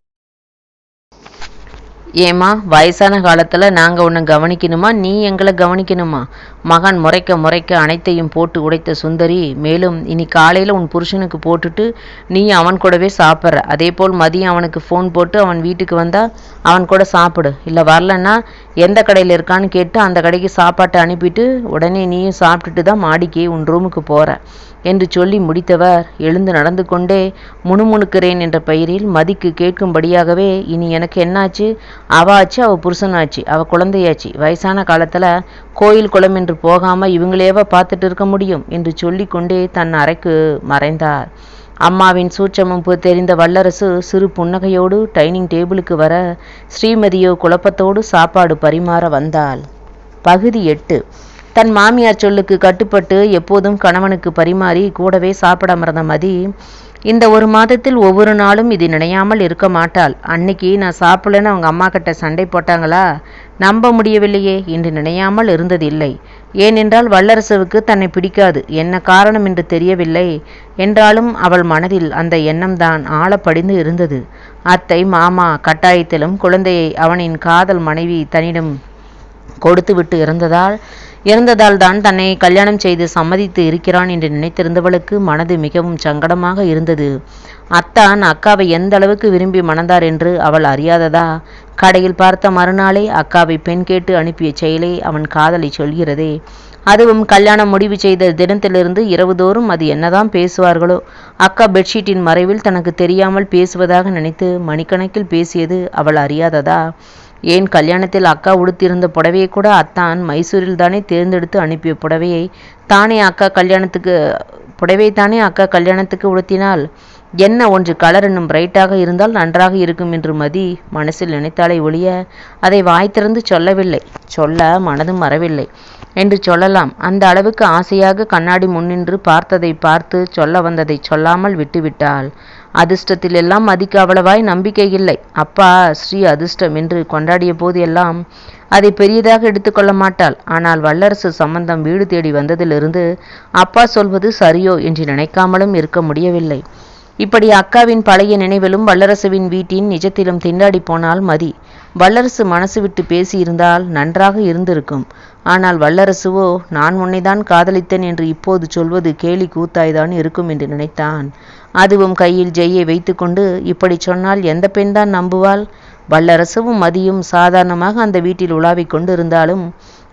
ஏமா வயசான காலத்தில் நாங்கள் உன்னை கவனிக்கணுமா நீ எங்களை கவனிக்கணுமா மகன் முறைக்க முறைக்க அனைத்தையும் போட்டு உடைத்த சுந்தரி மேலும் இனி காலையில் உன் புருஷனுக்கு போட்டுட்டு நீ அவன் கூடவே சாப்பிட்ற அதே போல் மதியம் அவனுக்கு ஃபோன் போட்டு அவன் வீட்டுக்கு வந்தால் அவன் கூட சாப்பிடு இல்லை வரலன்னா எந்த கடையில் இருக்கான்னு கேட்டு அந்த கடைக்கு சாப்பாட்டை அனுப்பிட்டு உடனே நீயும் சாப்பிட்டுட்டு தான் மாடிக்கு உன் ரூமுக்கு போகிற என்று சொல்லி முடித்தவர் எழுந்து நடந்து கொண்டே முணுமுணுக்கிறேன் என்ற பெயரில் மதிக்கு கேட்கும்படியாகவே இனி எனக்கு என்னாச்சு அவ ஆச்சு அவ புருஷனாச்சு அவ குழந்தையாச்சு வயசான காலத்துல கோயில் குளம் என்று போகாம இவங்களேவா பார்த்துட்டு இருக்க முடியும் என்று சொல்லி கொண்டே தன் அறைக்கு மறைந்தார் அம்மாவின் சூட்சமும் பு- தெரிந்த வல்லரசு சிறு புன்னகையோடு டைனிங் டேபிளுக்கு வர ஸ்ரீமதியோ குழப்பத்தோடு சாப்பாடு பரிமாற வந்தாள் பகுதி எட்டு தன் மாமியார் சொல்லுக்கு கட்டுப்பட்டு எப்போதும் கணவனுக்கு பரிமாறி கூடவே சாப்பிட மறந்த மதி இந்த ஒரு மாதத்தில் ஒவ்வொரு நாளும் இது நினையாமல் இருக்க மாட்டாள் அன்னைக்கு நான் சாப்பிடலன்னு அவங்க அம்மா கிட்ட சண்டை போட்டாங்களா நம்ப முடியவில்லையே என்று நினையாமல் இருந்ததில்லை ஏனென்றால் வல்லரசுவுக்கு தன்னை பிடிக்காது என்ன காரணம் என்று தெரியவில்லை என்றாலும் அவள் மனதில் அந்த எண்ணம்தான் ஆழப்படிந்து இருந்தது அத்தை மாமா கட்டாயத்திலும் குழந்தையை அவனின் காதல் மனைவி தன்னிடம் கொடுத்துவிட்டு இறந்ததால் இறந்ததால் தான் தன்னை கல்யாணம் செய்து சம்மதித்து இருக்கிறான் என்று நினைத்திருந்தவளுக்கு மனது மிகவும் சங்கடமாக இருந்தது அத்தான் அக்காவை எந்த அளவுக்கு விரும்பி மணந்தார் என்று அவள் அறியாததா கடையில் பார்த்த மறுநாளே அக்காவை பெண் கேட்டு அனுப்பிய செயலை அவன் காதலை சொல்கிறதே அதுவும் கல்யாணம் முடிவு செய்த தினத்திலிருந்து இரவுதோறும் அது என்னதான் பேசுவார்களோ அக்கா பெட்ஷீட்டின் மறைவில் தனக்கு தெரியாமல் பேசுவதாக நினைத்து மணிக்கணக்கில் பேசியது அவள் அறியாததா ஏன் கல்யாணத்தில் அக்கா உடுத்தியிருந்த புடவையை கூட அத்தான் மைசூரில் தானே தேர்ந்தெடுத்து அனுப்பிய புடவையை தானே அக்கா கல்யாணத்துக்கு புடவையை தானே அக்கா கல்யாணத்துக்கு உடுத்தினாள் என்ன ஒன்று கலர் இன்னும் பிரைட்டாக இருந்தால் நன்றாக இருக்கும் என்று மதி மனசில் நினைத்தாலே ஒழிய அதை வாய் திறந்து சொல்லவில்லை சொல்ல மனதும் வரவில்லை என்று சொல்லலாம் அந்த அளவுக்கு ஆசையாக கண்ணாடி முன்னின்று பார்த்ததை பார்த்து சொல்ல வந்ததை சொல்லாமல் விட்டுவிட்டாள் அதிர்ஷ்டத்தில் எல்லாம் மதிக்கு அவ்வளவாய் நம்பிக்கை இல்லை அப்பா ஸ்ரீ அதிர்ஷ்டம் என்று கொண்டாடிய போது எல்லாம் அதை பெரியதாக எடுத்துக்கொள்ள மாட்டாள் ஆனால் வல்லரசு சம்பந்தம் வீடு தேடி வந்ததிலிருந்து அப்பா சொல்வது சரியோ என்று நினைக்காமலும் இருக்க முடியவில்லை இப்படி அக்காவின் பழைய நினைவிலும் வல்லரசுவின் வீட்டின் நிஜத்திலும் திண்டாடி போனால் மதி வல்லரசு மனசு விட்டு பேசியிருந்தால் நன்றாக இருந்திருக்கும் ஆனால் வல்லரசுவோ நான் உன்னைதான் காதலித்தேன் என்று இப்போது சொல்வது கேலி கூத்தாய்தான் இருக்கும் என்று நினைத்தான் அதுவும் கையில் ஜெய்யை வைத்துக்கொண்டு இப்படி சொன்னால் எந்த பெண்தான் நம்புவாள் வல்லரசுவும் மதியும் சாதாரணமாக அந்த வீட்டில் உலாவிக் கொண்டிருந்தாலும்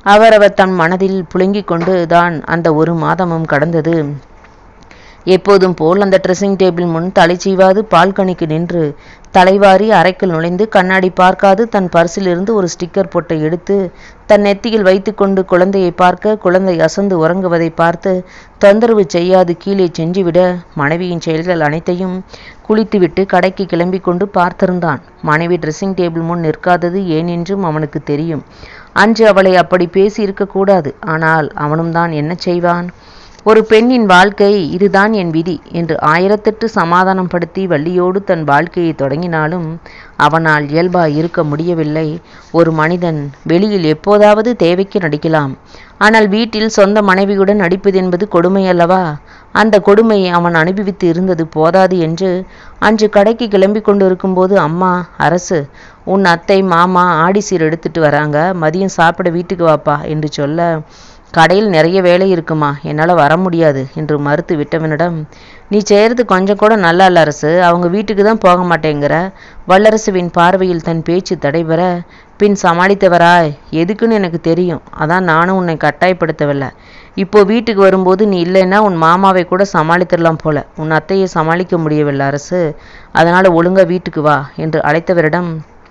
அவரவர் தன் மனதில் புழுங்கிக் கொண்டு தான் அந்த ஒரு மாதமும் கடந்தது எப்போதும் போல் அந்த ட்ரெஸ்ஸிங் டேபிள் முன் தலை சீவாது பால்கனிக்கு நின்று தலைவாரி அறைக்குள் நுழைந்து கண்ணாடி பார்க்காது தன் பர்சிலிருந்து ஒரு ஸ்டிக்கர் பொட்டை எடுத்து தன் நெத்தியில் வைத்துக்கொண்டு குழந்தையை பார்க்க குழந்தை அசந்து உறங்குவதை பார்த்து தொந்தரவு செய்யாது கீழே சென்றுவிட மனைவியின் செயல்கள் அனைத்தையும் குளித்துவிட்டு கடைக்கு கிளம்பி கொண்டு பார்த்திருந்தான் மனைவி ட்ரெஸ்ஸிங் டேபிள் முன் நிற்காதது ஏன் என்றும் அவனுக்கு தெரியும் அன்று அவளை அப்படி பேசி இருக்கக்கூடாது ஆனால் அவனும் தான் என்ன செய்வான் ஒரு பெண்ணின் வாழ்க்கை இதுதான் என் விதி என்று ஆயிரத்தெட்டு சமாதானப்படுத்தி வள்ளியோடு தன் வாழ்க்கையை தொடங்கினாலும் அவனால் இயல்பாய் இருக்க முடியவில்லை ஒரு மனிதன் வெளியில் எப்போதாவது தேவைக்கு நடிக்கலாம் ஆனால் வீட்டில் சொந்த மனைவியுடன் நடிப்பது என்பது கொடுமை அல்லவா அந்த கொடுமையை அவன் அனுபவித்து இருந்தது போதாது என்று அன்று கடைக்கு கிளம்பி கொண்டு இருக்கும்போது அம்மா அரசு உன் அத்தை மாமா ஆடிசீர் எடுத்துட்டு வராங்க மதியம் சாப்பிட வீட்டுக்கு வாப்பா என்று சொல்ல கடையில் நிறைய வேலை இருக்குமா என்னால் வர முடியாது என்று மறுத்து விட்டவனிடம் நீ செய்கிறது கொஞ்சம் கூட நல்லா இல்ல அரசு அவங்க வீட்டுக்கு தான் போக மாட்டேங்கிற வல்லரசுவின் பார்வையில் தன் பேச்சு தடைபெற பின் சமாளித்தவராய் எதுக்குன்னு எனக்கு தெரியும் அதான் நானும் உன்னை கட்டாயப்படுத்தவில்லை இப்போ வீட்டுக்கு வரும்போது நீ இல்லைன்னா உன் மாமாவை கூட சமாளித்திடலாம் போல உன் அத்தையை சமாளிக்க முடியவில்லை அரசு அதனால் ஒழுங்கா வீட்டுக்கு வா என்று அழைத்தவரிடம்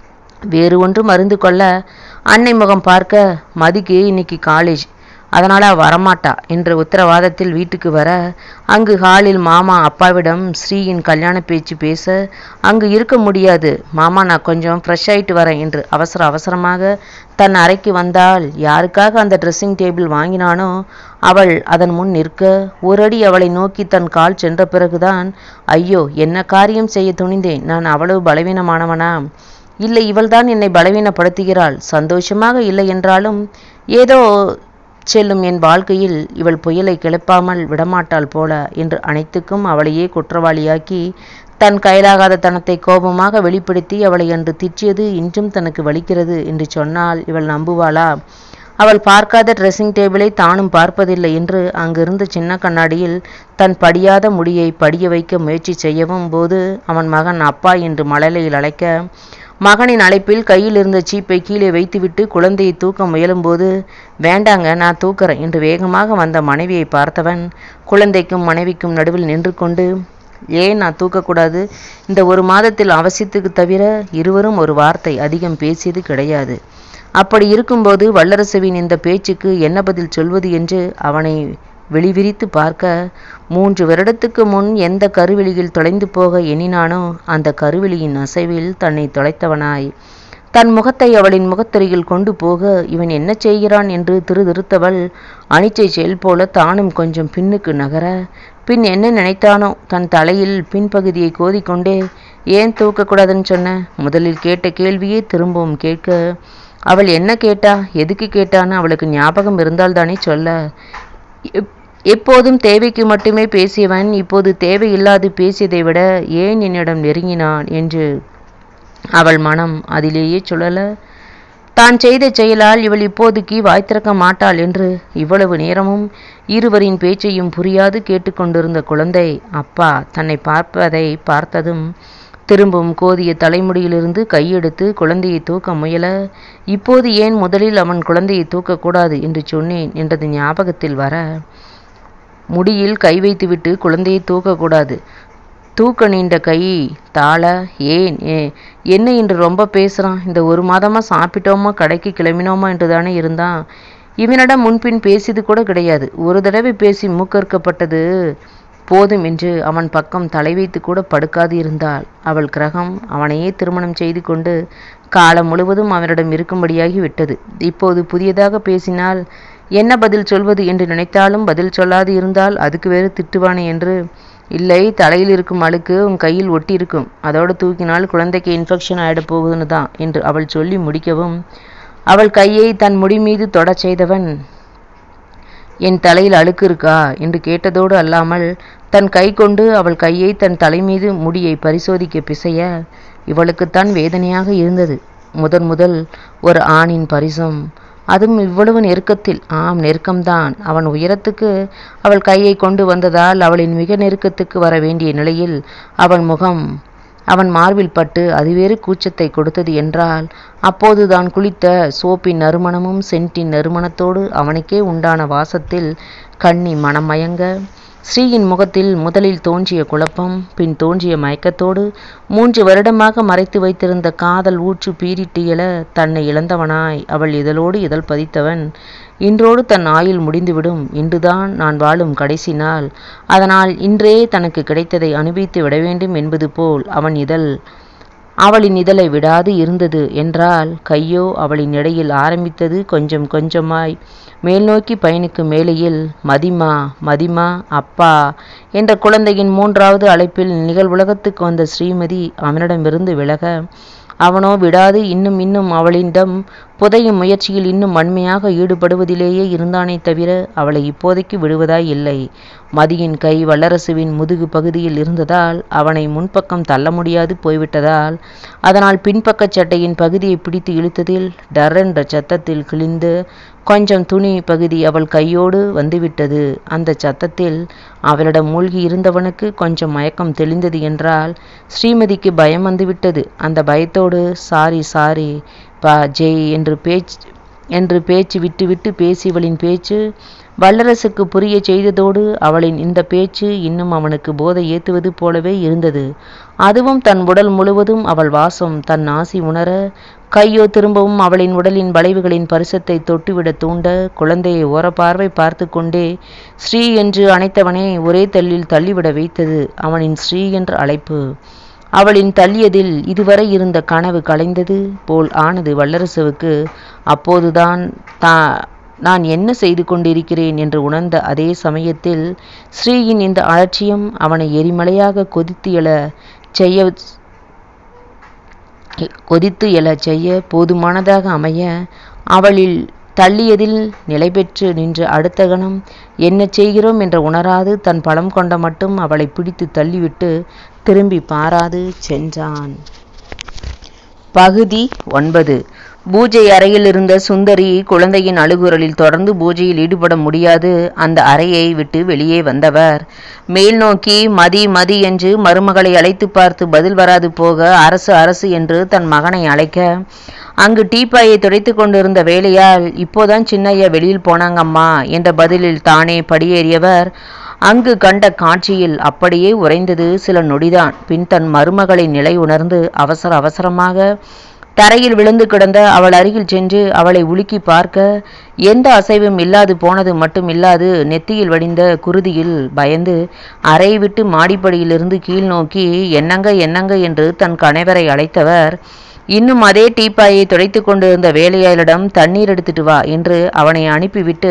வேறு ஒன்றும் மருந்து கொள்ள அன்னை முகம் பார்க்க மதிக்கு இன்னைக்கு காலேஜ் அதனால் அவ வரமாட்டா என்ற உத்தரவாதத்தில் வீட்டுக்கு வர அங்கு ஹாலில் மாமா அப்பாவிடம் ஸ்ரீயின் கல்யாண பேச்சு பேச அங்கு இருக்க முடியாது மாமா நான் கொஞ்சம் ஃப்ரெஷ் ஆயிட்டு வரேன் என்று அவசர அவசரமாக தன் அறைக்கு வந்தால் யாருக்காக அந்த ட்ரெஸ்ஸிங் டேபிள் வாங்கினானோ அவள் அதன் முன் நிற்க ஒரு அடி அவளை நோக்கி தன் கால் சென்ற பிறகுதான் ஐயோ என்ன காரியம் செய்ய துணிந்தேன் நான் அவ்வளவு பலவீனமானவனா இல்லை இவள்தான் என்னை பலவீனப்படுத்துகிறாள் சந்தோஷமாக இல்லை என்றாலும் ஏதோ செல்லும் என் வாழ்க்கையில் இவள் புயலை கிளப்பாமல் விடமாட்டாள் போல என்று அனைத்துக்கும் அவளையே குற்றவாளியாக்கி தன் கையிலாகாத தனத்தை கோபமாக வெளிப்படுத்தி அவளை அன்று திட்டியது இன்றும் தனக்கு வலிக்கிறது என்று சொன்னால் இவள் நம்புவாளா அவள் பார்க்காத ட்ரெஸ்ஸிங் டேபிளை தானும் பார்ப்பதில்லை என்று அங்கிருந்த சின்ன கண்ணாடியில் தன் படியாத முடியை படிய வைக்க முயற்சி செய்யவும் போது அவன் மகன் அப்பா என்று மழலையில் அழைக்க மகனின் அழைப்பில் கையில் இருந்த சீப்பை கீழே வைத்துவிட்டு குழந்தையை தூக்க முயலும்போது வேண்டாங்க நான் தூக்குறேன் என்று வேகமாக வந்த மனைவியை பார்த்தவன் குழந்தைக்கும் மனைவிக்கும் நடுவில் நின்று கொண்டு ஏன் நான் தூக்கக்கூடாது இந்த ஒரு மாதத்தில் அவசியத்துக்கு தவிர இருவரும் ஒரு வார்த்தை அதிகம் பேசியது கிடையாது அப்படி இருக்கும்போது வல்லரசுவின் இந்த பேச்சுக்கு என்ன பதில் சொல்வது என்று அவனை வெளிவிரித்து பார்க்க மூன்று வருடத்துக்கு முன் எந்த கருவெளியில் தொலைந்து போக எண்ணினானோ அந்த கருவெளியின் அசைவில் தன்னை தொலைத்தவனாய் தன் முகத்தை அவளின் முகத்தருகில் கொண்டு போக இவன் என்ன செய்கிறான் என்று திருதிருத்தவள் அனிச்சை செயல் போல தானும் கொஞ்சம் பின்னுக்கு நகர பின் என்ன நினைத்தானோ தன் தலையில் பின்பகுதியை கோதிக்கொண்டே ஏன் தூக்கக்கூடாதுன்னு சொன்ன முதலில் கேட்ட கேள்வியே திரும்பவும் கேட்க அவள் என்ன கேட்டா எதுக்கு கேட்டான்னு அவளுக்கு ஞாபகம் இருந்தால்தானே சொல்ல எப்- எப்போதும் தேவைக்கு மட்டுமே பேசியவன் இப்போது தேவையில்லாது பேசியதை விட ஏன் என்னிடம் நெருங்கினான் என்று அவள் மனம் அதிலேயே சுழல தான் செய்த செயலால் இவள் இப்போதைக்கு வாய் திறக்க மாட்டாள் என்று இவ்வளவு நேரமும் இருவரின் பேச்சையும் புரியாது கேட்டுக்கொண்டிருந்த குழந்தை அப்பா தன்னை பார்ப்பதை பார்த்ததும் திரும்பும் கோதிய தலைமுடியிலிருந்து கையெடுத்து குழந்தையை தூக்க முயல இப்போது ஏன் முதலில் அவன் குழந்தையை தூக்கக்கூடாது என்று சொன்னேன் என்றது ஞாபகத்தில் வர முடியில் கை வைத்துவிட்டு குழந்தையை தூக்கக்கூடாது தூக்க நீண்ட கை தாள ஏன் ஏ என்ன இன்று ரொம்ப பேசுகிறான் இந்த ஒரு மாதமாக சாப்பிட்டோமா கடைக்கு கிளம்பினோமா என்று தானே இருந்தான் இவனிடம் முன்பின் பேசியது கூட கிடையாது ஒரு தடவை பேசி மூக்கறுக்கப்பட்டது போதும் என்று அவன் பக்கம் தலை வைத்து கூட படுக்காது இருந்தாள் அவள் கிரகம் அவனையே திருமணம் செய்து கொண்டு காலம் முழுவதும் அவனிடம் இருக்கும்படியாகி விட்டது இப்போது புதியதாக பேசினால் என்ன பதில் சொல்வது என்று நினைத்தாலும் பதில் சொல்லாது இருந்தால் அதுக்கு வேறு திட்டுவானே என்று இல்லை தலையில் இருக்கும் அழுக்கு உன் கையில் ஒட்டி இருக்கும் அதோடு தூக்கினால் குழந்தைக்கு இன்ஃபெக்ஷன் ஆகிடப் போகுதுன்னு தான் என்று அவள் சொல்லி முடிக்கவும் அவள் கையை தன் முடி மீது தொடச் செய்தவன் என் தலையில் அழுக்கு இருக்கா என்று கேட்டதோடு அல்லாமல் தன் கை கொண்டு அவள் கையை தன் தலை மீது முடியை பரிசோதிக்க பிசைய இவளுக்குத்தான் வேதனையாக இருந்தது முதன் முதல் ஒரு ஆணின் பரிசம் அதுவும் இவ்வளவு நெருக்கத்தில் ஆம் நெருக்கம்தான் அவன் உயரத்துக்கு அவள் கையை கொண்டு வந்ததால் அவளின் மிக நெருக்கத்துக்கு வர வேண்டிய நிலையில் அவன் முகம் அவன் மார்பில் பட்டு அது வேறு கூச்சத்தை கொடுத்தது என்றால் அப்போது தான் குளித்த சோப்பின் நறுமணமும் சென்ட்டின் நறுமணத்தோடு அவனுக்கே உண்டான வாசத்தில் கண்ணி மனம் மயங்க ஸ்ரீயின் முகத்தில் முதலில் தோன்றிய குழப்பம் பின் தோன்றிய மயக்கத்தோடு மூன்று வருடமாக மறைத்து வைத்திருந்த காதல் ஊற்று பீரிட்டு எழ தன்னை இழந்தவனாய் அவள் இதழோடு இதழ் பதித்தவன் இன்றோடு தன் ஆயுள் முடிந்துவிடும் இன்றுதான் நான் வாழும் கடைசி நாள் அதனால் இன்றே தனக்கு கிடைத்ததை அனுபவித்து விட வேண்டும் என்பது போல் அவன் இதழ் அவளின் இதழை விடாது இருந்தது என்றால் கையோ அவளின் இடையில் ஆரம்பித்தது கொஞ்சம் கொஞ்சமாய் மேல்நோக்கி பயணிக்கும் மேலையில் மதிமா மதிமா அப்பா என்ற குழந்தையின் மூன்றாவது அழைப்பில் நிகழ்வுலகத்துக்கு வந்த ஸ்ரீமதி அவனிடமிருந்து விலக அவனோ விடாது இன்னும் இன்னும் அவளிடம் புதையும் முயற்சியில் இன்னும் வன்மையாக ஈடுபடுவதிலேயே இருந்தானே தவிர அவளை இப்போதைக்கு விடுவதாய் இல்லை மதியின் கை வல்லரசுவின் முதுகு பகுதியில் இருந்ததால் அவனை முன்பக்கம் தள்ள முடியாது போய்விட்டதால் அதனால் பின்பக்கச் சட்டையின் பகுதியை பிடித்து இழுத்ததில் டர் என்ற சத்தத்தில் கிழிந்து கொஞ்சம் துணி பகுதி அவள் கையோடு வந்துவிட்டது அந்த சத்தத்தில் அவளிடம் மூழ்கி இருந்தவனுக்கு கொஞ்சம் மயக்கம் தெளிந்தது என்றால் ஸ்ரீமதிக்கு பயம் வந்துவிட்டது அந்த பயத்தோடு சாரி சாரி பா ஜெய் என்று பேச்சு என்று பேச்சு விட்டு விட்டு பேசியவளின் பேச்சு வல்லரசுக்கு புரிய செய்ததோடு அவளின் இந்த பேச்சு இன்னும் அவனுக்கு போதை ஏத்துவது போலவே இருந்தது அதுவும் தன் உடல் முழுவதும் அவள் வாசம் தன் ஆசி உணர கையோ திரும்பவும் அவளின் உடலின் வளைவுகளின் பரிசத்தை தொட்டுவிட தூண்ட குழந்தையை ஓரப்பார்வை பார்த்து கொண்டே ஸ்ரீ என்று அணைத்தவனே ஒரே தள்ளில் தள்ளிவிட வைத்தது அவனின் ஸ்ரீ என்ற அழைப்பு அவளின் தள்ளியதில் இதுவரை இருந்த கனவு கலைந்தது போல் ஆனது வல்லரசுவுக்கு அப்போதுதான் தா நான் என்ன செய்து கொண்டிருக்கிறேன் என்று உணர்ந்த அதே சமயத்தில் ஸ்ரீயின் இந்த அலட்சியம் அவனை எரிமலையாக கொதித்து எழ செய்ய கொதித்து எழச் செய்ய போதுமானதாக அமைய அவளில் தள்ளியதில் நிலை பெற்று நின்ற அடுத்த கணம் என்ன செய்கிறோம் என்ற உணராது தன் பலம் கொண்ட மட்டும் அவளை பிடித்து தள்ளிவிட்டு திரும்பி பாராது சென்றான் பகுதி ஒன்பது பூஜை அறையில் இருந்த சுந்தரி குழந்தையின் அழுகுரலில் தொடர்ந்து பூஜையில் ஈடுபட முடியாது அந்த அறையை விட்டு வெளியே வந்தவர் மேல் நோக்கி மதி மதி என்று மருமகளை அழைத்து பார்த்து பதில் வராது போக அரசு அரசு என்று தன் மகனை அழைக்க அங்கு டீப்பாயை துடைத்து கொண்டிருந்த வேலையால் இப்போதான் சின்னையா வெளியில் போனாங்கம்மா என்ற பதிலில் தானே படியேறியவர் அங்கு கண்ட காட்சியில் அப்படியே உறைந்தது சில நொடிதான் பின் தன் மருமகளின் நிலை உணர்ந்து அவசர அவசரமாக தரையில் விழுந்து கிடந்த அவள் அருகில் சென்று அவளை உலுக்கி பார்க்க எந்த அசைவும் இல்லாது போனது மட்டும் இல்லாது நெத்தியில் வடிந்த குருதியில் பயந்து அறை விட்டு மாடிப்படியிலிருந்து கீழ் நோக்கி என்னங்க என்னங்க என்று தன் கணவரை அழைத்தவர் இன்னும் அதே டீப்பாயை துடைத்து கொண்டிருந்த வேலையாளிடம் தண்ணீர் எடுத்துட்டு வா என்று அவனை அனுப்பிவிட்டு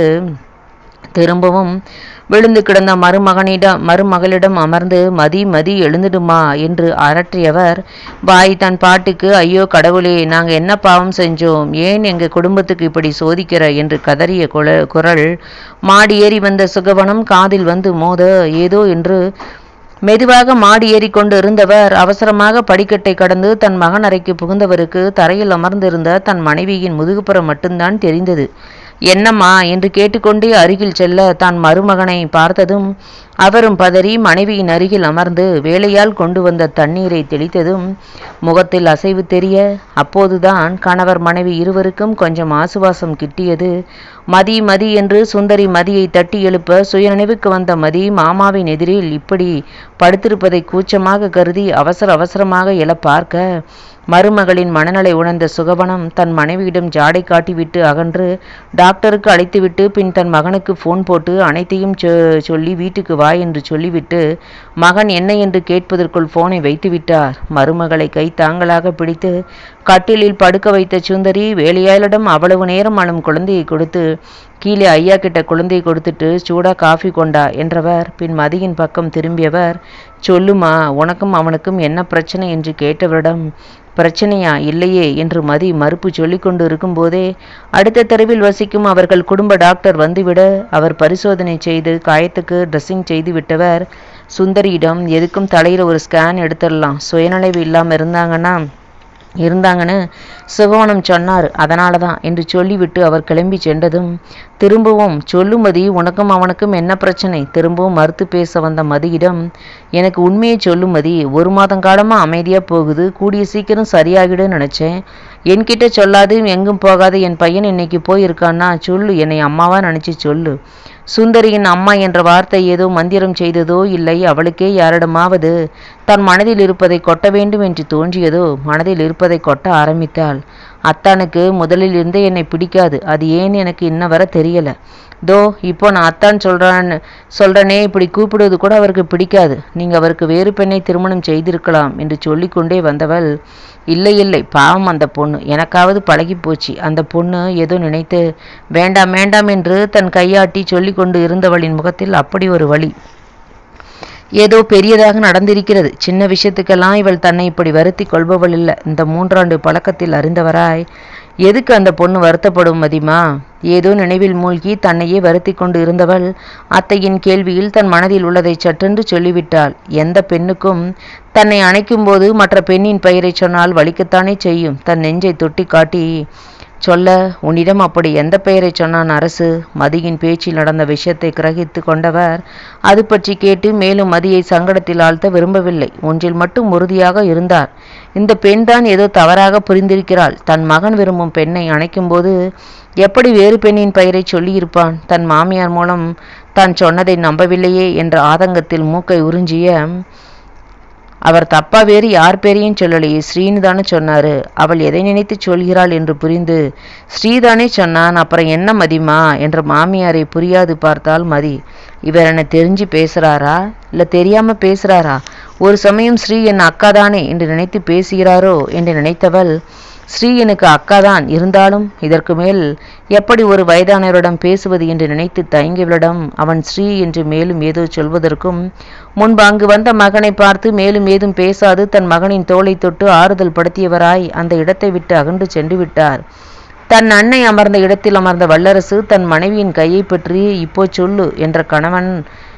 திரும்பவும் விழுந்து கிடந்த மருமகனிடம் மருமகளிடம் அமர்ந்து மதி மதி எழுந்துடுமா என்று அரற்றியவர் வாய் தன் பாட்டுக்கு ஐயோ கடவுளே நாங்க என்ன பாவம் செஞ்சோம் ஏன் எங்க குடும்பத்துக்கு இப்படி சோதிக்கிற என்று கதறிய குல குரல் மாடி ஏறி வந்த சுகவனம் காதில் வந்து மோத ஏதோ என்று மெதுவாக மாடி ஏறிக்கொண்டு இருந்தவர் அவசரமாக படிக்கட்டை கடந்து தன் மகன் அறைக்கு புகுந்தவருக்கு தரையில் அமர்ந்திருந்த தன் மனைவியின் முதுகுப்புறம் மட்டும்தான் தெரிந்தது என்னம்மா என்று கேட்டுக்கொண்டே அருகில் செல்ல தான் மருமகனை பார்த்ததும் அவரும் பதறி மனைவியின் அருகில் அமர்ந்து வேலையால் கொண்டு வந்த தண்ணீரை தெளித்ததும் முகத்தில் அசைவு தெரிய அப்போதுதான் கணவர் மனைவி இருவருக்கும் கொஞ்சம் ஆசுவாசம் கிட்டியது மதி மதி என்று சுந்தரி மதியை தட்டி எழுப்ப சுயநினைவுக்கு வந்த மதி மாமாவின் எதிரில் இப்படி படுத்திருப்பதை கூச்சமாக கருதி அவசர அவசரமாக எழ பார்க்க மருமகளின் மனநலை உணர்ந்த சுகவனம் தன் மனைவியிடம் ஜாடை காட்டிவிட்டு அகன்று டாக்டருக்கு அழைத்துவிட்டு பின் தன் மகனுக்கு ஃபோன் போட்டு அனைத்தையும் சொ- சொல்லி வீட்டுக்கு வா என்று சொல்லிவிட்டு மகன் என்ன என்று கேட்பதற்குள் போனை வைத்துவிட்டார் மருமகளை கை தாங்களாக பிடித்து கட்டிலில் படுக்க வைத்த சுந்தரி வேலையாளிடம் அவ்வளவு நேரம் அழும் குழந்தையை கொடுத்து கீழே ஐயா கிட்ட குழந்தையை கொடுத்துட்டு சூடா காஃபி கொண்டா என்றவர் பின் மதியின் பக்கம் திரும்பியவர் சொல்லுமா உனக்கும் அவனுக்கும் என்ன பிரச்சனை என்று கேட்டவரிடம் பிரச்சனையா இல்லையே என்று மதி மறுப்பு சொல்லிக் கொண்டு இருக்கும்போதே அடுத்த தெருவில் வசிக்கும் அவர்கள் குடும்ப டாக்டர் வந்துவிட அவர் பரிசோதனை செய்து காயத்துக்கு ட்ரெஸ்ஸிங் செய்து விட்டவர் சுந்தரியிடம் எதுக்கும் தலையில் ஒரு ஸ்கேன் எடுத்துடலாம் சுயநினைவு இல்லாமல் இருந்தாங்கன்னா இருந்தாங்கன்னு சுகவனம் சொன்னார் அதனால தான் என்று சொல்லிவிட்டு அவர் கிளம்பி சென்றதும் திரும்பவும் சொல்லுமதி உனக்கும் அவனுக்கும் என்ன பிரச்சனை திரும்பவும் மறுத்து பேச வந்த மதியிடம் எனக்கு உண்மையை சொல்லுமதி ஒரு மாதம் காலமா அமைதியா போகுது கூடிய சீக்கிரம் சரியாகிடும் நினைச்சேன் என்கிட்ட சொல்லாது எங்கும் போகாத என் பையன் இன்னைக்கு போயிருக்கான்னா சொல்லு என்னை அம்மாவா நினைச்சு சொல்லு சுந்தரியின் அம்மா என்ற வார்த்தை ஏதோ மந்திரம் செய்ததோ இல்லை அவளுக்கே யாரிடமாவது தன் மனதில் இருப்பதை கொட்ட வேண்டும் என்று தோன்றியதோ மனதில் இருப்பதை கொட்ட ஆரம்பித்தாள் அத்தானுக்கு முதலில் இருந்தே என்னை பிடிக்காது அது ஏன் எனக்கு இன்ன வரை தெரியல தோ இப்போ நான் அத்தான் சொல்றான்னு சொல்றனே இப்படி கூப்பிடுவது கூட அவருக்கு பிடிக்காது நீங்க அவருக்கு வேறு பெண்ணை திருமணம் செய்திருக்கலாம் என்று சொல்லிக்கொண்டே வந்தவள் இல்லை இல்லை பாவம் அந்த பொண்ணு எனக்காவது பழகி போச்சு அந்த பொண்ணு ஏதோ நினைத்து வேண்டாம் வேண்டாம் என்று தன் கையாட்டி சொல்லிக் கொண்டு இருந்தவளின் முகத்தில் அப்படி ஒரு வழி ஏதோ பெரியதாக நடந்திருக்கிறது சின்ன விஷயத்துக்கெல்லாம் இவள் தன்னை இப்படி வருத்தி கொள்பவள் இல்லை இந்த மூன்றாண்டு பழக்கத்தில் அறிந்தவராய் எதுக்கு அந்த பொண்ணு வருத்தப்படும் மதிமா ஏதோ நினைவில் மூழ்கி தன்னையே வருத்தி கொண்டு இருந்தவள் அத்தையின் கேள்வியில் தன் மனதில் உள்ளதை சட்டென்று சொல்லிவிட்டாள் எந்த பெண்ணுக்கும் தன்னை அணைக்கும் போது மற்ற பெண்ணின் பெயரை சொன்னால் வலிக்கத்தானே செய்யும் தன் நெஞ்சை தொட்டி காட்டி சொல்ல உன்னிடம் அப்படி எந்த பெயரை சொன்னான் அரசு மதியின் பேச்சில் நடந்த விஷயத்தை கிரகித்து கொண்டவர் அது பற்றி கேட்டு மேலும் மதியை சங்கடத்தில் ஆழ்த்த விரும்பவில்லை ஒன்றில் மட்டும் உறுதியாக இருந்தார் இந்த பெண்தான் ஏதோ தவறாக புரிந்திருக்கிறாள் தன் மகன் விரும்பும் பெண்ணை அணைக்கும்போது எப்படி வேறு பெண்ணின் பெயரை சொல்லியிருப்பான் தன் மாமியார் மூலம் தான் சொன்னதை நம்பவில்லையே என்ற ஆதங்கத்தில் மூக்கை உறிஞ்சிய அவர் தப்பா வேறு யார் பேரையும் சொல்லலையே ஸ்ரீன்னு தானே சொன்னாரு அவள் எதை நினைத்து சொல்கிறாள் என்று புரிந்து ஸ்ரீதானே சொன்னான் அப்புறம் என்ன மதிமா என்ற மாமியாரை புரியாது பார்த்தால் மதி இவர் என்ன தெரிஞ்சு பேசுறாரா இல்ல தெரியாம பேசுறாரா ஒரு சமயம் ஸ்ரீ என் அக்காதானே என்று நினைத்து பேசுகிறாரோ என்று நினைத்தவள் ஸ்ரீ எனக்கு அக்காதான் இருந்தாலும் இதற்கு மேல் எப்படி ஒரு வயதானவரிடம் பேசுவது என்று நினைத்து தயங்கியவளிடம் அவன் ஸ்ரீ என்று மேலும் ஏதோ சொல்வதற்கும் முன்பு அங்கு வந்த மகனை பார்த்து மேலும் ஏதும் பேசாது தன் மகனின் தோளை தொட்டு ஆறுதல் படுத்தியவராய் அந்த இடத்தை விட்டு அகன்று சென்று விட்டார் தன் அன்னை அமர்ந்த இடத்தில் அமர்ந்த வல்லரசு தன் மனைவியின் கையை பற்றி இப்போ சொல்லு என்ற கணவன்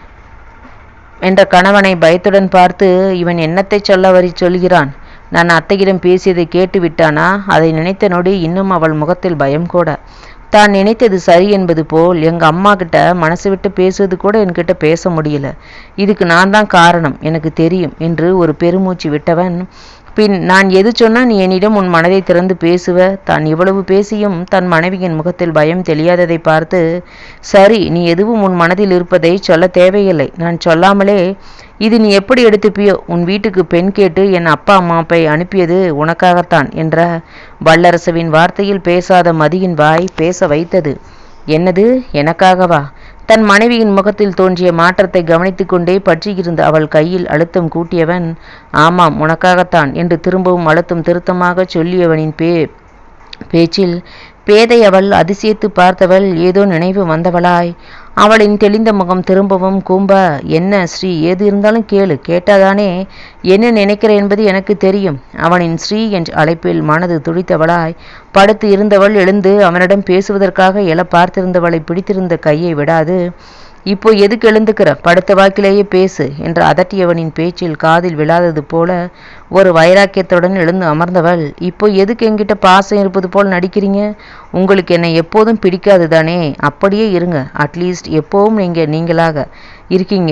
என்ற கணவனை பயத்துடன் பார்த்து இவன் என்னத்தை சொல்ல வரி சொல்கிறான் நான் அத்தையிடம் பேசியதை கேட்டு விட்டானா அதை நினைத்த நொடி இன்னும் அவள் முகத்தில் பயம் கூட தான் நினைத்தது சரி என்பது போல் எங்க அம்மா கிட்ட மனசு விட்டு பேசுவது கூட என்கிட்ட பேச முடியல இதுக்கு நான் தான் காரணம் எனக்கு தெரியும் என்று ஒரு பெருமூச்சு விட்டவன் பின் நான் எது சொன்னா நீ என்னிடம் உன் மனதை திறந்து பேசுவ தான் இவ்வளவு பேசியும் தன் மனைவியின் முகத்தில் பயம் தெரியாததை பார்த்து சரி நீ எதுவும் உன் மனதில் இருப்பதை சொல்ல தேவையில்லை நான் சொல்லாமலே இது நீ எப்படி எடுத்துப்பியோ உன் வீட்டுக்கு பெண் கேட்டு என் அப்பா அம்மாப்பை அனுப்பியது உனக்காகத்தான் என்ற வல்லரசுவின் வார்த்தையில் பேசாத மதியின் வாய் பேச வைத்தது என்னது எனக்காகவா தன் மனைவியின் முகத்தில் தோன்றிய மாற்றத்தை கவனித்துக் கொண்டே பற்றியிருந்த அவள் கையில் அழுத்தம் கூட்டியவன் ஆமாம் உனக்காகத்தான் என்று திரும்பவும் அழுத்தம் திருத்தமாக சொல்லியவனின் பே பேச்சில் பேதை அவள் அதிசயித்து பார்த்தவள் ஏதோ நினைவு வந்தவளாய் அவளின் தெளிந்த முகம் திரும்பவும் கூம்ப என்ன ஸ்ரீ ஏது இருந்தாலும் கேளு கேட்டாதானே என்ன நினைக்கிற என்பது எனக்கு தெரியும் அவனின் ஸ்ரீ என்ற அழைப்பில் மனது துடித்தவளாய் படுத்து இருந்தவள் எழுந்து அவனிடம் பேசுவதற்காக எழ பார்த்திருந்தவளை பிடித்திருந்த கையை விடாது இப்போ எதுக்கு எழுந்துக்கிற படுத்த வாக்கிலேயே பேசு என்று அதட்டியவனின் பேச்சில் காதில் விழாதது போல ஒரு வைராக்கியத்துடன் எழுந்து அமர்ந்தவள் இப்போ எதுக்கு என்கிட்ட பாசம் இருப்பது போல் நடிக்கிறீங்க உங்களுக்கு என்னை எப்போதும் பிடிக்காது தானே அப்படியே இருங்க அட்லீஸ்ட் எப்போவும் நீங்க நீங்களாக இருக்கீங்க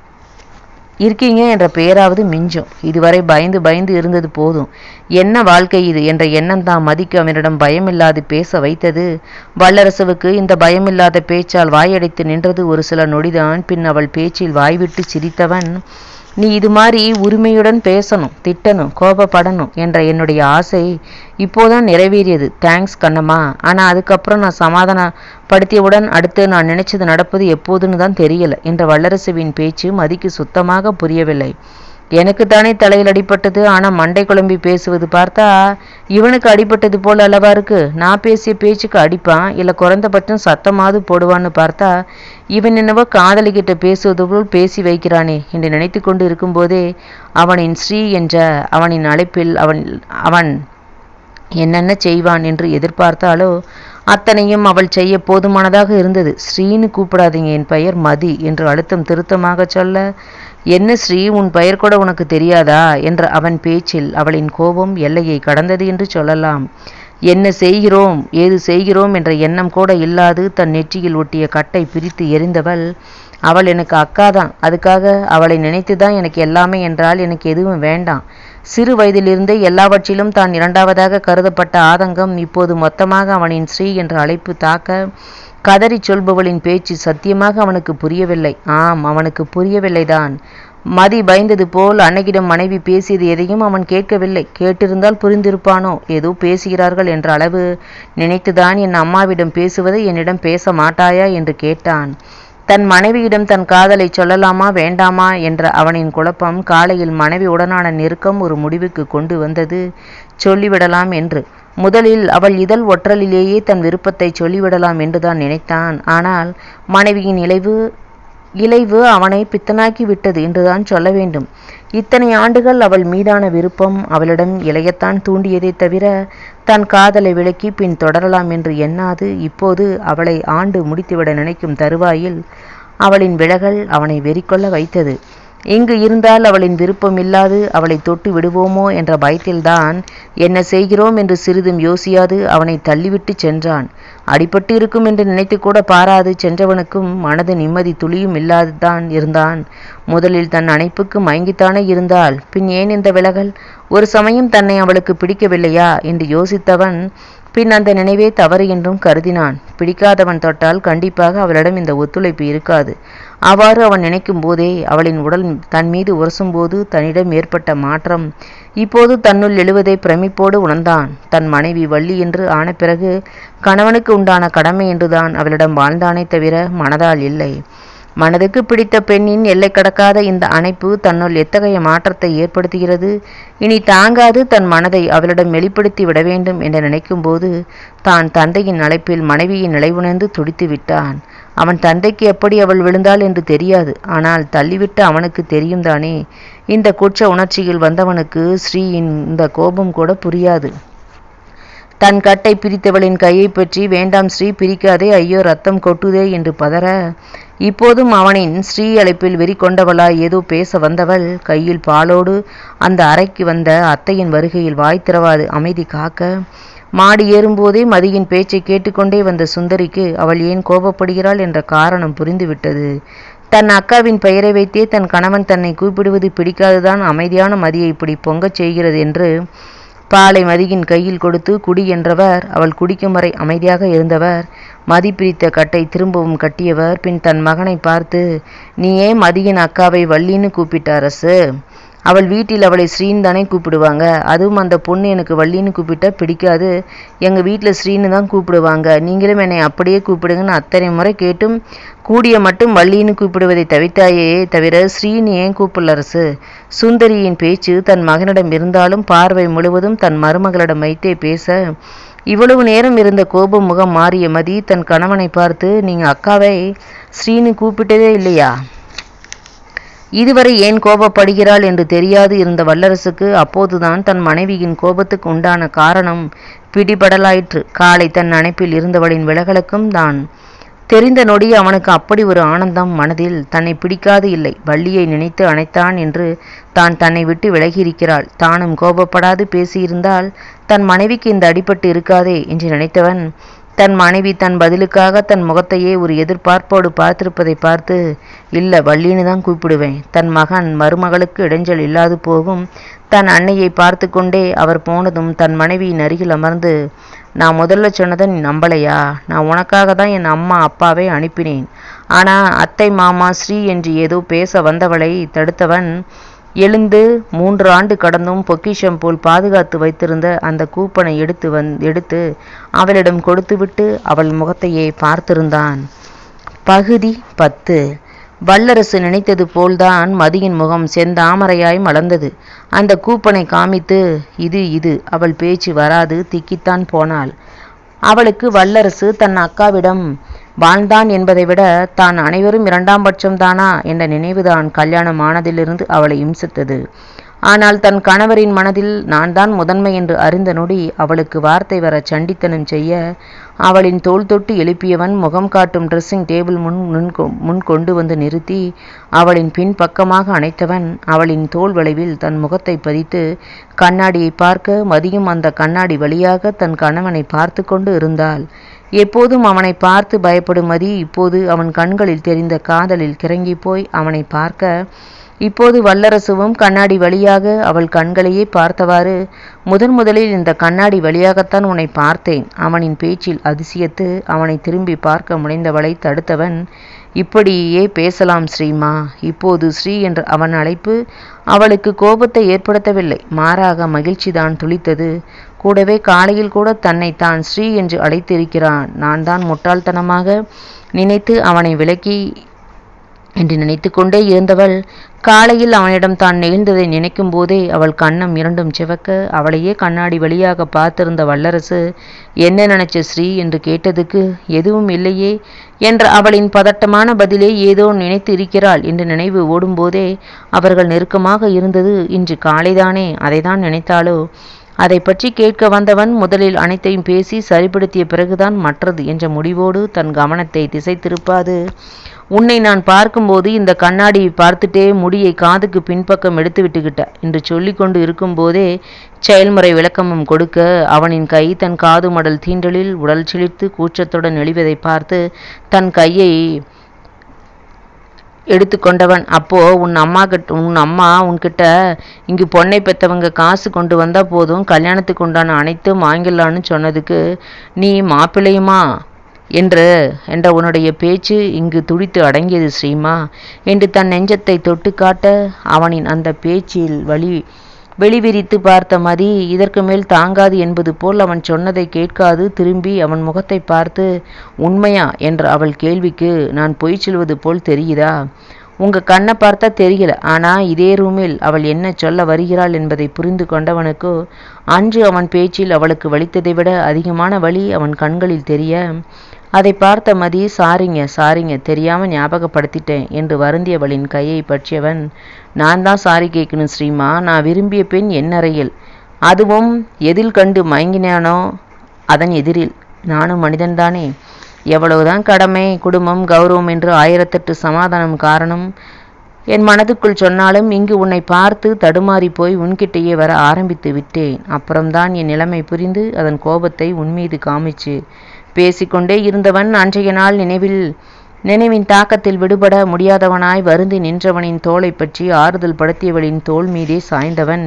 இருக்கீங்க என்ற பெயராவது மிஞ்சும் இதுவரை பயந்து பயந்து இருந்தது போதும் என்ன வாழ்க்கை இது என்ற எண்ணம் தான் மதிக்கு அவனிடம் பயமில்லாது பேச வைத்தது வல்லரசுவுக்கு இந்த பயமில்லாத பேச்சால் வாயடைத்து நின்றது ஒரு சில நொடிதான் பின் அவள் பேச்சில் வாய்விட்டு சிரித்தவன் நீ இது மாதிரி உரிமையுடன் பேசணும் திட்டணும் கோபப்படணும் என்ற என்னுடைய ஆசை இப்போதான் நிறைவேறியது தேங்க்ஸ் கண்ணம்மா ஆனா அதுக்கப்புறம் நான் சமாதானப்படுத்தியவுடன் அடுத்து நான் நினைச்சது நடப்பது எப்போதுன்னு தான் தெரியல என்ற வல்லரசுவின் பேச்சு மதிக்கு சுத்தமாக புரியவில்லை எனக்கு தானே தலையில் அடிபட்டது ஆனா மண்டை குழம்பி பேசுவது பார்த்தா இவனுக்கு அடிபட்டது போல அல்லவா இருக்கு நான் பேசிய பேச்சுக்கு அடிப்பான் இல்ல குறைந்தபட்சம் சத்தமாவது போடுவான்னு பார்த்தா இவன் என்னவோ காதலிக்கிட்ட பேசுவது போல் பேசி வைக்கிறானே என்று நினைத்து கொண்டு இருக்கும்போதே அவனின் ஸ்ரீ என்ற அவனின் அழைப்பில் அவன் அவன் என்னென்ன செய்வான் என்று எதிர்பார்த்தாலோ அத்தனையும் அவள் செய்ய போதுமானதாக இருந்தது ஸ்ரீன்னு கூப்பிடாதீங்க என் பெயர் மதி என்று அழுத்தம் திருத்தமாக சொல்ல என்ன ஸ்ரீ உன் பெயர் கூட உனக்கு தெரியாதா என்ற அவன் பேச்சில் அவளின் கோபம் எல்லையை கடந்தது என்று சொல்லலாம் என்ன செய்கிறோம் ஏது செய்கிறோம் என்ற எண்ணம் கூட இல்லாது தன் நெற்றியில் ஒட்டிய கட்டை பிரித்து எறிந்தவள் அவள் எனக்கு அக்காதான் அதுக்காக அவளை நினைத்துதான் எனக்கு எல்லாமே என்றால் எனக்கு எதுவும் வேண்டாம் சிறு வயதிலிருந்தே எல்லாவற்றிலும் தான் இரண்டாவதாக கருதப்பட்ட ஆதங்கம் இப்போது மொத்தமாக அவனின் ஸ்ரீ என்ற அழைப்பு தாக்க கதறி சொல்பவளின் பேச்சு சத்தியமாக அவனுக்கு புரியவில்லை ஆம் அவனுக்கு புரியவில்லைதான் மதி பயந்தது போல் அன்னையிடம் மனைவி பேசியது எதையும் அவன் கேட்கவில்லை கேட்டிருந்தால் புரிந்திருப்பானோ ஏதோ பேசுகிறார்கள் என்ற அளவு நினைத்துதான் என் அம்மாவிடம் பேசுவதை என்னிடம் பேச மாட்டாயா என்று கேட்டான் தன் மனைவியிடம் தன் காதலை சொல்லலாமா வேண்டாமா என்ற அவனின் குழப்பம் காலையில் மனைவி உடனான நெருக்கம் ஒரு முடிவுக்கு கொண்டு வந்தது சொல்லிவிடலாம் என்று முதலில் அவள் இதழ் ஒற்றலிலேயே தன் விருப்பத்தை சொல்லிவிடலாம் என்றுதான் நினைத்தான் ஆனால் மனைவியின் இளைவு இளைவு அவனை பித்தனாக்கி விட்டது என்றுதான் சொல்ல வேண்டும் இத்தனை ஆண்டுகள் அவள் மீதான விருப்பம் அவளிடம் இளையத்தான் தூண்டியதை தவிர தன் காதலை விலக்கி பின் தொடரலாம் என்று எண்ணாது இப்போது அவளை ஆண்டு முடித்துவிட நினைக்கும் தருவாயில் அவளின் விலகல் அவனை வெறிக்கொள்ள வைத்தது இங்கு இருந்தால் அவளின் விருப்பம் இல்லாது அவளை தொட்டு விடுவோமோ என்ற பயத்தில்தான் என்ன செய்கிறோம் என்று சிறிதும் யோசியாது அவனை தள்ளிவிட்டு சென்றான் அடிபட்டு இருக்கும் என்று நினைத்து கூட பாராது சென்றவனுக்கும் மனது நிம்மதி துளியும் இல்லாதுதான் இருந்தான் முதலில் தன் அணைப்புக்கு மயங்கித்தானே இருந்தால் பின் ஏன் இந்த விலகல் ஒரு சமயம் தன்னை அவளுக்கு பிடிக்கவில்லையா என்று யோசித்தவன் பின் அந்த நினைவே தவறு என்றும் கருதினான் பிடிக்காதவன் தொட்டால் கண்டிப்பாக அவளிடம் இந்த ஒத்துழைப்பு இருக்காது அவ்வாறு அவன் நினைக்கும் போதே அவளின் உடல் தன் மீது உரசும்போது தன்னிடம் ஏற்பட்ட மாற்றம் இப்போது தன்னுள் எழுவதை பிரமிப்போடு உணர்ந்தான் தன் மனைவி வள்ளி என்று ஆன பிறகு கணவனுக்கு உண்டான கடமை என்றுதான் அவளிடம் வாழ்ந்தானே தவிர மனதால் இல்லை மனதுக்கு பிடித்த பெண்ணின் எல்லை கடக்காத இந்த அணைப்பு தன்னுள் எத்தகைய மாற்றத்தை ஏற்படுத்துகிறது இனி தாங்காது தன் மனதை அவளிடம் வெளிப்படுத்தி விட வேண்டும் என்று நினைக்கும்போது தான் தந்தையின் அழைப்பில் மனைவியின் நிலைவுணர்ந்து துடித்து விட்டான் அவன் தந்தைக்கு எப்படி அவள் விழுந்தாள் என்று தெரியாது ஆனால் தள்ளிவிட்ட அவனுக்கு தெரியும் தானே இந்த குற்ற உணர்ச்சியில் வந்தவனுக்கு ஸ்ரீயின் இந்த கோபம் கூட புரியாது தன் கட்டை பிரித்தவளின் கையை பற்றி வேண்டாம் ஸ்ரீ பிரிக்காதே ஐயோ ரத்தம் கொட்டுதே என்று பதற இப்போதும் அவனின் ஸ்ரீ அழைப்பில் வெறி கொண்டவளாய் ஏதோ பேச வந்தவள் கையில் பாலோடு அந்த அறைக்கு வந்த அத்தையின் வருகையில் வாய் திறவாது அமைதி காக்க மாடி ஏறும்போதே மதியின் பேச்சை கேட்டுக்கொண்டே வந்த சுந்தரிக்கு அவள் ஏன் கோபப்படுகிறாள் என்ற காரணம் புரிந்துவிட்டது தன் அக்காவின் பெயரை வைத்தே தன் கணவன் தன்னை கூப்பிடுவது பிடிக்காதுதான் அமைதியான மதியை இப்படி பொங்கச் செய்கிறது என்று பாலை மதியின் கையில் கொடுத்து குடி என்றவர் அவள் குடிக்கும் வரை அமைதியாக இருந்தவர் மதி பிரித்த கட்டை திரும்பவும் கட்டியவர் பின் தன் மகனை பார்த்து நீ ஏன் மதியின் அக்காவை வள்ளின்னு கூப்பிட்ட அரசு அவள் வீட்டில் அவளை ஸ்ரீன்னு தானே கூப்பிடுவாங்க அதுவும் அந்த பொண்ணு எனக்கு வள்ளின்னு கூப்பிட்டா பிடிக்காது எங்கள் வீட்டில் ஸ்ரீன்னு தான் கூப்பிடுவாங்க நீங்களும் என்னை அப்படியே கூப்பிடுங்கன்னு அத்தனை முறை கேட்டும் கூடிய மட்டும் வள்ளின்னு கூப்பிடுவதை தவித்தாயே தவிர ஸ்ரீன்னு ஏன் கூப்பிடல அரசு சுந்தரியின் பேச்சு தன் மகனிடம் இருந்தாலும் பார்வை முழுவதும் தன் மருமகளிடம் வைத்தே பேச இவ்வளவு நேரம் இருந்த கோப முகம் மாறிய மதி தன் கணவனை பார்த்து நீங்க அக்காவை ஸ்ரீன்னு கூப்பிட்டதே இல்லையா இதுவரை ஏன் கோபப்படுகிறாள் என்று தெரியாது இருந்த வல்லரசுக்கு அப்போதுதான் தன் மனைவியின் கோபத்துக்கு உண்டான காரணம் பிடிபடலாயிற்று காலை தன் அணைப்பில் இருந்தவளின் விலகலுக்கும் தான் தெரிந்த நொடி அவனுக்கு அப்படி ஒரு ஆனந்தம் மனதில் தன்னை பிடிக்காது இல்லை வள்ளியை நினைத்து அணைத்தான் என்று தான் தன்னை விட்டு விலகியிருக்கிறாள் தானும் கோபப்படாது பேசியிருந்தால் தன் மனைவிக்கு இந்த அடிபட்டு இருக்காதே என்று நினைத்தவன் தன் மனைவி தன் பதிலுக்காக தன் முகத்தையே ஒரு எதிர்பார்ப்போடு பார்த்திருப்பதை பார்த்து இல்ல வள்ளின்னு தான் கூப்பிடுவேன் தன் மகன் மருமகளுக்கு இடைஞ்சல் இல்லாது போகும் தன் அன்னையை பார்த்து கொண்டே அவர் போனதும் தன் மனைவியின் அருகில் அமர்ந்து நான் முதல்ல சொன்னதை நீ நம்பலையா நான் உனக்காக தான் என் அம்மா அப்பாவை அனுப்பினேன் ஆனா அத்தை மாமா ஸ்ரீ என்று ஏதோ பேச வந்தவளை தடுத்தவன் எழுந்து மூன்று ஆண்டு கடந்தும் பொக்கிஷம் போல் பாதுகாத்து வைத்திருந்த அந்த கூப்பனை எடுத்து வந் எடுத்து அவளிடம் கொடுத்துவிட்டு அவள் முகத்தையே பார்த்திருந்தான் பகுதி பத்து வல்லரசு நினைத்தது போல்தான் மதியின் முகம் செந்தாமரையாய் மலர்ந்தது அந்த கூப்பனை காமித்து இது இது அவள் பேச்சு வராது திக்கித்தான் போனாள் அவளுக்கு வல்லரசு தன் அக்காவிடம் வாழ்ந்தான் என்பதை விட தான் அனைவரும் இரண்டாம் பட்சம் தானா என்ற நினைவுதான் கல்யாணம் ஆனதிலிருந்து அவளை இம்சித்தது ஆனால் தன் கணவரின் மனதில் நான் தான் முதன்மை என்று அறிந்த நொடி அவளுக்கு வார்த்தை வர சண்டித்தனம் செய்ய அவளின் தோள் தொட்டு எழுப்பியவன் முகம் காட்டும் ட்ரெஸ்ஸிங் டேபிள் முன் முன் கொ- முன் கொண்டு வந்து நிறுத்தி அவளின் பின் பக்கமாக அணைத்தவன் அவளின் தோள் வளைவில் தன் முகத்தை பதித்து கண்ணாடியை பார்க்க மதியும் அந்த கண்ணாடி வழியாக தன் கணவனை பார்த்து கொண்டு இருந்தாள் எப்போதும் அவனை பார்த்து பயப்படும் மதி இப்போது அவன் கண்களில் தெரிந்த காதலில் கிறங்கி போய் அவனை பார்க்க இப்போது வல்லரசுவும் கண்ணாடி வழியாக அவள் கண்களையே பார்த்தவாறு முதன் முதலில் இந்த கண்ணாடி வழியாகத்தான் உன்னை பார்த்தேன் அவனின் பேச்சில் அதிசயத்து அவனை திரும்பி பார்க்க முனைந்தவளை தடுத்தவன் இப்படியே பேசலாம் ஸ்ரீமா இப்போது ஸ்ரீ என்ற அவன் அழைப்பு அவளுக்கு கோபத்தை ஏற்படுத்தவில்லை மாறாக மகிழ்ச்சிதான் துளித்தது கூடவே காலையில் கூட தன்னை தான் ஸ்ரீ என்று அழைத்திருக்கிறான் நான் தான் முட்டாள்தனமாக நினைத்து அவனை விலக்கி என்று நினைத்து கொண்டே இருந்தவள் காலையில் அவனிடம் தான் நெகிழ்ந்ததை நினைக்கும் போதே அவள் கண்ணம் இரண்டும் சிவக்க அவளையே கண்ணாடி வழியாக பார்த்திருந்த வல்லரசு என்ன நினைச்ச ஸ்ரீ என்று கேட்டதுக்கு எதுவும் இல்லையே என்ற அவளின் பதட்டமான பதிலே ஏதோ நினைத்து இருக்கிறாள் என்று நினைவு ஓடும்போதே அவர்கள் நெருக்கமாக இருந்தது இன்று காலைதானே அதைதான் நினைத்தாளோ அதை பற்றி கேட்க வந்தவன் முதலில் அனைத்தையும் பேசி சரிப்படுத்திய பிறகுதான் மற்றது என்ற முடிவோடு தன் கவனத்தை திசை திருப்பாது உன்னை நான் பார்க்கும்போது இந்த கண்ணாடியை பார்த்துட்டே முடியை காதுக்கு பின்பக்கம் எடுத்து விட்டுக்கிட்ட என்று சொல்லிக்கொண்டு இருக்கும்போதே செயல்முறை விளக்கமும் கொடுக்க அவனின் கை தன் காது மடல் தீண்டலில் உடல் சிலிர்த்து கூச்சத்துடன் நெளிவதை பார்த்து தன் கையை எடுத்துக்கொண்டவன் அப்போ உன் அம்மா கிட்ட உன் அம்மா உன்கிட்ட இங்கு பொண்ணை பெற்றவங்க காசு கொண்டு வந்தா போதும் கல்யாணத்துக்கு உண்டான அனைத்தும் வாங்கிடலான்னு சொன்னதுக்கு நீ மாப்பிள்ளையுமா என்று என்ற உன்னுடைய பேச்சு இங்கு துடித்து அடங்கியது ஸ்ரீமா என்று தன் நெஞ்சத்தை தொட்டு காட்ட அவனின் அந்த பேச்சில் வழி வெளிவிரித்து பார்த்த மதி இதற்கு மேல் தாங்காது என்பது போல் அவன் சொன்னதை கேட்காது திரும்பி அவன் முகத்தை பார்த்து உண்மையா என்ற அவள் கேள்விக்கு நான் பொய் சொல்வது போல் தெரியுதா உங்க கண்ணை பார்த்தா தெரியல ஆனா இதே ரூமில் அவள் என்ன சொல்ல வருகிறாள் என்பதை புரிந்து கொண்டவனுக்கு அன்று அவன் பேச்சில் அவளுக்கு வலித்ததை விட அதிகமான வலி அவன் கண்களில் தெரிய அதை பார்த்த மதி சாரிங்க சாரிங்க தெரியாம ஞாபகப்படுத்திட்டேன் என்று வருந்தியவளின் கையை பற்றியவன் நான் தான் சாரி கேட்கணும் ஸ்ரீமா நான் விரும்பிய பெண் என் அறையில் அதுவும் எதில் கண்டு மயங்கினானோ அதன் எதிரில் நானும் மனிதன்தானே எவ்வளவுதான் கடமை குடும்பம் கௌரவம் என்று ஆயிரத்தெட்டு சமாதானம் காரணம் என் மனதுக்குள் சொன்னாலும் இங்கு உன்னை பார்த்து தடுமாறி போய் உன்கிட்டயே வர ஆரம்பித்து விட்டேன் அப்புறம்தான் என் நிலைமை புரிந்து அதன் கோபத்தை உன்மீது காமிச்சு பேசிக்கொண்டே இருந்தவன் அன்றைய நாள் நினைவில் நினைவின் தாக்கத்தில் விடுபட முடியாதவனாய் வருந்தி நின்றவனின் தோளைப் பற்றி ஆறுதல் படுத்தியவளின் தோள் மீதே சாய்ந்தவன்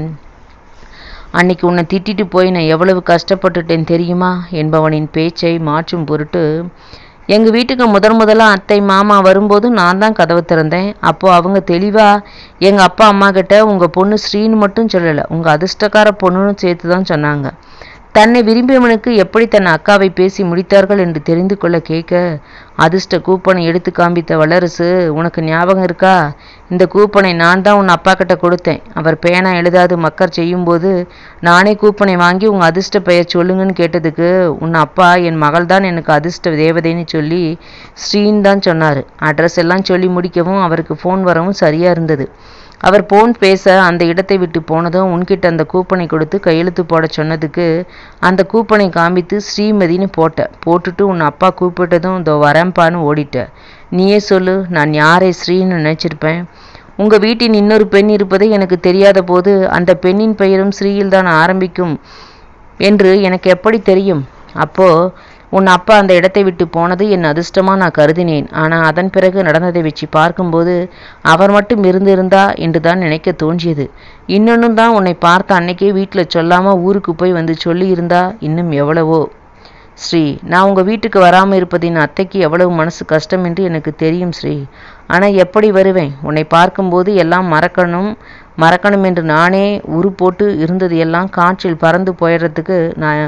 அன்னைக்கு உன்னை திட்டிட்டு போய் நான் எவ்வளவு கஷ்டப்பட்டுட்டேன் தெரியுமா என்பவனின் பேச்சை மாற்றும் பொருட்டு எங்க வீட்டுக்கு முதன் முதலா அத்தை மாமா வரும்போது நான் தான் கதவு திறந்தேன் அப்போ அவங்க தெளிவா எங்க அப்பா அம்மா கிட்ட உங்க பொண்ணு ஸ்ரீன்னு மட்டும் சொல்லல உங்க அதிர்ஷ்டக்கார பொண்ணுன்னு சேர்த்து தான் சொன்னாங்க தன்னை விரும்பியவனுக்கு எப்படி தன் அக்காவை பேசி முடித்தார்கள் என்று தெரிந்து கொள்ள கேட்க அதிர்ஷ்ட கூப்பனை எடுத்து காண்பித்த வல்லரசு உனக்கு ஞாபகம் இருக்கா இந்த கூப்பனை நான் தான் உன் அப்பா கிட்ட கொடுத்தேன் அவர் பேனா எழுதாது மக்கர் செய்யும்போது நானே கூப்பனை வாங்கி உங்க அதிர்ஷ்ட பெயர் சொல்லுங்கன்னு கேட்டதுக்கு உன் அப்பா என் மகள் தான் எனக்கு அதிர்ஷ்ட தேவதைன்னு சொல்லி ஸ்ரீன்னு தான் சொன்னார் அட்ரஸ் எல்லாம் சொல்லி முடிக்கவும் அவருக்கு ஃபோன் வரவும் சரியா இருந்தது அவர் போன் பேச அந்த இடத்தை விட்டு போனதும் உன்கிட்ட அந்த கூப்பனை கொடுத்து கையெழுத்து போட சொன்னதுக்கு அந்த கூப்பனை காமித்து ஸ்ரீமதின்னு போட்ட போட்டுட்டு உன் அப்பா கூப்பிட்டதும் இதோ வரேன்ப்பான்னு ஓடிட்ட நீயே சொல்லு நான் யாரை ஸ்ரீன்னு நினைச்சிருப்பேன் உங்க வீட்டின் இன்னொரு பெண் இருப்பதை எனக்கு தெரியாத போது அந்த பெண்ணின் பெயரும் ஸ்ரீயில் தான் ஆரம்பிக்கும் என்று எனக்கு எப்படி தெரியும் அப்போ உன் அப்பா அந்த இடத்தை விட்டு போனது என் அதிர்ஷ்டமா நான் கருதினேன் ஆனா அதன் பிறகு நடந்ததை வச்சு பார்க்கும்போது அவர் மட்டும் இருந்திருந்தா என்று தான் நினைக்க தோன்றியது இன்னொன்னும் தான் உன்னை பார்த்த அன்னைக்கே வீட்டில் சொல்லாம ஊருக்கு போய் வந்து சொல்லி இருந்தா இன்னும் எவ்வளவோ ஸ்ரீ நான் உங்க வீட்டுக்கு வராம இருப்பதின் அத்தைக்கு எவ்வளவு மனசு கஷ்டம் என்று எனக்கு தெரியும் ஸ்ரீ ஆனா எப்படி வருவேன் உன்னை பார்க்கும்போது எல்லாம் மறக்கணும் மறக்கணும் என்று நானே உரு போட்டு இருந்தது எல்லாம் காற்றில் பறந்து போயிடுறதுக்கு நான்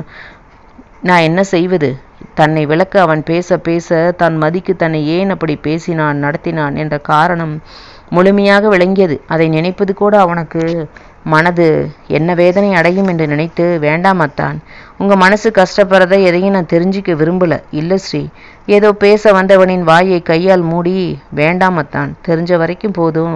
நான் என்ன செய்வது தன்னை விளக்க அவன் பேச பேச தன் மதிக்கு தன்னை ஏன் அப்படி பேசினான் நடத்தினான் என்ற காரணம் முழுமையாக விளங்கியது அதை நினைப்பது கூட அவனுக்கு மனது என்ன வேதனை அடையும் என்று நினைத்து வேண்டாம் அத்தான் உங்க மனசு கஷ்டப்படுறதை எதையும் நான் தெரிஞ்சுக்க விரும்பல இல்ல ஸ்ரீ ஏதோ பேச வந்தவனின் வாயை கையால் மூடி வேண்டாம் அத்தான் தெரிஞ்ச வரைக்கும் போதும்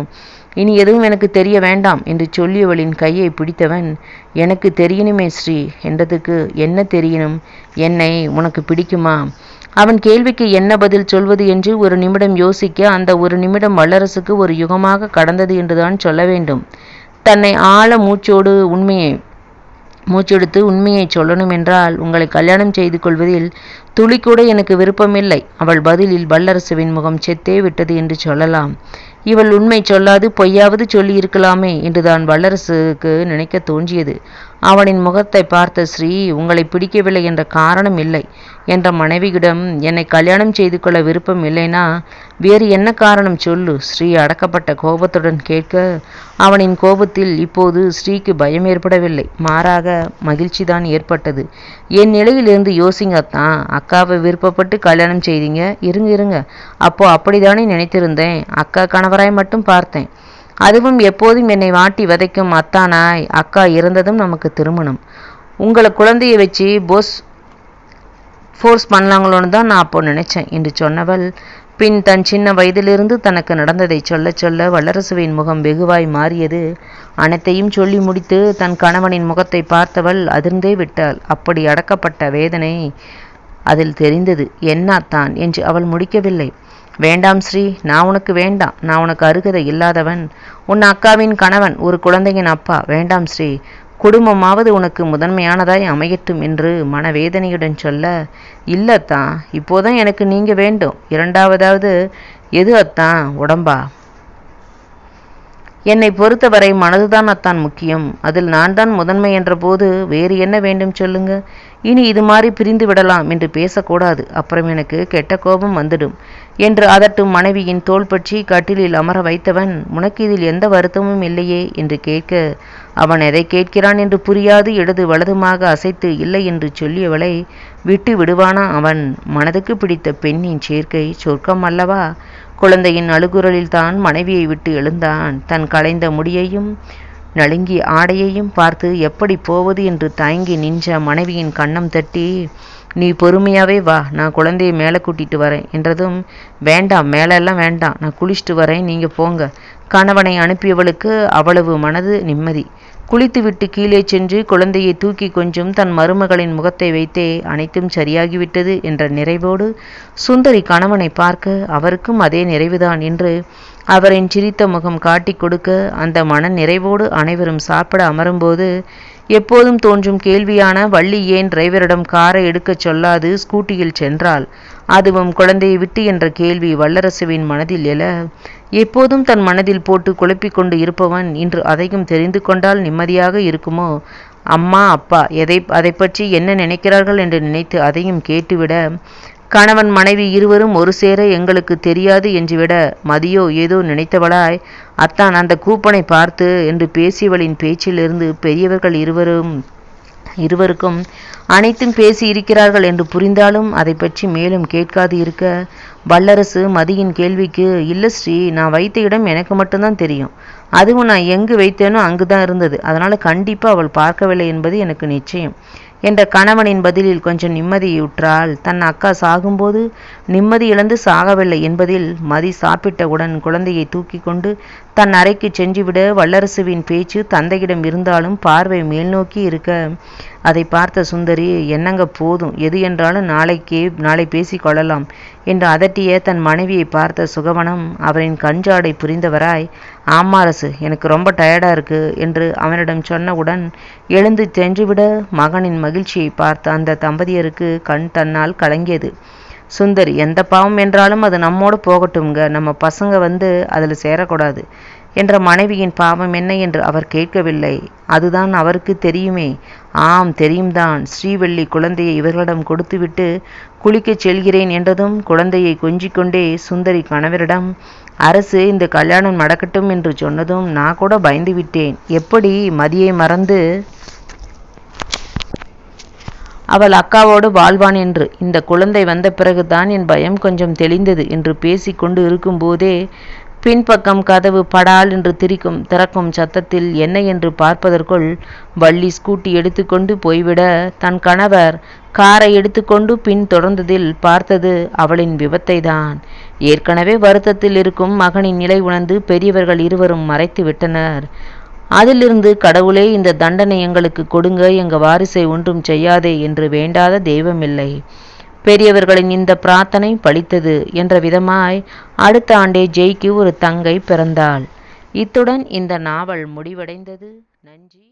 இனி எதுவும் எனக்கு தெரிய வேண்டாம் என்று சொல்லியவளின் கையை பிடித்தவன் எனக்கு தெரியணுமே ஸ்ரீ என்றதுக்கு என்ன தெரியணும் என்னை உனக்கு பிடிக்குமா அவன் கேள்விக்கு என்ன பதில் சொல்வது என்று ஒரு நிமிடம் யோசிக்க அந்த ஒரு நிமிடம் வல்லரசுக்கு ஒரு யுகமாக கடந்தது என்றுதான் சொல்ல வேண்டும் தன்னை ஆழ மூச்சோடு உண்மையை மூச்செடுத்து உண்மையை சொல்லணும் என்றால் உங்களை கல்யாணம் செய்து கொள்வதில் துளி கூட எனக்கு விருப்பமில்லை அவள் பதிலில் வல்லரசுவின் முகம் செத்தே விட்டது என்று சொல்லலாம் இவள் உண்மை சொல்லாது பொய்யாவது சொல்லி இருக்கலாமே என்றுதான் வல்லரசுக்கு நினைக்க தோன்றியது அவனின் முகத்தை பார்த்த ஸ்ரீ உங்களை பிடிக்கவில்லை என்ற காரணம் இல்லை என்ற மனைவியிடம் என்னை கல்யாணம் செய்து கொள்ள விருப்பம் இல்லைனா வேறு என்ன காரணம் சொல்லு ஸ்ரீ அடக்கப்பட்ட கோபத்துடன் கேட்க அவனின் கோபத்தில் இப்போது ஸ்ரீக்கு பயம் ஏற்படவில்லை மாறாக மகிழ்ச்சிதான் ஏற்பட்டது என் நிலையிலிருந்து யோசிங்கத்தான் அக்காவை விருப்பப்பட்டு கல்யாணம் செய்தீங்க இருங்க இருங்க அப்போ அப்படிதானே நினைத்திருந்தேன் அக்கா கணவராய் மட்டும் பார்த்தேன் அதுவும் எப்போதும் என்னை வாட்டி வதைக்கும் அத்தானாய் அக்கா இறந்ததும் நமக்கு திருமணம் உங்களை குழந்தைய வச்சு போஸ் ஃபோர்ஸ் பண்ணலாங்களோன்னு தான் நான் அப்போ நினைச்சேன் என்று சொன்னவள் பின் தன் சின்ன வயதிலிருந்து தனக்கு நடந்ததை சொல்ல சொல்ல வல்லரசுவின் முகம் வெகுவாய் மாறியது அனைத்தையும் சொல்லி முடித்து தன் கணவனின் முகத்தை பார்த்தவள் அதிர்ந்தே விட்டாள் அப்படி அடக்கப்பட்ட வேதனை அதில் தெரிந்தது என்னாத்தான் என்று அவள் முடிக்கவில்லை வேண்டாம் ஸ்ரீ நான் உனக்கு வேண்டாம் நான் உனக்கு அருகதை இல்லாதவன் உன் அக்காவின் கணவன் ஒரு குழந்தையின் அப்பா வேண்டாம் ஸ்ரீ குடும்பமாவது உனக்கு முதன்மையானதாய் அமையட்டும் என்று மனவேதனையுடன் சொல்ல இல்ல அத்தான் இப்போதான் எனக்கு நீங்க வேண்டும் இரண்டாவதாவது எது அத்தான் உடம்பா என்னை பொறுத்தவரை மனதுதான் அத்தான் முக்கியம் அதில் நான் தான் முதன்மை என்ற போது வேறு என்ன வேண்டும் சொல்லுங்க இனி இது மாதிரி பிரிந்து விடலாம் என்று பேசக்கூடாது அப்புறம் எனக்கு கெட்ட கோபம் வந்துடும் என்று அதட்டும் மனைவியின் தோள் பற்றி கட்டிலில் அமர வைத்தவன் உனக்கு இதில் எந்த வருத்தமும் இல்லையே என்று கேட்க அவன் எதை கேட்கிறான் என்று புரியாது இடது வலதுமாக அசைத்து இல்லை என்று சொல்லியவளை விட்டு விடுவானா அவன் மனதுக்கு பிடித்த பெண்ணின் சேர்க்கை சொர்க்கம் அல்லவா குழந்தையின் அழுகுரலில் தான் மனைவியை விட்டு எழுந்தான் தன் களைந்த முடியையும் நலுங்கிய ஆடையையும் பார்த்து எப்படி போவது என்று தயங்கி நின்ற மனைவியின் கன்னம் தட்டி நீ பொறுமையாவே வா நான் குழந்தையை மேலே கூட்டிட்டு வரேன் என்றதும் வேண்டாம் மேலெல்லாம் வேண்டாம் நான் குளிச்சுட்டு வரேன் நீங்க போங்க கணவனை அனுப்பியவளுக்கு அவ்வளவு மனது நிம்மதி குளித்துவிட்டு கீழே சென்று குழந்தையை தூக்கி கொஞ்சம் தன் மருமகளின் முகத்தை வைத்தே அனைத்தும் சரியாகிவிட்டது என்ற நிறைவோடு சுந்தரி கணவனை பார்க்க அவருக்கும் அதே நிறைவுதான் என்று அவரின் சிரித்த முகம் காட்டிக் கொடுக்க அந்த மன நிறைவோடு அனைவரும் சாப்பிட அமரும்போது எப்போதும் தோன்றும் கேள்வியான வள்ளி ஏன் டிரைவரிடம் காரை எடுக்கச் சொல்லாது ஸ்கூட்டியில் சென்றாள் அதுவும் குழந்தையை விட்டு என்ற கேள்வி வல்லரசுவின் மனதில் எழ எப்போதும் தன் மனதில் போட்டு குழப்பிக் கொண்டு இருப்பவன் இன்று அதையும் தெரிந்து கொண்டால் நிம்மதியாக இருக்குமோ அம்மா அப்பா எதை அதை பற்றி என்ன நினைக்கிறார்கள் என்று நினைத்து அதையும் கேட்டுவிட கணவன் மனைவி இருவரும் ஒரு சேர எங்களுக்கு தெரியாது என்றுவிட மதியோ ஏதோ நினைத்தவளாய் அத்தான் அந்த கூப்பனை பார்த்து என்று பேசியவளின் பேச்சிலிருந்து பெரியவர்கள் இருவரும் இருவருக்கும் அனைத்தும் பேசி இருக்கிறார்கள் என்று புரிந்தாலும் அதை பற்றி மேலும் கேட்காது இருக்க வல்லரசு மதியின் கேள்விக்கு இல்ல ஸ்ரீ நான் வைத்த இடம் எனக்கு மட்டும்தான் தெரியும் அதுவும் நான் எங்கு வைத்தேனோ அங்குதான் இருந்தது அதனால கண்டிப்பா அவள் பார்க்கவில்லை என்பது எனக்கு நிச்சயம் என்ற கணவனின் பதிலில் கொஞ்சம் நிம்மதியுற்றால் தன் அக்கா சாகும்போது நிம்மதி இழந்து சாகவில்லை என்பதில் மதி சாப்பிட்டவுடன் குழந்தையை தூக்கி கொண்டு தன் அறைக்கு சென்றுவிட வல்லரசுவின் பேச்சு தந்தையிடம் இருந்தாலும் பார்வை மேல்நோக்கி இருக்க அதை பார்த்த சுந்தரி என்னங்க போதும் எது என்றாலும் நாளைக்கே நாளை பேசிக் கொள்ளலாம் என்று அதட்டிய தன் மனைவியை பார்த்த சுகவனம் அவரின் கஞ்சாடை புரிந்தவராய் ஆமாரசு எனக்கு ரொம்ப டயர்டா இருக்கு என்று அவனிடம் சொன்னவுடன் எழுந்து சென்றுவிட மகனின் மகிழ்ச்சியை பார்த்த அந்த தம்பதியருக்கு கண் தன்னால் கலங்கியது சுந்தரி எந்த பாவம் என்றாலும் அது நம்மோடு போகட்டும்ங்க நம்ம பசங்க வந்து அதில் சேரக்கூடாது என்ற மனைவியின் பாவம் என்ன என்று அவர் கேட்கவில்லை அதுதான் அவருக்கு தெரியுமே ஆம் தெரியும்தான் ஸ்ரீவள்ளி குழந்தையை இவர்களிடம் கொடுத்துவிட்டு குளிக்கச் செல்கிறேன் என்றதும் குழந்தையை கொஞ்சிக் கொண்டே சுந்தரி கணவரிடம் அரசு இந்த கல்யாணம் நடக்கட்டும் என்று சொன்னதும் நான் கூட பயந்து விட்டேன் எப்படி மதியை மறந்து அவள் அக்காவோடு வாழ்வான் என்று இந்த குழந்தை வந்த பிறகுதான் என் பயம் கொஞ்சம் தெளிந்தது என்று பேசிக்கொண்டு இருக்கும்போதே பின்பக்கம் கதவு படால் என்று திரிக்கும் திறக்கும் சத்தத்தில் என்ன என்று பார்ப்பதற்குள் வள்ளி ஸ்கூட்டி எடுத்துக்கொண்டு போய்விட தன் கணவர் காரை எடுத்துக்கொண்டு பின் தொடர்ந்ததில் பார்த்தது அவளின் விபத்தை தான் ஏற்கனவே வருத்தத்தில் இருக்கும் மகனின் நிலை உணர்ந்து பெரியவர்கள் இருவரும் மறைத்து விட்டனர் அதிலிருந்து கடவுளே இந்த தண்டனை எங்களுக்கு கொடுங்க எங்க வாரிசை ஒன்றும் செய்யாதே என்று வேண்டாத தெய்வமில்லை பெரியவர்களின் இந்த பிரார்த்தனை பலித்தது என்ற விதமாய் அடுத்த ஆண்டே ஜெய்க்கு ஒரு தங்கை பிறந்தாள் இத்துடன் இந்த நாவல் முடிவடைந்தது நன்றி